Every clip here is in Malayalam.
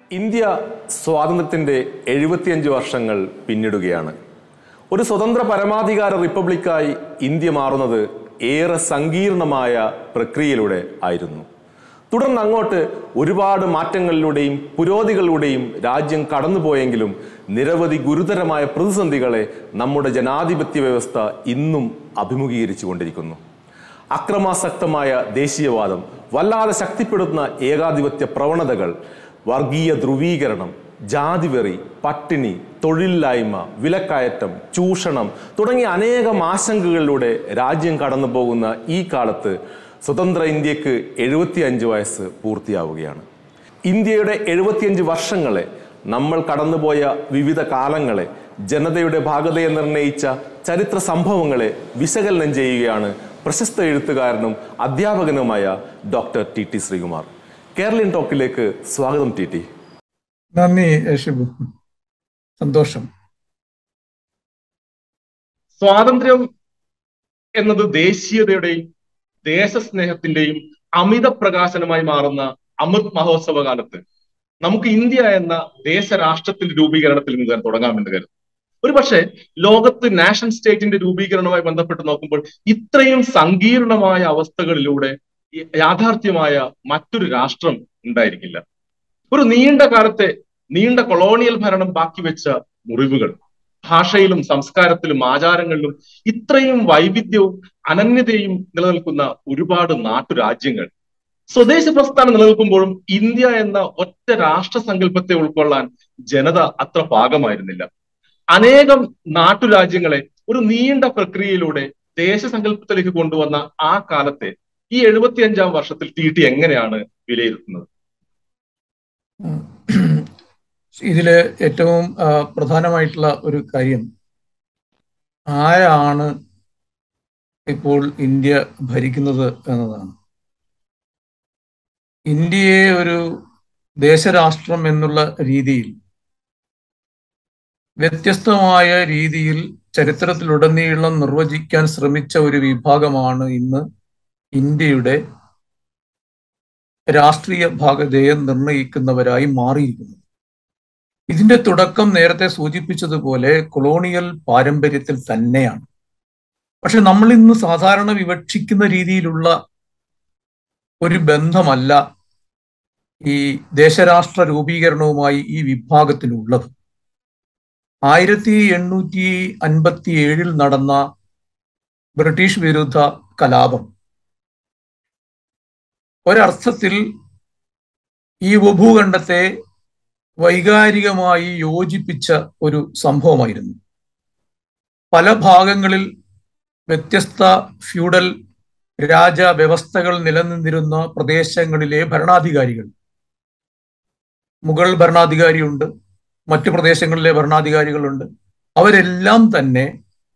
ഇന്ത്യ സ്വാതന്ത്ര്യത്തിന്റെ എഴുപത്തിയഞ്ച് വർഷങ്ങൾ പിന്നിടുകയാണ് ഒരു സ്വതന്ത്ര പരമാധികാര റിപ്പബ്ലിക്കായി ഇന്ത്യ മാറുന്നത് ഏറെ സങ്കീർണമായ പ്രക്രിയയിലൂടെ ആയിരുന്നു തുടർന്ന് അങ്ങോട്ട് ഒരുപാട് മാറ്റങ്ങളിലൂടെയും പുരോഗതികളിലൂടെയും രാജ്യം കടന്നുപോയെങ്കിലും നിരവധി ഗുരുതരമായ പ്രതിസന്ധികളെ നമ്മുടെ ജനാധിപത്യ വ്യവസ്ഥ ഇന്നും അഭിമുഖീകരിച്ചു കൊണ്ടിരിക്കുന്നു അക്രമാസക്തമായ ദേശീയവാദം വല്ലാതെ ശക്തിപ്പെടുത്തുന്ന ഏകാധിപത്യ പ്രവണതകൾ വർഗീയ ധ്രുവീകരണം ജാതിവെറി പട്ടിണി തൊഴിലില്ലായ്മ വിലക്കയറ്റം ചൂഷണം തുടങ്ങിയ അനേകം ആശങ്കകളിലൂടെ രാജ്യം കടന്നു പോകുന്ന ഈ കാലത്ത് സ്വതന്ത്ര ഇന്ത്യക്ക് എഴുപത്തിയഞ്ച് വയസ്സ് പൂർത്തിയാവുകയാണ് ഇന്ത്യയുടെ എഴുപത്തിയഞ്ച് വർഷങ്ങളെ നമ്മൾ കടന്നുപോയ വിവിധ കാലങ്ങളെ ജനതയുടെ ഭാഗതയെ നിർണയിച്ച ചരിത്ര സംഭവങ്ങളെ വിശകലനം ചെയ്യുകയാണ് പ്രശസ്ത എഴുത്തുകാരനും അധ്യാപകനുമായ ഡോക്ടർ ടി ടി ശ്രീകുമാർ കേരളീൻ ടോക്കിലേക്ക് സ്വാഗതം ടി ടി നന്ദി ഷിബു സന്തോഷം സ്വാതന്ത്ര്യം എന്നത് ദേശീയതയുടെയും ദേശസ്നേഹത്തിന്റെയും അമിത പ്രകാശനമായി മാറുന്ന അമൃത് മഹോത്സവ കാലത്ത് നമുക്ക് ഇന്ത്യ എന്ന ദേശരാഷ്ട്രത്തിന്റെ രൂപീകരണത്തിൽ നിന്ന് തന്നെ തുടങ്ങാമെന്ന് കരുതും ഒരു പക്ഷേ ലോകത്ത് നാഷൻ സ്റ്റേറ്റിന്റെ രൂപീകരണവുമായി ബന്ധപ്പെട്ട് നോക്കുമ്പോൾ ഇത്രയും സങ്കീർണമായ അവസ്ഥകളിലൂടെ യാഥാർത്ഥ്യമായ മറ്റൊരു രാഷ്ട്രം ഉണ്ടായിരിക്കില്ല ഒരു നീണ്ട കാലത്തെ നീണ്ട കൊളോണിയൽ ഭരണം ബാക്കി വെച്ച മുറിവുകൾ ഭാഷയിലും സംസ്കാരത്തിലും ആചാരങ്ങളിലും ഇത്രയും വൈവിധ്യവും അനന്യതയും നിലനിൽക്കുന്ന ഒരുപാട് നാട്ടുരാജ്യങ്ങൾ സ്വദേശ പ്രസ്ഥാനം നിലനിൽക്കുമ്പോഴും ഇന്ത്യ എന്ന ഒറ്റ രാഷ്ട്ര സങ്കല്പത്തെ ഉൾക്കൊള്ളാൻ ജനത അത്ര പാകമായിരുന്നില്ല അനേകം നാട്ടുരാജ്യങ്ങളെ ഒരു നീണ്ട പ്രക്രിയയിലൂടെ ദേശസങ്കല്പത്തിലേക്ക് കൊണ്ടുവന്ന ആ കാലത്തെ ഈ എഴുപത്തിയഞ്ചാം വർഷത്തിൽ ടി ടി എങ്ങനെയാണ് വിലയിരുത്തുന്നത് ഇതില് ഏറ്റവും പ്രധാനമായിട്ടുള്ള ഒരു കാര്യം ആരാണ് ഇപ്പോൾ ഇന്ത്യ ഭരിക്കുന്നത് എന്നതാണ് ഇന്ത്യയെ ഒരു ദേശരാഷ്ട്രം എന്നുള്ള രീതിയിൽ വ്യത്യസ്തമായ രീതിയിൽ ചരിത്രത്തിലുടനീളം നിർവചിക്കാൻ ശ്രമിച്ച ഒരു വിഭാഗമാണ് ഇന്ന് ഇന്ത്യയുടെ രാഷ്ട്രീയ ഭാഗതയെ നിർണയിക്കുന്നവരായി മാറിയിരിക്കുന്നത് ഇതിന്റെ തുടക്കം നേരത്തെ സൂചിപ്പിച്ചതുപോലെ കൊളോണിയൽ പാരമ്പര്യത്തിൽ തന്നെയാണ് പക്ഷെ നമ്മൾ ഇന്ന് സാധാരണ വിവക്ഷിക്കുന്ന രീതിയിലുള്ള ഒരു ബന്ധമല്ല ഈ ദേശരാഷ്ട്ര രൂപീകരണവുമായി ഈ വിഭാഗത്തിനുള്ളത് ആയിരത്തി എണ്ണൂറ്റി അൻപത്തി ഏഴിൽ നടന്ന ബ്രിട്ടീഷ് വിരുദ്ധ കലാപം ഒരർത്ഥത്തിൽ ഈ ഉപഭൂഖണ്ഡത്തെ വൈകാരികമായി യോജിപ്പിച്ച ഒരു സംഭവമായിരുന്നു പല ഭാഗങ്ങളിൽ വ്യത്യസ്ത ഫ്യൂഡൽ രാജ വ്യവസ്ഥകൾ നിലനിന്നിരുന്ന പ്രദേശങ്ങളിലെ ഭരണാധികാരികൾ മുഗൾ ഭരണാധികാരിയുണ്ട് മറ്റു പ്രദേശങ്ങളിലെ ഭരണാധികാരികളുണ്ട് അവരെല്ലാം തന്നെ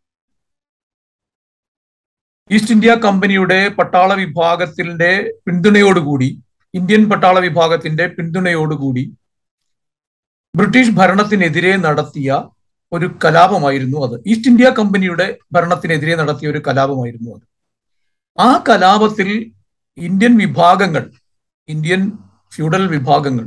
ഈസ്റ്റ് ഇന്ത്യ കമ്പനിയുടെ പട്ടാള വിഭാഗത്തിന്റെ പിന്തുണയോടുകൂടി ഇന്ത്യൻ പട്ടാള വിഭാഗത്തിന്റെ പിന്തുണയോടുകൂടി ബ്രിട്ടീഷ് ഭരണത്തിനെതിരെ നടത്തിയ ഒരു കലാപമായിരുന്നു അത് ഈസ്റ്റ് ഇന്ത്യ കമ്പനിയുടെ ഭരണത്തിനെതിരെ നടത്തിയ ഒരു കലാപമായിരുന്നു അത് ആ കലാപത്തിൽ ഇന്ത്യൻ വിഭാഗങ്ങൾ ഇന്ത്യൻ ഫ്യൂഡൽ വിഭാഗങ്ങൾ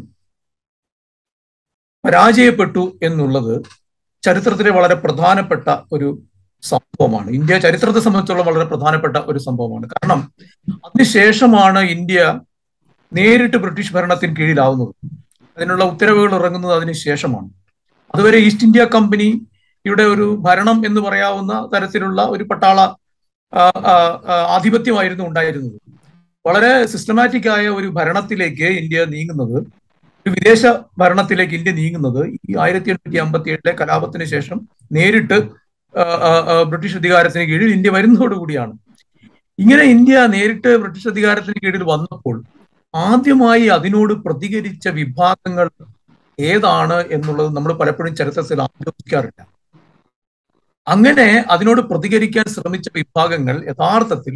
പരാജയപ്പെട്ടു എന്നുള്ളത് ചരിത്രത്തിലെ വളരെ പ്രധാനപ്പെട്ട ഒരു സംഭവമാണ് ഇന്ത്യ ചരിത്രത്തെ സംബന്ധിച്ചുള്ള വളരെ പ്രധാനപ്പെട്ട ഒരു സംഭവമാണ് കാരണം അതിനുശേഷമാണ് ഇന്ത്യ നേരിട്ട് ബ്രിട്ടീഷ് ഭരണത്തിന് കീഴിലാവുന്നത് അതിനുള്ള ഉത്തരവുകൾ ഇറങ്ങുന്നത് അതിന് ശേഷമാണ് അതുവരെ ഈസ്റ്റ് ഇന്ത്യ കമ്പനിയുടെ ഒരു ഭരണം എന്ന് പറയാവുന്ന തരത്തിലുള്ള ഒരു പട്ടാള ആധിപത്യമായിരുന്നു ഉണ്ടായിരുന്നത് വളരെ സിസ്റ്റമാറ്റിക് ആയ ഒരു ഭരണത്തിലേക്ക് ഇന്ത്യ നീങ്ങുന്നത് ഒരു വിദേശ ഭരണത്തിലേക്ക് ഇന്ത്യ നീങ്ങുന്നത് ഈ ആയിരത്തി എണ്ണൂറ്റി അമ്പത്തി ഏഴിലെ കലാപത്തിന് ശേഷം നേരിട്ട് ബ്രിട്ടീഷ് അധികാരത്തിന് കീഴിൽ ഇന്ത്യ വരുന്നതോടുകൂടിയാണ് ഇങ്ങനെ ഇന്ത്യ നേരിട്ട് ബ്രിട്ടീഷ് അധികാരത്തിന് കീഴിൽ വന്നപ്പോൾ ആദ്യമായി അതിനോട് പ്രതികരിച്ച വിഭാഗങ്ങൾ ഏതാണ് എന്നുള്ളത് നമ്മൾ പലപ്പോഴും ചരിത്രത്തിൽ ആലോചിക്കാറില്ല അങ്ങനെ അതിനോട് പ്രതികരിക്കാൻ ശ്രമിച്ച വിഭാഗങ്ങൾ യഥാർത്ഥത്തിൽ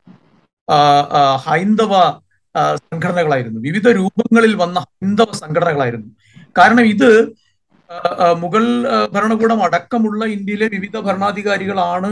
ഹൈന്ദവ സംഘടനകളായിരുന്നു വിവിധ രൂപങ്ങളിൽ വന്ന ഹൈന്ദവ സംഘടനകളായിരുന്നു കാരണം ഇത് മുഗൾ ഭരണകൂടം അടക്കമുള്ള ഇന്ത്യയിലെ വിവിധ ഭരണാധികാരികളാണ്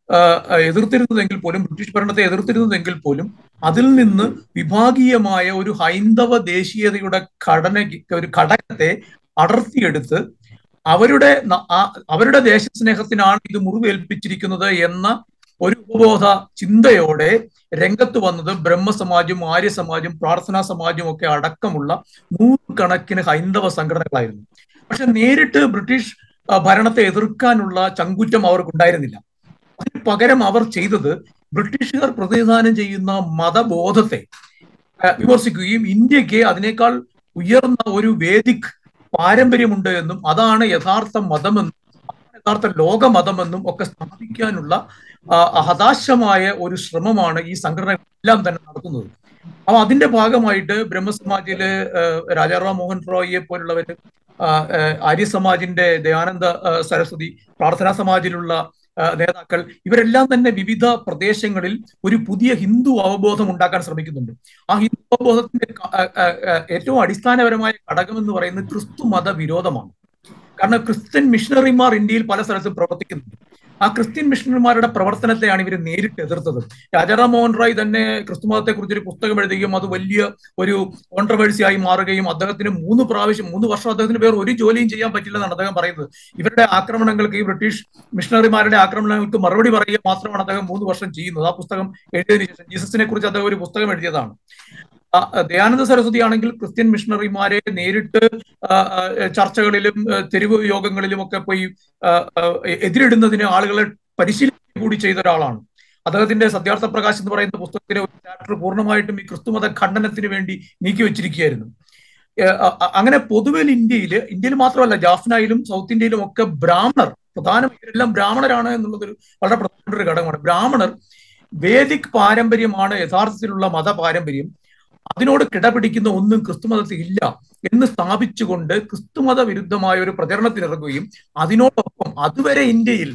ആ, എതിർത്തിരുന്നതെങ്കിൽ പോലും ബ്രിട്ടീഷ് ഭരണത്തെ എതിർത്തിരുന്നതെങ്കിൽ പോലും അതിൽ നിന്ന് വിഭാഗീയമായ ഒരു ഹൈന്ദവ ദേശീയതയുടെ ഘടന ഒരു ഘടകത്തെ അടർത്തിയെടുത്ത് അവരുടെ ന- ആ- അവരുടെ ദേശസ്നേഹത്തിനാണ് ഇത് മുറിവേൽപ്പിച്ചിരിക്കുന്നത് എന്ന ഒരു ഉപബോധ ചിന്തയോടെ രംഗത്ത് വന്നത് ബ്രഹ്മസമാജും ആര്യസമാജും പ്രാർത്ഥനാ സമാജും ഒക്കെ അടക്കമുള്ള നൂറുകണക്കിന് ഹൈന്ദവ സംഘടനകളായിരുന്നു പക്ഷെ നേരിട്ട് ബ്രിട്ടീഷ് ആ, ഭരണത്തെ എതിർക്കാനുള്ള ചങ്കുറ്റം അവർക്കുണ്ടായിരുന്നില്ല അതിന് പകരം അവർ ചെയ്തത് ബ്രിട്ടീഷുകാർ പ്രതിനിധാനം ചെയ്യുന്ന മതബോധത്തെ ആ, വിമർശിക്കുകയും ഇന്ത്യക്ക് അതിനേക്കാൾ ഉയർന്ന ഒരു വേദിക് പാരമ്പര്യമുണ്ട് എന്നും അതാണ് യഥാർത്ഥ മതമെന്നും അതാണ് യഥാർത്ഥ ലോകമതമെന്നും ഒക്കെ സ്ഥാപിക്കാനുള്ള ആ, ഹതാശമായ ഒരു ശ്രമമാണ് ഈ സംഘടനകളെല്ലാം തന്നെ നടത്തുന്നത് അപ്പൊ അതിന്റെ ഭാഗമായിട്ട് ബ്രഹ്മസമാജില് ആ, രാജാറാം മോഹൻ റോയിയെ പോലുള്ളവര് ആ, ആ, ആര്യ സമാജിന്റെ ദയാനന്ദ ആ, സരസ്വതി പ്രാർത്ഥനാ സമാജിലുള്ള ആ, നേതാക്കൾ ഇവരെല്ലാം തന്നെ വിവിധ പ്രദേശങ്ങളിൽ ഒരു പുതിയ ഹിന്ദു അവബോധം ഉണ്ടാക്കാൻ ശ്രമിക്കുന്നുണ്ട് ആ ഹിന്ദു അവബോധത്തിന്റെ ക- ആ, ആ, ആ, ഏറ്റവും അടിസ്ഥാനപരമായ ഘടകം എന്ന് പറയുന്നത് ക്രിസ്തു മത വിരോധമാണ് കാരണം ക്രിസ്ത്യൻ മിഷണറിമാർ ഇന്ത്യയിൽ പല സ്ഥലത്തും പ്രവർത്തിക്കുന്നുണ്ട് ആ ക്രിസ്ത്യൻ മിഷണറിമാരുടെ പ്രവർത്തനത്തെയാണ് ഇവർ നേരിട്ട് എതിർത്തത് രാജാറാം മോഹൻ റായ് തന്നെ ക്രിസ്തുമതത്തെ കുറിച്ച് ഒരു പുസ്തകം എഴുതുകയും അത് വലിയ ഒരു കോൺട്രവേഴ്സി ആയി മാറുകയും അദ്ദേഹത്തിന് മൂന്ന് പ്രാവശ്യം മൂന്ന് വർഷം അദ്ദേഹത്തിന് വേറെ ഒരു ജോലിയും ചെയ്യാൻ പറ്റില്ലെന്നാണ് അദ്ദേഹം പറയുന്നത് ഇവരുടെ ആക്രമണങ്ങൾക്ക് ഈ ബ്രിട്ടീഷ് മിഷണറിമാരുടെ ആക്രമണങ്ങൾക്ക് മറുപടി പറയുക മാത്രമാണ് അദ്ദേഹം മൂന്ന് വർഷം ചെയ്യുന്നത് ആ പുസ്തകം എഴുതിയതിനു ശേഷം ജീസസിനെ കുറിച്ച് അദ്ദേഹം ഒരു പുസ്തകം എഴുതിയതാണ് ആ, ദയാനന്ദ സരസ്വതി ആണെങ്കിൽ ക്രിസ്ത്യൻ മിഷണറിമാരെ നേരിട്ട് ആ, ആ, ചർച്ചകളിലും ആ, തെരുവ് യോഗങ്ങളിലും ഒക്കെ പോയി ആ, ആ, എതിരിടുന്നതിന് ആളുകളെ പരിശീലിക്കുക കൂടി ചെയ്ത ഒരാളാണ് അദ്ദേഹത്തിന്റെ സത്യാർത്ഥ പ്രകാശ് എന്ന് പറയുന്ന പുസ്തകത്തിലെ ഒരു ചാപ്റ്റർ പൂർണ്ണമായിട്ടും ഈ ക്രിസ്തുമത ഖണ്ഡനത്തിന് വേണ്ടി നീക്കി വെച്ചിരിക്കുകയായിരുന്നു ഏഹ് അ- അ- അങ്ങനെ പൊതുവിൽ ഇന്ത്യയിൽ ഇന്ത്യയിൽ മാത്രമല്ല ജാഫ്നയിലും സൗത്ത് ഇന്ത്യയിലും ഒക്കെ ബ്രാഹ്മണർ പ്രധാനം ഇവരെല്ലാം ബ്രാഹ്മണരാണ് എന്നുള്ളതൊരു വളരെ പ്രധാനപ്പെട്ട ഒരു ഘടകമാണ് ബ്രാഹ്മണർ വേദിക് പാരമ്പര്യമാണ് യഥാർത്ഥത്തിലുള്ള മത പാരമ്പര്യം അതിനോട് കിടപിടിക്കുന്ന ഒന്നും ക്രിസ്തുമതത്തിൽ ഇല്ല എന്ന് സ്ഥാപിച്ചുകൊണ്ട് ക്രിസ്തുമത വിരുദ്ധമായ ഒരു പ്രചരണത്തിനിറങ്ങുകയും അതിനോടൊപ്പം അതുവരെ ഇന്ത്യയിൽ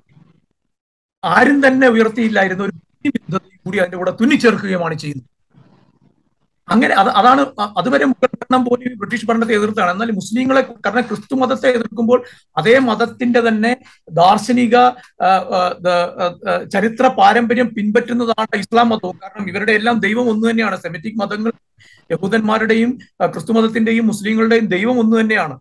ആരും തന്നെ ഉയർത്തിയില്ലായിരുന്ന ഒരു വിരുദ്ധതയും കൂടി അതിന്റെ കൂടെ തുന്നിച്ചേർക്കുകയുമാണ് ചെയ്യുന്നത് അങ്ങനെ അത് അതാണ് അ- അതുവരെ മുഗൾ ഭരണം പോലും ഈ ബ്രിട്ടീഷ് ഭരണത്തെ എതിർത്താണ് എന്നാൽ മുസ്ലിങ്ങളെ കാരണം ക്രിസ്തു മതത്തെ എതിർക്കുമ്പോൾ അതേ മതത്തിന്റെ തന്നെ ദാർശനിക ആ, ആ, ദ- ആ, ആ, ചരിത്ര പാരമ്പര്യം പിൻപറ്റുന്നതാണ് ഇസ്ലാം മതവും കാരണം ഇവരുടെ എല്ലാം ദൈവം ഒന്ന് തന്നെയാണ് സെമിറ്റിക് മതങ്ങൾ യഹൂദന്മാരുടെയും ആ, ക്രിസ്തു മതത്തിന്റെയും മുസ്ലിങ്ങളുടെയും ദൈവം ഒന്ന് തന്നെയാണ്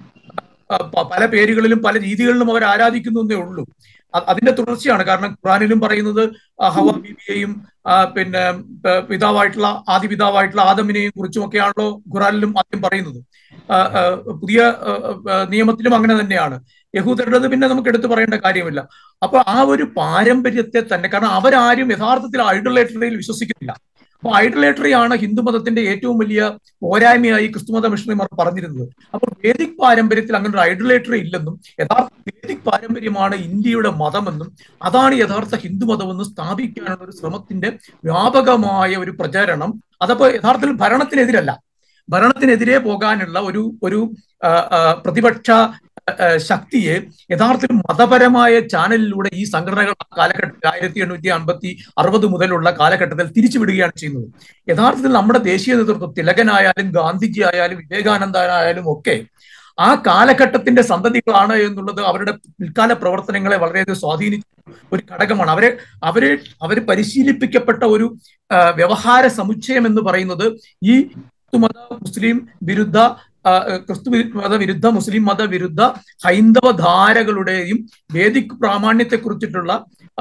ആ, പ- പല പേരുകളിലും പല രീതികളിലും അവർ ആരാധിക്കുന്നു എന്നേ ഉള്ളൂ അ- അതിന്റെ തുടർച്ചയാണ് കാരണം ഖുറാനിലും പറയുന്നത് ആ, ഹവ ബീബിയെയും ആ, പിന്നെ പ- പിതാവായിട്ടുള്ള ആദി പിതാവായിട്ടുള്ള ആദമിനെയും കുറിച്ചുമൊക്കെയാണല്ലോ ഖുറാനിലും ആദ്യം പറയുന്നത് ആ, ആ, പുതിയ ആ, ആ, നിയമത്തിലും അങ്ങനെ തന്നെയാണ് യഹൂദരുടേത് പിന്നെ നമുക്ക് എടുത്തു പറയേണ്ട കാര്യമില്ല അപ്പൊ ആ ഒരു പാരമ്പര്യത്തെ തന്നെ കാരണം അവരാരും യഥാർത്ഥത്തിൽ ഐഡലേറ്ററിയിൽ വിശ്വസിക്കുന്നില്ല അപ്പൊ ഐഡലേറ്ററി ആണ് ഹിന്ദുമതത്തിന്റെ ഏറ്റവും വലിയ പോരായ്മയായി ക്രിസ്തുമത മിഷണറിമാർ പറഞ്ഞിരുന്നത് അപ്പോൾ വേദിക് പാരമ്പര്യത്തിൽ അങ്ങനെ ഒരു ഐഡലേറ്ററി ഇല്ലെന്നും യഥാർത്ഥ വേദിക് പാരമ്പര്യമാണ് ഇന്ത്യയുടെ മതമെന്നും അതാണ് യഥാർത്ഥ ഹിന്ദുമതമെന്നും സ്ഥാപിക്കാനുള്ള ഒരു ശ്രമത്തിന്റെ വ്യാപകമായ ഒരു പ്രചാരണം അതപ്പോ യഥാർത്ഥത്തിൽ ഭരണത്തിനെതിരല്ല ഭരണത്തിനെതിരെ പോകാനുള്ള ഒരു ഒരു ആ, ആ, പ്രതിപക്ഷ ആ, ശക്തിയെ യഥാർത്ഥത്തിൽ മതപരമായ ചാനലിലൂടെ ഈ സംഘടനകൾ ആ കാലഘട്ടത്തിൽ ആയിരത്തി എണ്ണൂറ്റി അമ്പത്തി അറുപത് മുതലുള്ള കാലഘട്ടത്തിൽ തിരിച്ചുവിടുകയാണ് ചെയ്യുന്നത് യഥാർത്ഥത്തിൽ നമ്മുടെ ദേശീയ നേതൃത്വം തിലകനായാലും ഗാന്ധിജി ആയാലും വിവേകാനന്ദനായാലും ഒക്കെ ആ കാലഘട്ടത്തിന്റെ സന്തതികളാണ് എന്നുള്ളത് അവരുടെ പിൽക്കാല പ്രവർത്തനങ്ങളെ വളരെയധികം സ്വാധീനിച്ച ഒരു ഘടകമാണ് അവരെ അവരെ അവര് പരിശീലിപ്പിക്കപ്പെട്ട ഒരു ആ, വ്യവഹാര സമുച്ചയം എന്ന് പറയുന്നത് ഈ ക്രിസ്തുമത മുസ്ലിം വിരുദ്ധ ആ, ക്രിസ്തു വി- മത വിരുദ്ധ മുസ്ലിം മത വിരുദ്ധ ഹൈന്ദവ ധാരകളുടെയും വേദിക് പ്രാമാണ്യത്തെ കുറിച്ചിട്ടുള്ള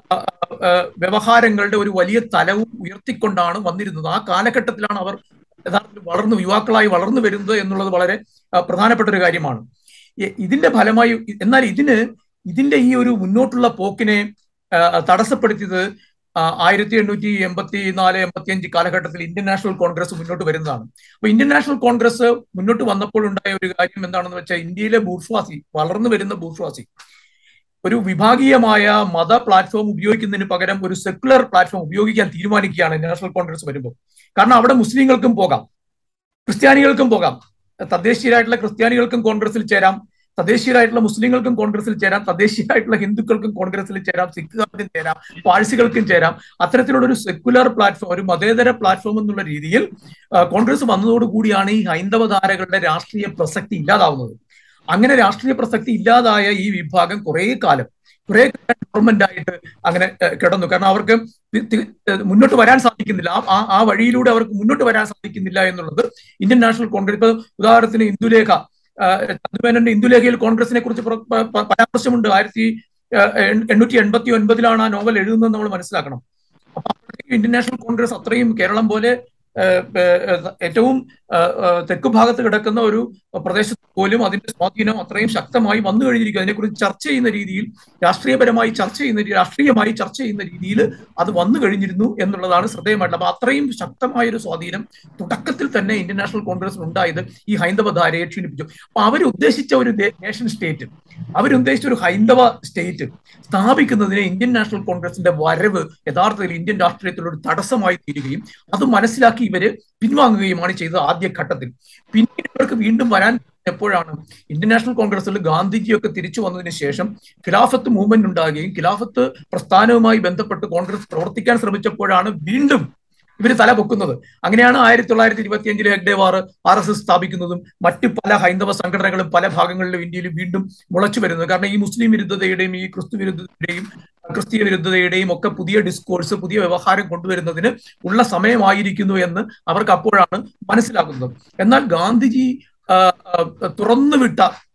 വ്യവഹാരങ്ങളുടെ ഒരു വലിയ തലവും ഉയർത്തിക്കൊണ്ടാണ് വന്നിരുന്നത് ആ കാലഘട്ടത്തിലാണ് അവർ യഥാർത്ഥത്തിൽ വളർന്നു യുവാക്കളായി വളർന്നു വരുന്നത് എന്നുള്ളത് വളരെ ആ, പ്രധാനപ്പെട്ട ഒരു കാര്യമാണ് ഇ- ഇതിന്റെ ഫലമായി എന്നാൽ ഇതിന് ഇതിന്റെ ഈ ഒരു മുന്നോട്ടുള്ള പോക്കിനെ ആ, തടസ്സപ്പെടുത്തിയത് ആ, ആയിരത്തി എണ്ണൂറ്റി എൺപത്തി നാല് എൺപത്തി അഞ്ച് കാലഘട്ടത്തിൽ ഇന്ത്യൻ നാഷണൽ കോൺഗ്രസ് മുന്നോട്ട് വരുന്നതാണ് അപ്പൊ ഇന്ത്യൻ നാഷണൽ കോൺഗ്രസ് മുന്നോട്ട് വന്നപ്പോൾ ഉണ്ടായ ഒരു കാര്യം എന്താണെന്ന് വെച്ചാൽ ഇന്ത്യയിലെ ബൂർഷ്വാസി വളർന്നു വരുന്ന ബൂർഷ്വാസി ഒരു വിഭാഗീയമായ മത പ്ലാറ്റ്ഫോം ഉപയോഗിക്കുന്നതിന് പകരം ഒരു സെക്കുലർ പ്ലാറ്റ്ഫോം ഉപയോഗിക്കാൻ തീരുമാനിക്കുകയാണ് നാഷണൽ കോൺഗ്രസ് വരുമ്പോൾ കാരണം അവിടെ മുസ്ലിങ്ങൾക്കും പോകാം ക്രിസ്ത്യാനികൾക്കും പോകാം തദ്ദേശീയരായിട്ടുള്ള ക്രിസ്ത്യാനികൾക്കും കോൺഗ്രസിൽ ചേരാം തദ്ദേശീയരായിട്ടുള്ള മുസ്ലിങ്ങൾക്കും കോൺഗ്രസിൽ ചേരാം തദ്ദേശീയരായിട്ടുള്ള ഹിന്ദുക്കൾക്കും കോൺഗ്രസിൽ ചേരാം സിഖുകാർക്കും ചേരാം പാഴ്സികൾക്കും ചേരാം അത്തരത്തിലുള്ള ഒരു സെക്കുലർ പ്ലാറ്റ്ഫോം ഒരു മതേതര പ്ലാറ്റ്ഫോം എന്നുള്ള രീതിയിൽ ആ, കോൺഗ്രസ് വന്നതോടുകൂടിയാണ് ഈ ഹൈന്ദവ ധാരകളുടെ രാഷ്ട്രീയ പ്രസക്തി ഇല്ലാതാവുന്നത് അങ്ങനെ രാഷ്ട്രീയ പ്രസക്തി ഇല്ലാതായ ഈ വിഭാഗം കുറെ കാലം കുറെ ഗവൺമെന്റ് ആയിട്ട് അങ്ങനെ ഏഹ്, കിടന്നു കാരണം അവർക്ക് തി- തി- ഏഹ്, മുന്നോട്ട് വരാൻ സാധിക്കുന്നില്ല ആ- ആ ആ വഴിയിലൂടെ അവർക്ക് മുന്നോട്ട് വരാൻ സാധിക്കുന്നില്ല എന്നുള്ളത് ഇന്ത്യൻ നാഷണൽ കോൺഗ്രസ് ഇപ്പൊ ഉദാഹരണത്തിന് ഇന്ദുലേഖ ആഹ്, ചന്ദുമേനോന്റെ ഇന്ദുലേഖയിൽ കോൺഗ്രസിനെ കുറിച്ച് പ്ര- പ- പ- പരാമർശമുണ്ട് ആയിരത്തി ആഹ്, എൺ- എണ്ണൂറ്റി എൺപത്തി ഒൻപതിലാണ് ആ നോവൽ എഴുതുന്നത് നമ്മൾ മനസ്സിലാക്കണം അപ്പൊ അപ്പോഴത്തേക്കും ഇന്ത്യൻ നാഷണൽ കോൺഗ്രസ് അത്രയും കേരളം പോലെ ആഹ്, ആഹ്, ഏറ്റവും ആഹ്, ആഹ്, തെക്ക് ഭാഗത്ത് കിടക്കുന്ന ഒരു പ്രദേശത്ത് പോലും അതിന്റെ സ്വാധീനം അത്രയും ശക്തമായി വന്നു കഴിഞ്ഞിരിക്കും അതിനെക്കുറിച്ച് ചർച്ച ചെയ്യുന്ന രീതിയിൽ രാഷ്ട്രീയപരമായി ചർച്ച ചെയ്യുന്ന രീ- രാഷ്ട്രീയമായി ചർച്ച ചെയ്യുന്ന രീതിയിൽ അത് വന്നു കഴിഞ്ഞിരുന്നു എന്നുള്ളതാണ് ശ്രദ്ധേയമായിട്ടുള്ളത് അപ്പൊ അത്രയും ശക്തമായ ഒരു സ്വാധീനം തുടക്കത്തിൽ തന്നെ ഇന്ത്യൻ നാഷണൽ കോൺഗ്രസിന് ഉണ്ടായത് ഈ ഹൈന്ദവ ധാരയെ ക്ഷീണിപ്പിച്ചു അപ്പൊ അവരുദ്ദേശിച്ച ഒരു നേഷൻ സ്റ്റേറ്റ് അവരുദ്ദേശിച്ച ഒരു ഹൈന്ദവ സ്റ്റേറ്റ് സ്ഥാപിക്കുന്നതിന് ഇന്ത്യൻ നാഷണൽ കോൺഗ്രസിന്റെ വരവ് യഥാർത്ഥത്തിൽ ഇന്ത്യൻ രാഷ്ട്രീയത്തിൽ ഒരു തടസ്സമായി തീരുകയും അത് മനസ്സിലാക്കി ഇവര് പിൻവാങ്ങുകയുമാണ് ചെയ്തത് ആദ്യ ഘട്ടത്തിൽ പിന്നീട് ഇവർക്ക് വീണ്ടും വരാൻ എപ്പോഴാണ് ഇന്ത്യൻ നാഷണൽ കോൺഗ്രസിൽ ഗാന്ധിജിയൊക്കെ തിരിച്ചു വന്നതിന് ശേഷം ഖിലാഫത്ത് മൂവ്മെന്റ് ഉണ്ടാകുകയും ഖിലാഫത്ത് പ്രസ്ഥാനവുമായി ബന്ധപ്പെട്ട് കോൺഗ്രസ് പ്രവർത്തിക്കാൻ ശ്രമിച്ചപ്പോഴാണ് വീണ്ടും ഇവർ തല പൊക്കുന്നത് അങ്ങനെയാണ് ആയിരത്തി തൊള്ളായിരത്തി ഇരുപത്തി അഞ്ചിലെ ഹെഗ്ഡേവാർ ആർ എസ് എസ് സ്ഥാപിക്കുന്നതും മറ്റ് പല ഹൈന്ദവ സംഘടനകളും പല ഭാഗങ്ങളിലും ഇന്ത്യയിൽ വീണ്ടും മുളച്ചു വരുന്നത് കാരണം ഈ മുസ്ലിം വിരുദ്ധതയുടെയും ഈ ക്രിസ്തു വിരുദ്ധതയുടെയും ക്രിസ്തീയ വിരുദ്ധതയുടെയും ഒക്കെ പുതിയ ഡിസ്കോഴ്സ് പുതിയ വ്യവഹാരം കൊണ്ടുവരുന്നതിന് ഉള്ള സമയമായിരിക്കുന്നു എന്ന് അവർക്ക് അപ്പോഴാണ് മനസ്സിലാക്കുന്നത് എന്നാൽ ഗാന്ധിജി ആ, ആ, തുറന്നുവിട്ട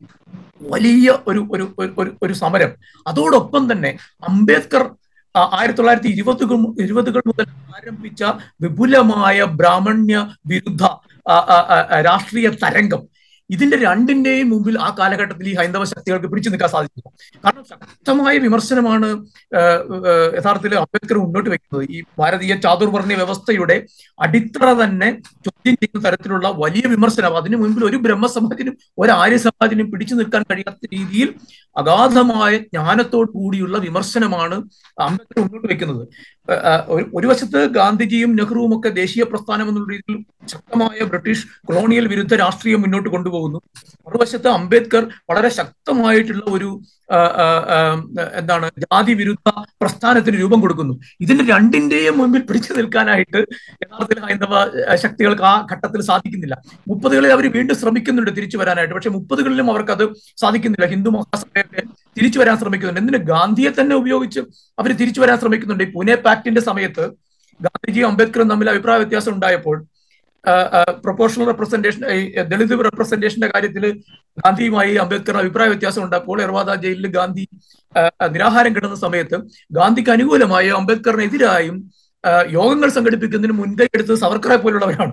വലിയ ഒരു ഒരു ഒരു- ഒരു ഒരു സമരം അതോടൊപ്പം തന്നെ അംബേദ്കർ ആ, ആയിരത്തി തൊള്ളായിരത്തി ഇരുപതുകൾ മു- ഇരുപതുകൾ മുതൽ ആരംഭിച്ച വിപുലമായ ബ്രാഹ്മണ്യ വിരുദ്ധ ആ, ആ, ആ, ആ, രാഷ്ട്രീയ തരംഗം ഇതിന്റെ രണ്ടിന്റെയും മുമ്പിൽ ആ കാലഘട്ടത്തിൽ ഈ ഹൈന്ദവ ശക്തികൾക്ക് പിടിച്ചു നിൽക്കാൻ സാധിച്ചില്ല കാരണം ശക്തമായ വിമർശനമാണ് ആ, ആ, യഥാർത്ഥത്തിൽ അംബേദ്കർ മുന്നോട്ട് വെക്കുന്നത് ഈ ഭാരതീയ ചാതുർവർണ്ണ വ്യവസ്ഥയുടെ അടിത്തറ തന്നെ ചോദ്യം ചെയ്യുന്ന തരത്തിലുള്ള വലിയ വിമർശനം അതിനു മുൻപിൽ ഒരു ബ്രഹ്മസമാജിനും ഒരു ആര്യ സമാജിനും പിടിച്ചു നിൽക്കാൻ കഴിയാത്ത രീതിയിൽ അഗാധമായ ജ്ഞാനത്തോടു കൂടിയുള്ള വിമർശനമാണ് അംബേദ്കർ മുന്നോട്ട് വെക്കുന്നത് ആ, ആ, ഒരു- ഒരു വശത്ത് ഗാന്ധിജിയും നെഹ്റുവും ഒക്കെ ദേശീയ പ്രസ്ഥാനം എന്നുള്ള രീതിയിൽ ശക്തമായ ബ്രിട്ടീഷ് കൊളോണിയൽ വിരുദ്ധ രാഷ്ട്രീയം മുന്നോട്ട് കൊണ്ടുപോകുന്നു മറുവശത്ത് അംബേദ്കർ വളരെ ശക്തമായിട്ടുള്ള ഒരു ആ, ആ, ആ, എന്താണ് ജാതി വിരുദ്ധ പ്രസ്ഥാനത്തിന് രൂപം കൊടുക്കുന്നു ഇതിന്റെ രണ്ടിന്റെയും മുമ്പിൽ പിടിച്ചു നിൽക്കാനായിട്ട് യഥാർത്ഥത്തിൽ ഹൈന്ദവ ആ, ശക്തികൾക്ക് ആ ഘട്ടത്തിൽ സാധിക്കുന്നില്ല മുപ്പതുകളിൽ അവർ വീണ്ടും ശ്രമിക്കുന്നുണ്ട് തിരിച്ചു വരാനായിട്ട് പക്ഷെ മുപ്പതുകളിലും അവർക്ക് അത് സാധിക്കുന്നില്ല ഹിന്ദു മഹാസഭയൊക്കെ തിരിച്ചു വരാൻ ശ്രമിക്കുന്നുണ്ട് എന്തിന് ഗാന്ധിയെ തന്നെ ഉപയോഗിച്ച് അവർ തിരിച്ചു വരാൻ ശ്രമിക്കുന്നുണ്ട് ഈ പുനെ പാക്ടിന്റെ സമയത്ത് ഗാന്ധിജിയും അംബേദ്കറും തമ്മിൽ അഭിപ്രായ വ്യത്യാസം ഉണ്ടായപ്പോൾ പ്രൊപ്പോർഷണൽ റെപ്രസെന്റേഷൻ ദളിത് റെപ്രസെന്റേഷന്റെ കാര്യത്തിൽ ഗാന്ധിയുമായി അംബേദ്കർ അഭിപ്രായ വ്യത്യാസം ഉണ്ടായപ്പോൾ എർവാദ ജയിലിൽ ഗാന്ധി ആ, ആ, നിരാഹാരം കിടന്ന സമയത്ത് ഗാന്ധിക്ക് അനുകൂലമായും അംബേദ്കറിനെതിരായും ആ, യോഗങ്ങൾ സംഘടിപ്പിക്കുന്നതിന് മുൻകൈ എടുത്തത് സവർക്കറെ പോലുള്ളവരാണ്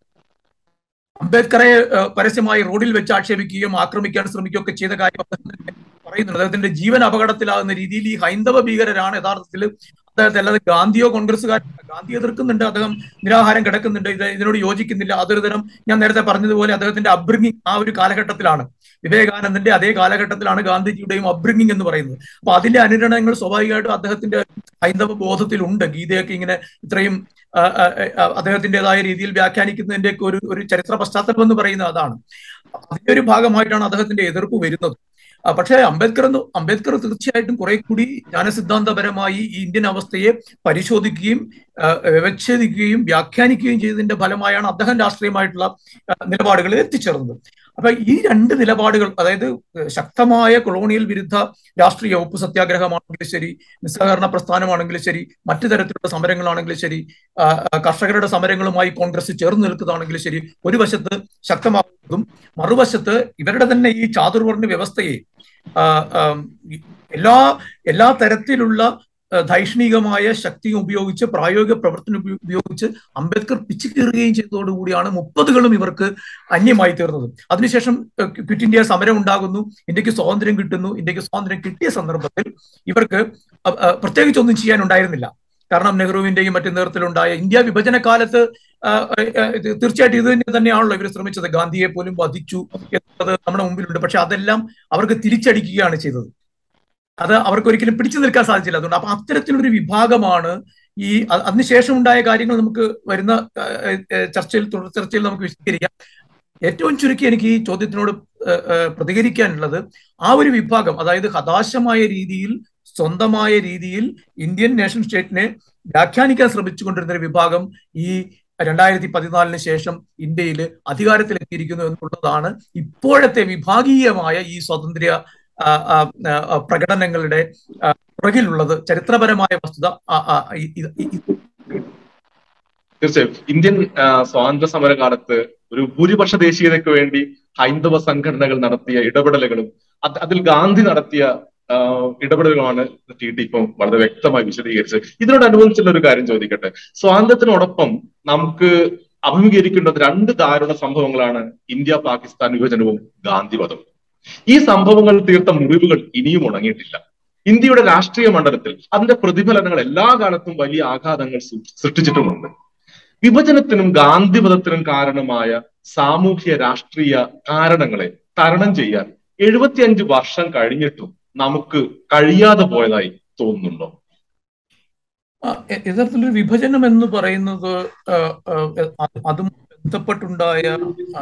അംബേദ്കറെ ആ, പരസ്യമായി റോഡിൽ വെച്ച് ആക്ഷേപിക്കുകയും ആക്രമിക്കാൻ ശ്രമിക്കുകയും ഒക്കെ ചെയ്ത കാര്യം അദ്ദേഹം തന്നെ പറയുന്നുണ്ട് അദ്ദേഹത്തിന്റെ ജീവൻ അപകടത്തിലാകുന്ന രീതിയിൽ ഈ ഹൈന്ദവ ഭീകരരാണ് യഥാർത്ഥത്തിൽ അദ്ദേഹത്തെ അല്ലാതെ ഗാന്ധിയോ കോൺഗ്രസ്സുകാർ ഗാന്ധി എതിർക്കുന്നുണ്ട് അദ്ദേഹം നിരാഹാരം കിടക്കുന്നുണ്ട് ഇത് ഇതിനോട് യോജിക്കുന്നില്ല അതൊരു തരം ഞാൻ നേരത്തെ പറഞ്ഞതുപോലെ അദ്ദേഹത്തിന്റെ അബ്രിങ്ങിങ് ആ ഒരു കാലഘട്ടത്തിലാണ് വിവേകാനന്ദന്റെ അതേ കാലഘട്ടത്തിലാണ് ഗാന്ധിജിയുടെയും അബ്രിങ്ങിങ് എന്ന് പറയുന്നത് അപ്പൊ അതിന്റെ അനുരണനങ്ങൾ സ്വാഭാവികമായിട്ടും അദ്ദേഹത്തിന്റെ ഹൈന്ദവ ബോധത്തിലുണ്ട് ഗീതയൊക്കെ ഇങ്ങനെ ഇത്രയും ആ, ആ, ആ, അദ്ദേഹത്തിന്റേതായ രീതിയിൽ വ്യാഖ്യാനിക്കുന്നതിന്റെ ഒക്കെ ഒരു ഒരു ചരിത്ര പശ്ചാത്തലം എന്ന് പറയുന്നത് അതാണ് അതിന്റെ ഒരു ഭാഗമായിട്ടാണ് അദ്ദേഹത്തിന്റെ എതിർപ്പ് വരുന്നത് ആ, പക്ഷേ അംബേദ്കർ എന്ന് അംബേദ്കർ തീർച്ചയായിട്ടും കുറെ കൂടി ജ്ഞാനസിദ്ധാന്തപരമായി ഈ ഇന്ത്യൻ അവസ്ഥയെ പരിശോധിക്കുകയും ആ, വ്യവച്ഛേദിക്കുകയും വ്യാഖ്യാനിക്കുകയും ചെയ്തതിന്റെ ഫലമായാണ് അദ്ദേഹം രാഷ്ട്രീയമായിട്ടുള്ള ആ, നിലപാടുകളിൽ എത്തിച്ചേർന്നത് അപ്പൊ ഈ രണ്ട് നിലപാടുകൾ അതായത് ശക്തമായ കൊളോണിയൽ വിരുദ്ധ രാഷ്ട്രീയ ഉപ്പ് സത്യാഗ്രഹമാണെങ്കിലും ശരി നിസ്സഹകരണ പ്രസ്ഥാനമാണെങ്കിലും ശരി മറ്റു തരത്തിലുള്ള സമരങ്ങളാണെങ്കിലും ശരി ആ, ആ, കർഷകരുടെ സമരങ്ങളുമായി കോൺഗ്രസ് ചേർന്ന് നിൽക്കുന്നതാണെങ്കിലും ശരി ഒരു വശത്ത് ശക്തമാക്കുന്നതും മറുവശത്ത് ഇവരുടെ തന്നെ ഈ ചാതുർവർണ്ണ വ്യവസ്ഥയെ ആ, ആ, ഈ എല്ലാ എല്ലാ തരത്തിലുള്ള ആ, ധൈഷ്ണികമായ ശക്തിയും ഉപയോഗിച്ച് പ്രായോഗിക പ്രവർത്തനം ഉപയോ- ഉപയോഗിച്ച് അംബേദ്കർ പിച്ചു കീറുകയും ചെയ്തതോടുകൂടിയാണ് മുപ്പതുകളും ഇവർക്ക് അന്യമായി തീർന്നത് അതിനുശേഷം ആ, ക്വിറ്റ് ഇന്ത്യ സമരം ഉണ്ടാകുന്നു ഇന്ത്യക്ക് സ്വാതന്ത്ര്യം കിട്ടുന്നു ഇന്ത്യക്ക് സ്വാതന്ത്ര്യം കിട്ടിയ സന്ദർഭത്തിൽ ഇവർക്ക് ആ, ആ, പ്രത്യേകിച്ചൊന്നും ചെയ്യാനുണ്ടായിരുന്നില്ല കാരണം നെഹ്റുവിന്റെയും മറ്റു നേതൃത്വത്തിലുണ്ടായ ഇന്ത്യ വിഭജന കാലത്ത് ആ, ആ, ഇത് തീർച്ചയായിട്ടും ഇത് തന്നെ തന്നെയാണല്ലോ ഇവർ ശ്രമിച്ചത് ഗാന്ധിയെ പോലും വധിച്ചു എന്നുള്ളത് നമ്മുടെ മുമ്പിലുണ്ട് പക്ഷെ അതെല്ലാം അവർക്ക് തിരിച്ചടിക്കുകയാണ് ചെയ്തത് അത് അവർക്ക് ഒരിക്കലും പിടിച്ചു നിൽക്കാൻ സാധിച്ചില്ല അതുകൊണ്ട് അപ്പൊ അത്തരത്തിലൊരു വിഭാഗമാണ് ഈ അ- അതിനുശേഷം ഉണ്ടായ കാര്യങ്ങൾ നമുക്ക് വരുന്ന ആ, ആ, ചർച്ചയിൽ തുടർ ചർച്ചയിൽ നമുക്ക് വിശദീകരിക്കാം ഏറ്റവും ചുരുക്കി എനിക്ക് ഈ ചോദ്യത്തിനോട് ആ, ആ, പ്രതികരിക്കാനുള്ളത് ആ ഒരു വിഭാഗം അതായത് ഹതാശമായ രീതിയിൽ സ്വന്തമായ രീതിയിൽ ഇന്ത്യൻ നേഷൻ സ്റ്റേറ്റിനെ വ്യാഖ്യാനിക്കാൻ ശ്രമിച്ചുകൊണ്ടിരുന്ന ഒരു വിഭാഗം ഈ രണ്ടായിരത്തി പതിനാലിന് ശേഷം ഇന്ത്യയിൽ അധികാരത്തിലെത്തിയിരിക്കുന്നു എന്നുള്ളതാണ് ഇപ്പോഴത്തെ വിഭാഗീയമായ ഈ സ്വാതന്ത്ര്യ ആ, ആ, ആ, പ്രകടനങ്ങളുടെ ആ, പുറകിലുള്ളത് ചരിത്രപരമായ വസ്തുത ആ, ആ, ഈ- ഈ- ഈ- തീർച്ചയായും ഇന്ത്യൻ ആ, സ്വാതന്ത്ര്യ സമര കാലത്ത് ഒരു ഭൂരിപക്ഷ ദേശീയതയ്ക്ക് വേണ്ടി ഹൈന്ദവ സംഘടനകൾ നടത്തിയ ഇടപെടലുകളും അത് അതിൽ ഗാന്ധി നടത്തിയ ആ, ഇടപെടലുകളാണ് ടി ടി ഇപ്പം വളരെ വ്യക്തമായി വിശദീകരിച്ചത് ഇതിനോടനുബന്ധിച്ചുള്ള ഒരു കാര്യം ചോദിക്കട്ടെ സ്വാതന്ത്ര്യത്തിനോടൊപ്പം നമുക്ക് അഭിമുഖീകരിക്കേണ്ടത് രണ്ട് ദാരുണ സംഭവങ്ങളാണ് ഇന്ത്യ പാകിസ്ഥാൻ വിഭജനവും ഗാന്ധിവധവും ഈ സംഭവങ്ങൾ തീർത്ത മുറിവുകൾ ഇനിയും ഉണങ്ങിയിട്ടില്ല ഇന്ത്യയുടെ രാഷ്ട്രീയ മണ്ഡലത്തിൽ അതിന്റെ പ്രതിഫലനങ്ങൾ എല്ലാ കാലത്തും വലിയ ആഘാതങ്ങൾ സൃ- സൃഷ്ടിച്ചിട്ടുമുണ്ട് വിഭജനത്തിനും ഗാന്ധിവധത്തിനും കാരണമായ സാമൂഹ്യ രാഷ്ട്രീയ കാരണങ്ങളെ തരണം ചെയ്യാൻ എഴുപത്തിയഞ്ച് വർഷം കഴിഞ്ഞിട്ടും നമുക്ക് കഴിയാതെ പോയതായി തോന്നുന്നുണ്ടോ ആ, യ- യഥാർത്ഥത്തിൽ ഒരു വിഭജനം എന്ന് പറയുന്നത് ആ, ആ, അത് അതും ബന്ധപ്പെട്ടുണ്ടായ ആ,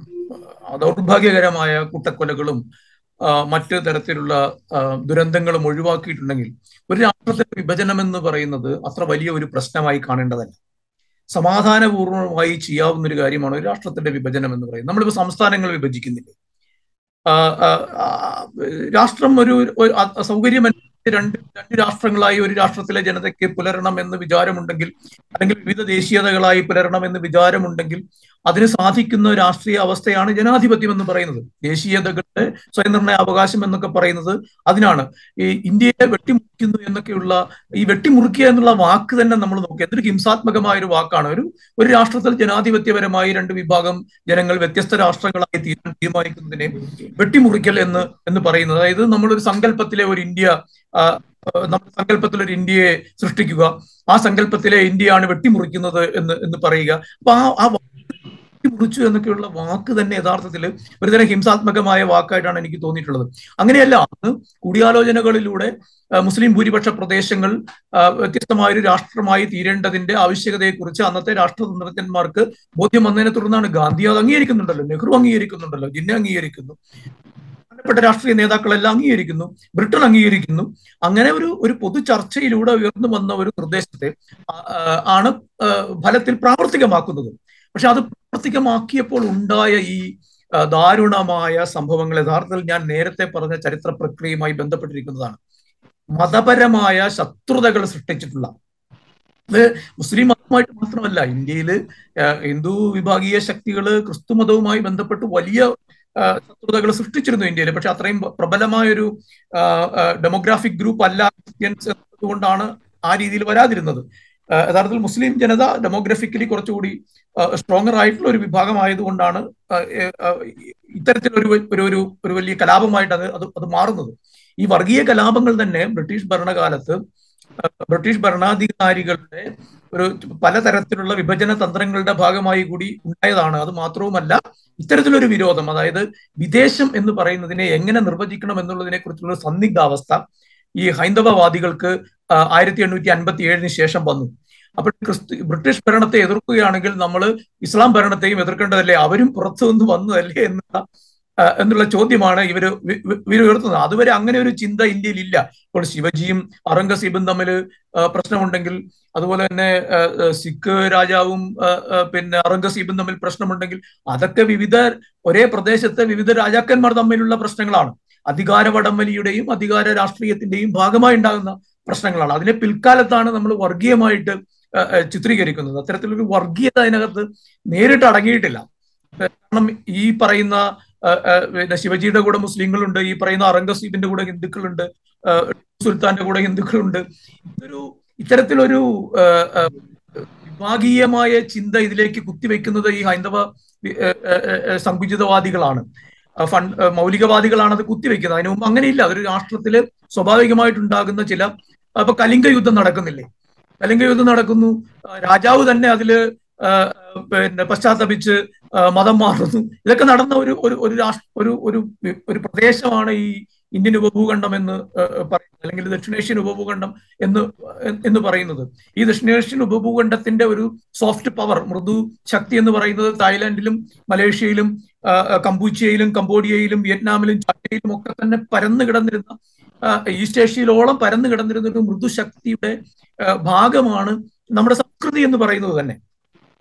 ആ, ദൗർഭാഗ്യകരമായ കൂട്ടക്കൊലകളും ആ, മറ്റ് തരത്തിലുള്ള ആ, ദുരന്തങ്ങളും ഒഴിവാക്കിയിട്ടുണ്ടെങ്കിൽ ഒരു രാഷ്ട്രത്തിന്റെ വിഭജനം എന്ന് പറയുന്നത് അത്ര വലിയ ഒരു പ്രശ്നമായി കാണേണ്ടതല്ല സമാധാനപൂർവമായി ചെയ്യാവുന്ന ഒരു കാര്യമാണ് ഒരു രാഷ്ട്രത്തിന്റെ വിഭജനം എന്ന് പറയുന്നത് നമ്മളിപ്പോൾ സംസ്ഥാനങ്ങൾ വിഭജിക്കുന്നില്ലേ ആ, ആ, ആ, രാഷ്ട്രം ഒരു ഒരു അ- സൗകര്യമനുസരിച്ച് രണ്ട് രണ്ട് രാഷ്ട്രങ്ങളായി ഒരു രാഷ്ട്രത്തിലെ ജനതയ്ക്ക് പുലരണം എന്ന് വിചാരമുണ്ടെങ്കിൽ അല്ലെങ്കിൽ വിവിധ ദേശീയതകളായി പുലരണം എന്ന് വിചാരമുണ്ടെങ്കിൽ അതിന് സാധിക്കുന്ന രാഷ്ട്രീയ അവസ്ഥയാണ് ജനാധിപത്യം എന്ന് പറയുന്നത് ദേശീയതകളുടെ സ്വയംനിർണയ അവകാശം എന്നൊക്കെ പറയുന്നത് അതിനാണ് ഈ ഇന്ത്യയെ വെട്ടിമുറിക്കുന്നു എന്നൊക്കെയുള്ള ഈ വെട്ടിമുറിക്കുക എന്നുള്ള വാക്ക് തന്നെ നമ്മൾ നോക്കുക എന്തൊരു ഹിംസാത്മകമായ ഒരു വാക്കാണ് ഒരു ഒരു രാഷ്ട്രത്തിൽ ജനാധിപത്യപരമായി രണ്ട് വിഭാഗം ജനങ്ങൾ വ്യത്യസ്ത രാഷ്ട്രങ്ങളായി തീരാൻ തീരുമാനിക്കുന്നതിനെ വെട്ടിമുറിക്കൽ എന്ന് എന്ന് പറയുന്നത് അതായത് നമ്മളൊരു സങ്കല്പത്തിലെ ഒരു ഇന്ത്യ ആ, ആ, നമ്മുടെ സങ്കല്പത്തിൽ ഒരു ഇന്ത്യയെ സൃഷ്ടിക്കുക ആ സങ്കല്പത്തിലെ ഇന്ത്യയാണ് വെട്ടിമുറിക്കുന്നത് എന്ന് എന്ന് പറയുക അപ്പൊ ആ ആ വാക്ക് വെട്ടിമുറിച്ചു എന്നൊക്കെയുള്ള വാക്ക് തന്നെ യഥാർത്ഥത്തിൽ ഒരുതരം ഹിംസാത്മകമായ വാക്കായിട്ടാണ് എനിക്ക് തോന്നിയിട്ടുള്ളത് അങ്ങനെയല്ല അന്ന് കൂടിയാലോചനകളിലൂടെ ആ, മുസ്ലിം ഭൂരിപക്ഷ പ്രദേശങ്ങൾ ആ, വ്യത്യസ്തമായ ഒരു രാഷ്ട്രമായി തീരേണ്ടതിന്റെ ആവശ്യകതയെക്കുറിച്ച് അന്നത്തെ രാഷ്ട്രതന്ത്രജ്ഞന്മാർക്ക് ബോധ്യം വന്നതിനെ തുടർന്നാണ് ഗാന്ധി അത് അംഗീകരിക്കുന്നുണ്ടല്ലോ നെഹ്റു അംഗീകരിക്കുന്നുണ്ടല്ലോ ജിന്ന അംഗീകരിക്കുന്നു പ്രധാനപ്പെട്ട രാഷ്ട്രീയ നേതാക്കളെല്ലാം അംഗീകരിക്കുന്നു ബ്രിട്ടൻ അംഗീകരിക്കുന്നു അങ്ങനെ ഒരു ഒരു പൊതു ചർച്ചയിലൂടെ ഉയർന്നു വന്ന ഒരു നിർദ്ദേശത്തെ ആ, ആ, ആണ് ആ, ഫലത്തിൽ പ്രാവർത്തികമാക്കുന്നത് പക്ഷെ അത് പ്രാവർത്തികമാക്കിയപ്പോൾ ഉണ്ടായ ഈ ആ, ദാരുണമായ സംഭവങ്ങൾ യഥാർത്ഥത്തിൽ ഞാൻ നേരത്തെ പറഞ്ഞ ചരിത്ര പ്രക്രിയയുമായി ബന്ധപ്പെട്ടിരിക്കുന്നതാണ് മതപരമായ ശത്രുതകൾ സൃഷ്ടിച്ചിട്ടുള്ള അത് മുസ്ലിം മതവുമായിട്ട് മാത്രമല്ല ഇന്ത്യയിൽ ഹിന്ദു വിഭാഗീയ ശക്തികള് ക്രിസ്തു മതവുമായി ബന്ധപ്പെട്ട് വലിയ ആ, ശത്രുതകൾ സൃഷ്ടിച്ചിരുന്നു ഇന്ത്യയിൽ പക്ഷെ അത്രയും പ്രബലമായ ഒരു ഡെമോഗ്രാഫിക് ഗ്രൂപ്പ് അല്ല ക്രിസ്ത്യൻസ് എന്നതുകൊണ്ടാണ് ആ രീതിയിൽ വരാതിരുന്നത് ആ, യഥാർത്ഥത്തിൽ മുസ്ലിം ജനത ഡെമോഗ്രഫിക്കലി കുറച്ചുകൂടി സ്ട്രോങ്ങർ ആയിട്ടുള്ള ഒരു വിഭാഗം ആയതുകൊണ്ടാണ് ആ, ഏ, ആ, ഇത്തരത്തിലൊരു വ- ഒരു ഒരു ഒരു വലിയ കലാപമായിട്ട് അത് അത് അത് മാറുന്നത് ഈ വർഗീയ കലാപങ്ങൾ തന്നെ ബ്രിട്ടീഷ് ഭരണകാലത്ത് ആ, ബ്രിട്ടീഷ് ഭരണാധികാരികളുടെ ഒരു പലതരത്തിലുള്ള വിഭജന തന്ത്രങ്ങളുടെ ഭാഗമായി കൂടി ഉണ്ടായതാണ് അത് മാത്രവുമല്ല ഇത്തരത്തിലൊരു വിരോധം അതായത് വിദേശം എന്ന് പറയുന്നതിനെ എങ്ങനെ നിർവചിക്കണം എന്നുള്ളതിനെ കുറിച്ചുള്ള ഒരു സന്ദിഗ്ധാവസ്ഥ ഈ ഹൈന്ദവവാദികൾക്ക് ആയിരത്തി എണ്ണൂറ്റി അൻപത്തി ഏഴിന് ശേഷം വന്നു അപ്പോൾ ക്രിസ്തു ബ്രിട്ടീഷ് ഭരണത്തെ എതിർക്കുകയാണെങ്കിൽ നമ്മൾ ഇസ്ലാം ഭരണത്തെയും എതിർക്കേണ്ടതല്ലേ അവരും പുറത്തു നിന്ന് വന്നതല്ലേ എന്നുള്ള ആ, എന്നുള്ള ചോദ്യമാണ് ഇവര് വി- വി- ഇവര് ഉയർത്തുന്നത് അതുവരെ അങ്ങനെ ഒരു ചിന്ത ഇന്ത്യയിൽ ഇല്ല ഇപ്പോൾ ശിവജിയും ഔറംഗസീബും തമ്മിൽ ആ, പ്രശ്നമുണ്ടെങ്കിൽ അതുപോലെ തന്നെ ആ, ആ, സിഖ് രാജാവും ആ, ആ, പിന്നെ ഔറംഗസീബും തമ്മിൽ പ്രശ്നമുണ്ടെങ്കിൽ അതൊക്കെ വിവിധ ഒരേ പ്രദേശത്തെ വിവിധ രാജാക്കന്മാർ തമ്മിലുള്ള പ്രശ്നങ്ങളാണ് അധികാര വടംവലിയുടെയും അധികാര രാഷ്ട്രീയത്തിന്റെയും ഭാഗമായി ഉണ്ടാകുന്ന പ്രശ്നങ്ങളാണ് അതിനെ പിൽക്കാലത്താണ് നമ്മൾ വർഗീയമായിട്ട് ആ, ആ, ചിത്രീകരിക്കുന്നത് അത്തരത്തിലൊരു വർഗീയത അതിനകത്ത് നേരിട്ട് അടങ്ങിയിട്ടില്ല കാരണം ഈ പറയുന്ന ആ, ആ, പിന്നെ ശിവജിയുടെ കൂടെ മുസ്ലിങ്ങളുണ്ട് ഈ പറയുന്ന ഔറംഗസീബിന്റെ കൂടെ ഹിന്ദുക്കളുണ്ട് ആ, ടിപ്പു സുൽത്താന്റെ കൂടെ ഹിന്ദുക്കളുണ്ട് ഇതൊരു ഇത്തരത്തിലൊരു ആ, ആ, വിഭാഗീയമായ ചിന്ത ഇതിലേക്ക് കുത്തിവെക്കുന്നത് ഈ ഹൈന്ദവ വി- ആ, ആ, ആ, സങ്കുചിതവാദികളാണ് ആ, ഫണ്ട് ആ, മൗലികവാദികളാണ് അത് കുത്തിവെക്കുന്നത് അതിനു മുമ്പ് അങ്ങനെയില്ല അതൊരു രാഷ്ട്രത്തില് സ്വാഭാവികമായിട്ടുണ്ടാകുന്ന ചില അപ്പൊ കലിംഗ യുദ്ധം നടക്കുന്നില്ലേ കലിംഗ യുദ്ധം നടക്കുന്നു ആ, രാജാവ് തന്നെ അതില് ആ, പിന്നെ പശ്ചാത്തപിച്ച് ആ, മതം മാറുന്നു ഇതൊക്കെ നടന്ന ഒരു ഒരു ഒരു രാഷ്ട്ര ഒരു ഒരു ഒരു പ്രദേശമാണ് ഈ ഇന്ത്യൻ ഉപഭൂഖണ്ഡം എന്ന് ആ, പറയുന്നത് അല്ലെങ്കിൽ ദക്ഷിണേഷ്യൻ ഉപഭൂഖണ്ഡം എന്ന് എന്ന് പറയുന്നത് ഈ ദക്ഷിണേഷ്യൻ ഉപഭൂഖണ്ഡത്തിന്റെ ഒരു സോഫ്റ്റ് പവർ മൃദു ശക്തി എന്ന് പറയുന്നത് തായ്ലാന്റിലും മലേഷ്യയിലും ആ, കംപൂച്ചിയയിലും കംബോഡിയയിലും വിയറ്റ്നാമിലും ചൈനയിലും ഒക്കെ തന്നെ പരന്നു കിടന്നിരുന്ന ആ, ഈസ്റ്റ് ഏഷ്യയിലോളം പരന്നു കിടന്നിരുന്ന ഒരു മൃദുശക്തിയുടെ ആ, ഭാഗമാണ് നമ്മുടെ സംസ്കൃതി എന്ന് പറയുന്നത് തന്നെ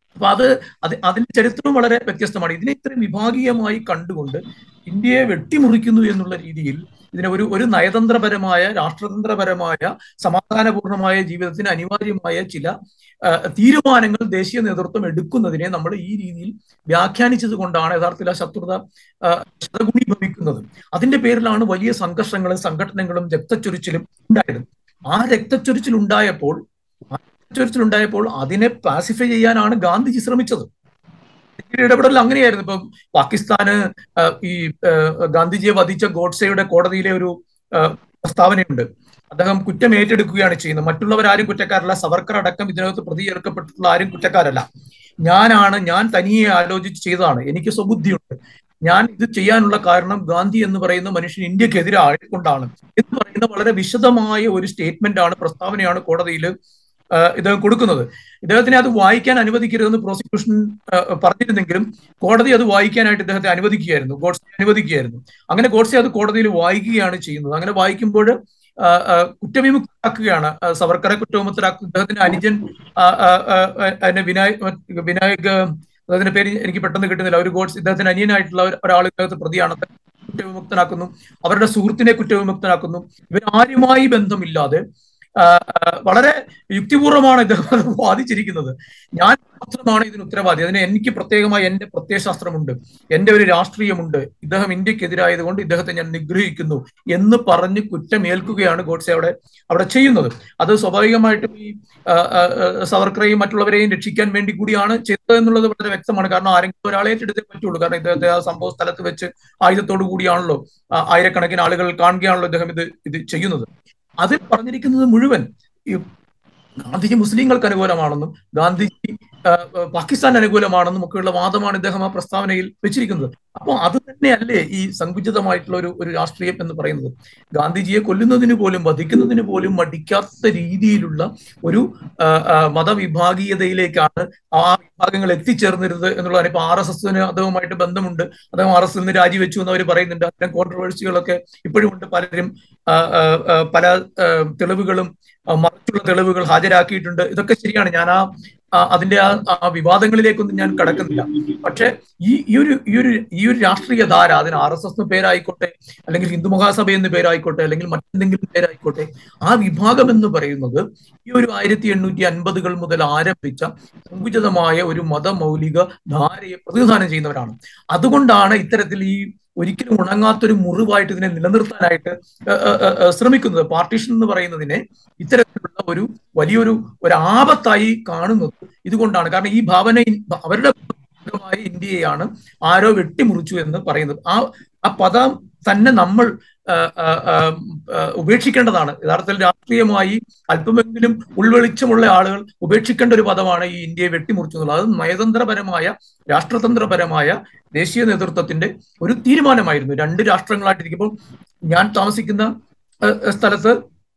അപ്പൊ അത് അത് അതിന്റെ ചരിത്രവും വളരെ വ്യത്യസ്തമാണ് ഇതിനെ ഇത്രയും വിഭാഗീയമായി കണ്ടുകൊണ്ട് ഇന്ത്യയെ വെട്ടിമുറിക്കുന്നു എന്നുള്ള രീതിയിൽ ഇതിനെ ഒരു ഒരു നയതന്ത്രപരമായ രാഷ്ട്രതന്ത്രപരമായ സമാധാനപൂർണമായ ജീവിതത്തിന് അനിവാര്യമായ ചില ആ, തീരുമാനങ്ങൾ ദേശീയ നേതൃത്വം എടുക്കുന്നതിനെ നമ്മൾ ഈ രീതിയിൽ വ്യാഖ്യാനിച്ചത് കൊണ്ടാണ് യഥാർത്ഥത്തിൽ ആ ശത്രുത ആ, ശതഗുണീഭവിക്കുന്നത് അതിന്റെ പേരിലാണ് വലിയ സംഘർഷങ്ങളും സംഘടനകളും രക്തച്ചൊരിച്ചിലും ഉണ്ടായത് ആ രക്തച്ചൊരിച്ചിൽ ഉണ്ടായപ്പോൾ ആ രക്തച്ചൊരിച്ചിൽ ഉണ്ടായപ്പോൾ അതിനെ പാസിഫൈ ചെയ്യാനാണ് ഗാന്ധിജി ശ്രമിച്ചത് ഇന്ത്യയുടെ ഇടപെടൽ അങ്ങനെയായിരുന്നു ഇപ്പൊ പാകിസ്ഥാന് ആ, ഈ ആ, ഗാന്ധിജിയെ വധിച്ച ഗോഡ്സെയുടെ കോടതിയിലെ ഒരു ആ, പ്രസ്താവനയുണ്ട് അദ്ദേഹം കുറ്റം ഏറ്റെടുക്കുകയാണ് ചെയ്യുന്നത് മറ്റുള്ളവരാരും കുറ്റക്കാരല്ല സവർക്കർ അടക്കം ഇതിനകത്ത് പ്രതി ചേർക്കപ്പെട്ടിട്ടുള്ള ആരും കുറ്റക്കാരല്ല ഞാനാണ് ഞാൻ തനിയെ ആലോചിച്ച് ചെയ്തതാണ് എനിക്ക് സ്വബുദ്ധിയുണ്ട് ഞാൻ ഇത് ചെയ്യാനുള്ള കാരണം ഗാന്ധി എന്ന് പറയുന്ന മനുഷ്യൻ ഇന്ത്യക്കെതിരായതുകൊണ്ടാണ് എന്ന് പറയുന്ന വളരെ വിശദമായ ഒരു സ്റ്റേറ്റ്മെന്റ് ആണ് പ്രസ്താവനയാണ് കോടതിയിൽ ഇദ്ദേഹം കൊടുക്കുന്നത് ഇദ്ദേഹത്തിനെ അത് വായിക്കാൻ അനുവദിക്കരുതെന്ന് പ്രോസിക്യൂഷൻ പറഞ്ഞിരുന്നെങ്കിലും കോടതി അത് വായിക്കാനായിട്ട് ഇദ്ദേഹത്തെ അനുവദിക്കുകയായിരുന്നു ഗോഡ്സെ അനുവദിക്കുകയായിരുന്നു അങ്ങനെ ഗോഡ്സെ അത് കോടതിയിൽ വായിക്കുകയാണ് ചെയ്യുന്നത് അങ്ങനെ വായിക്കുമ്പോൾ ആ, ആ, കുറ്റവിമുക്തരാക്കുകയാണ് ആ, സവർക്കറെ കുറ്റവിമുക്തരാക്കുക ഇദ്ദേഹത്തിന്റെ അനുജൻ ആ, ആ, ആ, ആ, അതിന്റെ വിനായക് വിനായക് അദ്ദേഹത്തിന്റെ പേര് എനിക്ക് പെട്ടെന്ന് കിട്ടുന്നില്ല ഒരു ഗോഡ്സ് ഇദ്ദേഹത്തിന്റെ അനിയനായിട്ടുള്ള ഒരു- ഒരാൾ ഇദ്ദേഹത്തെ പ്രതിയാണ് അദ്ദേഹത്തെ കുറ്റവിമുക്തനാക്കുന്നു അവരുടെ സുഹൃത്തിനെ കുറ്റവിമുക്തനാക്കുന്നു ഇവരാരുമായി ബന്ധമില്ലാതെ ആ, ആ, വളരെ യുക്തിപൂർവ്വമാണ് ഇദ്ദേഹം അത് വാദിച്ചിരിക്കുന്നത് ഞാൻ മാത്രമാണ് ഇതിന് ഉത്തരവാദി അതിന് എനിക്ക് പ്രത്യേകമായി എന്റെ പ്രത്യയശാസ്ത്രമുണ്ട് എന്റെ ഒരു രാഷ്ട്രീയമുണ്ട് ഇദ്ദേഹം ഇന്ത്യക്കെതിരായത് കൊണ്ട് ഇദ്ദേഹത്തെ ഞാൻ നിഗ്രഹിക്കുന്നു എന്ന് പറഞ്ഞ് കുറ്റമേൽക്കുകയാണ് ഗോഡ്സെ അവിടെ അവിടെ ചെയ്യുന്നത് അത് സ്വാഭാവികമായിട്ടും ഈ ആ, ആ, ആ, സവർക്കറെയും മറ്റുള്ളവരെയും രക്ഷിക്കാൻ വേണ്ടി കൂടിയാണ് ചെയ്തത് എന്നുള്ളത് വളരെ വ്യക്തമാണ് കാരണം ആരെങ്കിലും ഒരാളെ ഏറ്റെടുത്തേ പറ്റുള്ളൂ കാരണം ഇദ്ദേഹത്തെ ആ സംഭവ സ്ഥലത്ത് വെച്ച് ആയുധത്തോടു കൂടിയാണല്ലോ ആ, ആയിരക്കണക്കിന് ആളുകൾ കാണുകയാണല്ലോ ഇദ്ദേഹം ഇത് ഇത് ചെയ്യുന്നത് അതിൽ പറഞ്ഞിരിക്കുന്നത് മുഴുവൻ ഈ ഗാന്ധിജി മുസ്ലിങ്ങൾക്ക് അനുകൂലമാണെന്നും ഗാന്ധിജി ആ, ആ, പാകിസ്ഥാൻ അനുകൂലമാണെന്നും ഒക്കെയുള്ള വാദമാണ് ഇദ്ദേഹം ആ പ്രസ്താവനയിൽ വെച്ചിരിക്കുന്നത് അപ്പോൾ അത് തന്നെയല്ലേ ഈ സങ്കുചിതമായിട്ടുള്ള ഒരു ഒരു രാഷ്ട്രീയം എന്ന് പറയുന്നത് ഗാന്ധിജിയെ കൊല്ലുന്നതിന് പോലും വധിക്കുന്നതിന് പോലും മടിക്കാത്ത രീതിയിലുള്ള ഒരു ആ, ആ, മതവിഭാഗീയതയിലേക്കാണ് ആ വിഭാഗങ്ങൾ എത്തിച്ചേർന്നിരുന്നത് എന്നുള്ളതാണ് ഇപ്പൊ ആർ എസ് എസിന് അദ്ദേഹവുമായിട്ട് ബന്ധമുണ്ട് അദ്ദേഹം ആർ എസ് നിന്ന് രാജിവെച്ചു എന്ന് അവർ പറയുന്നുണ്ട് അത്തരം കോൺട്രവേഴ്സികളൊക്കെ ഇപ്പോഴും ഉണ്ട് പലരും ആ, ആ, ആ, പല ആ, തെളിവുകളും ആ, മറിച്ചുള്ള തെളിവുകൾ ഹാജരാക്കിയിട്ടുണ്ട് ഇതൊക്കെ ശരിയാണ് ഞാൻ ആ ആ, അതിന്റെ ആ ആ വിവാദങ്ങളിലേക്കൊന്നും ഞാൻ കടക്കുന്നില്ല പക്ഷെ ഈ ഈ ഒരു ഈ ഒരു ഈ ഒരു രാഷ്ട്രീയ ധാര അതിന് ആർ എസ് എസ് പേരായിക്കോട്ടെ അല്ലെങ്കിൽ ഹിന്ദു മഹാസഭ എന്ന് പേരായിക്കോട്ടെ അല്ലെങ്കിൽ മറ്റെന്തെങ്കിലും പേരായിക്കോട്ടെ ആ വിഭാഗം എന്ന് പറയുന്നത് ഈ ഒരു ആയിരത്തി എണ്ണൂറ്റി അൻപതുകൾ മുതൽ ആരംഭിച്ച സങ്കുചിതമായ ഒരു മതമൗലിക ധാരയെ പ്രതിനിധാനം ചെയ്യുന്നവരാണ് അതുകൊണ്ടാണ് ഇത്തരത്തിൽ ഈ ഒരിക്കലും ഉണങ്ങാത്തൊരു മുറിവായിട്ട് ഇതിനെ നിലനിർത്താനായിട്ട് ഏ, ഏ, ഏ, ഏ, ശ്രമിക്കുന്നത് പാർട്ടീഷൻ എന്ന് പറയുന്നതിനെ ഇത്തരത്തിലുള്ള ഒരു വലിയൊരു ഒരു ആപത്തായി കാണുന്നത് ഇതുകൊണ്ടാണ് കാരണം ഈ ഭാവന ഇൻ- അവരുടെ ഭാഗമായ ഇന്ത്യയെയാണ് ആരോ വെട്ടിമുറിച്ചു എന്ന് പറയുന്നത് ആ ആ പദം തന്നെ നമ്മൾ ആ, ആ, ആ, ആ, ഉപേക്ഷിക്കേണ്ടതാണ് യഥാർത്ഥത്തിൽ രാഷ്ട്രീയമായി അല്പമെങ്കിലും ഉൾവെളിച്ചമുള്ള ആളുകൾ ഉപേക്ഷിക്കേണ്ട ഒരു പദമാണ് ഈ ഇന്ത്യയെ വെട്ടിമുറിച്ചു എന്നുള്ളത് അത് നയതന്ത്രപരമായ രാഷ്ട്രതന്ത്രപരമായ ദേശീയ നേതൃത്വത്തിന്റെ ഒരു തീരുമാനമായിരുന്നു രണ്ട് രാഷ്ട്രങ്ങളായിട്ടിരിക്കുമ്പോൾ ഞാൻ താമസിക്കുന്ന ഏഹ്, ഏഹ്, സ്ഥലത്ത്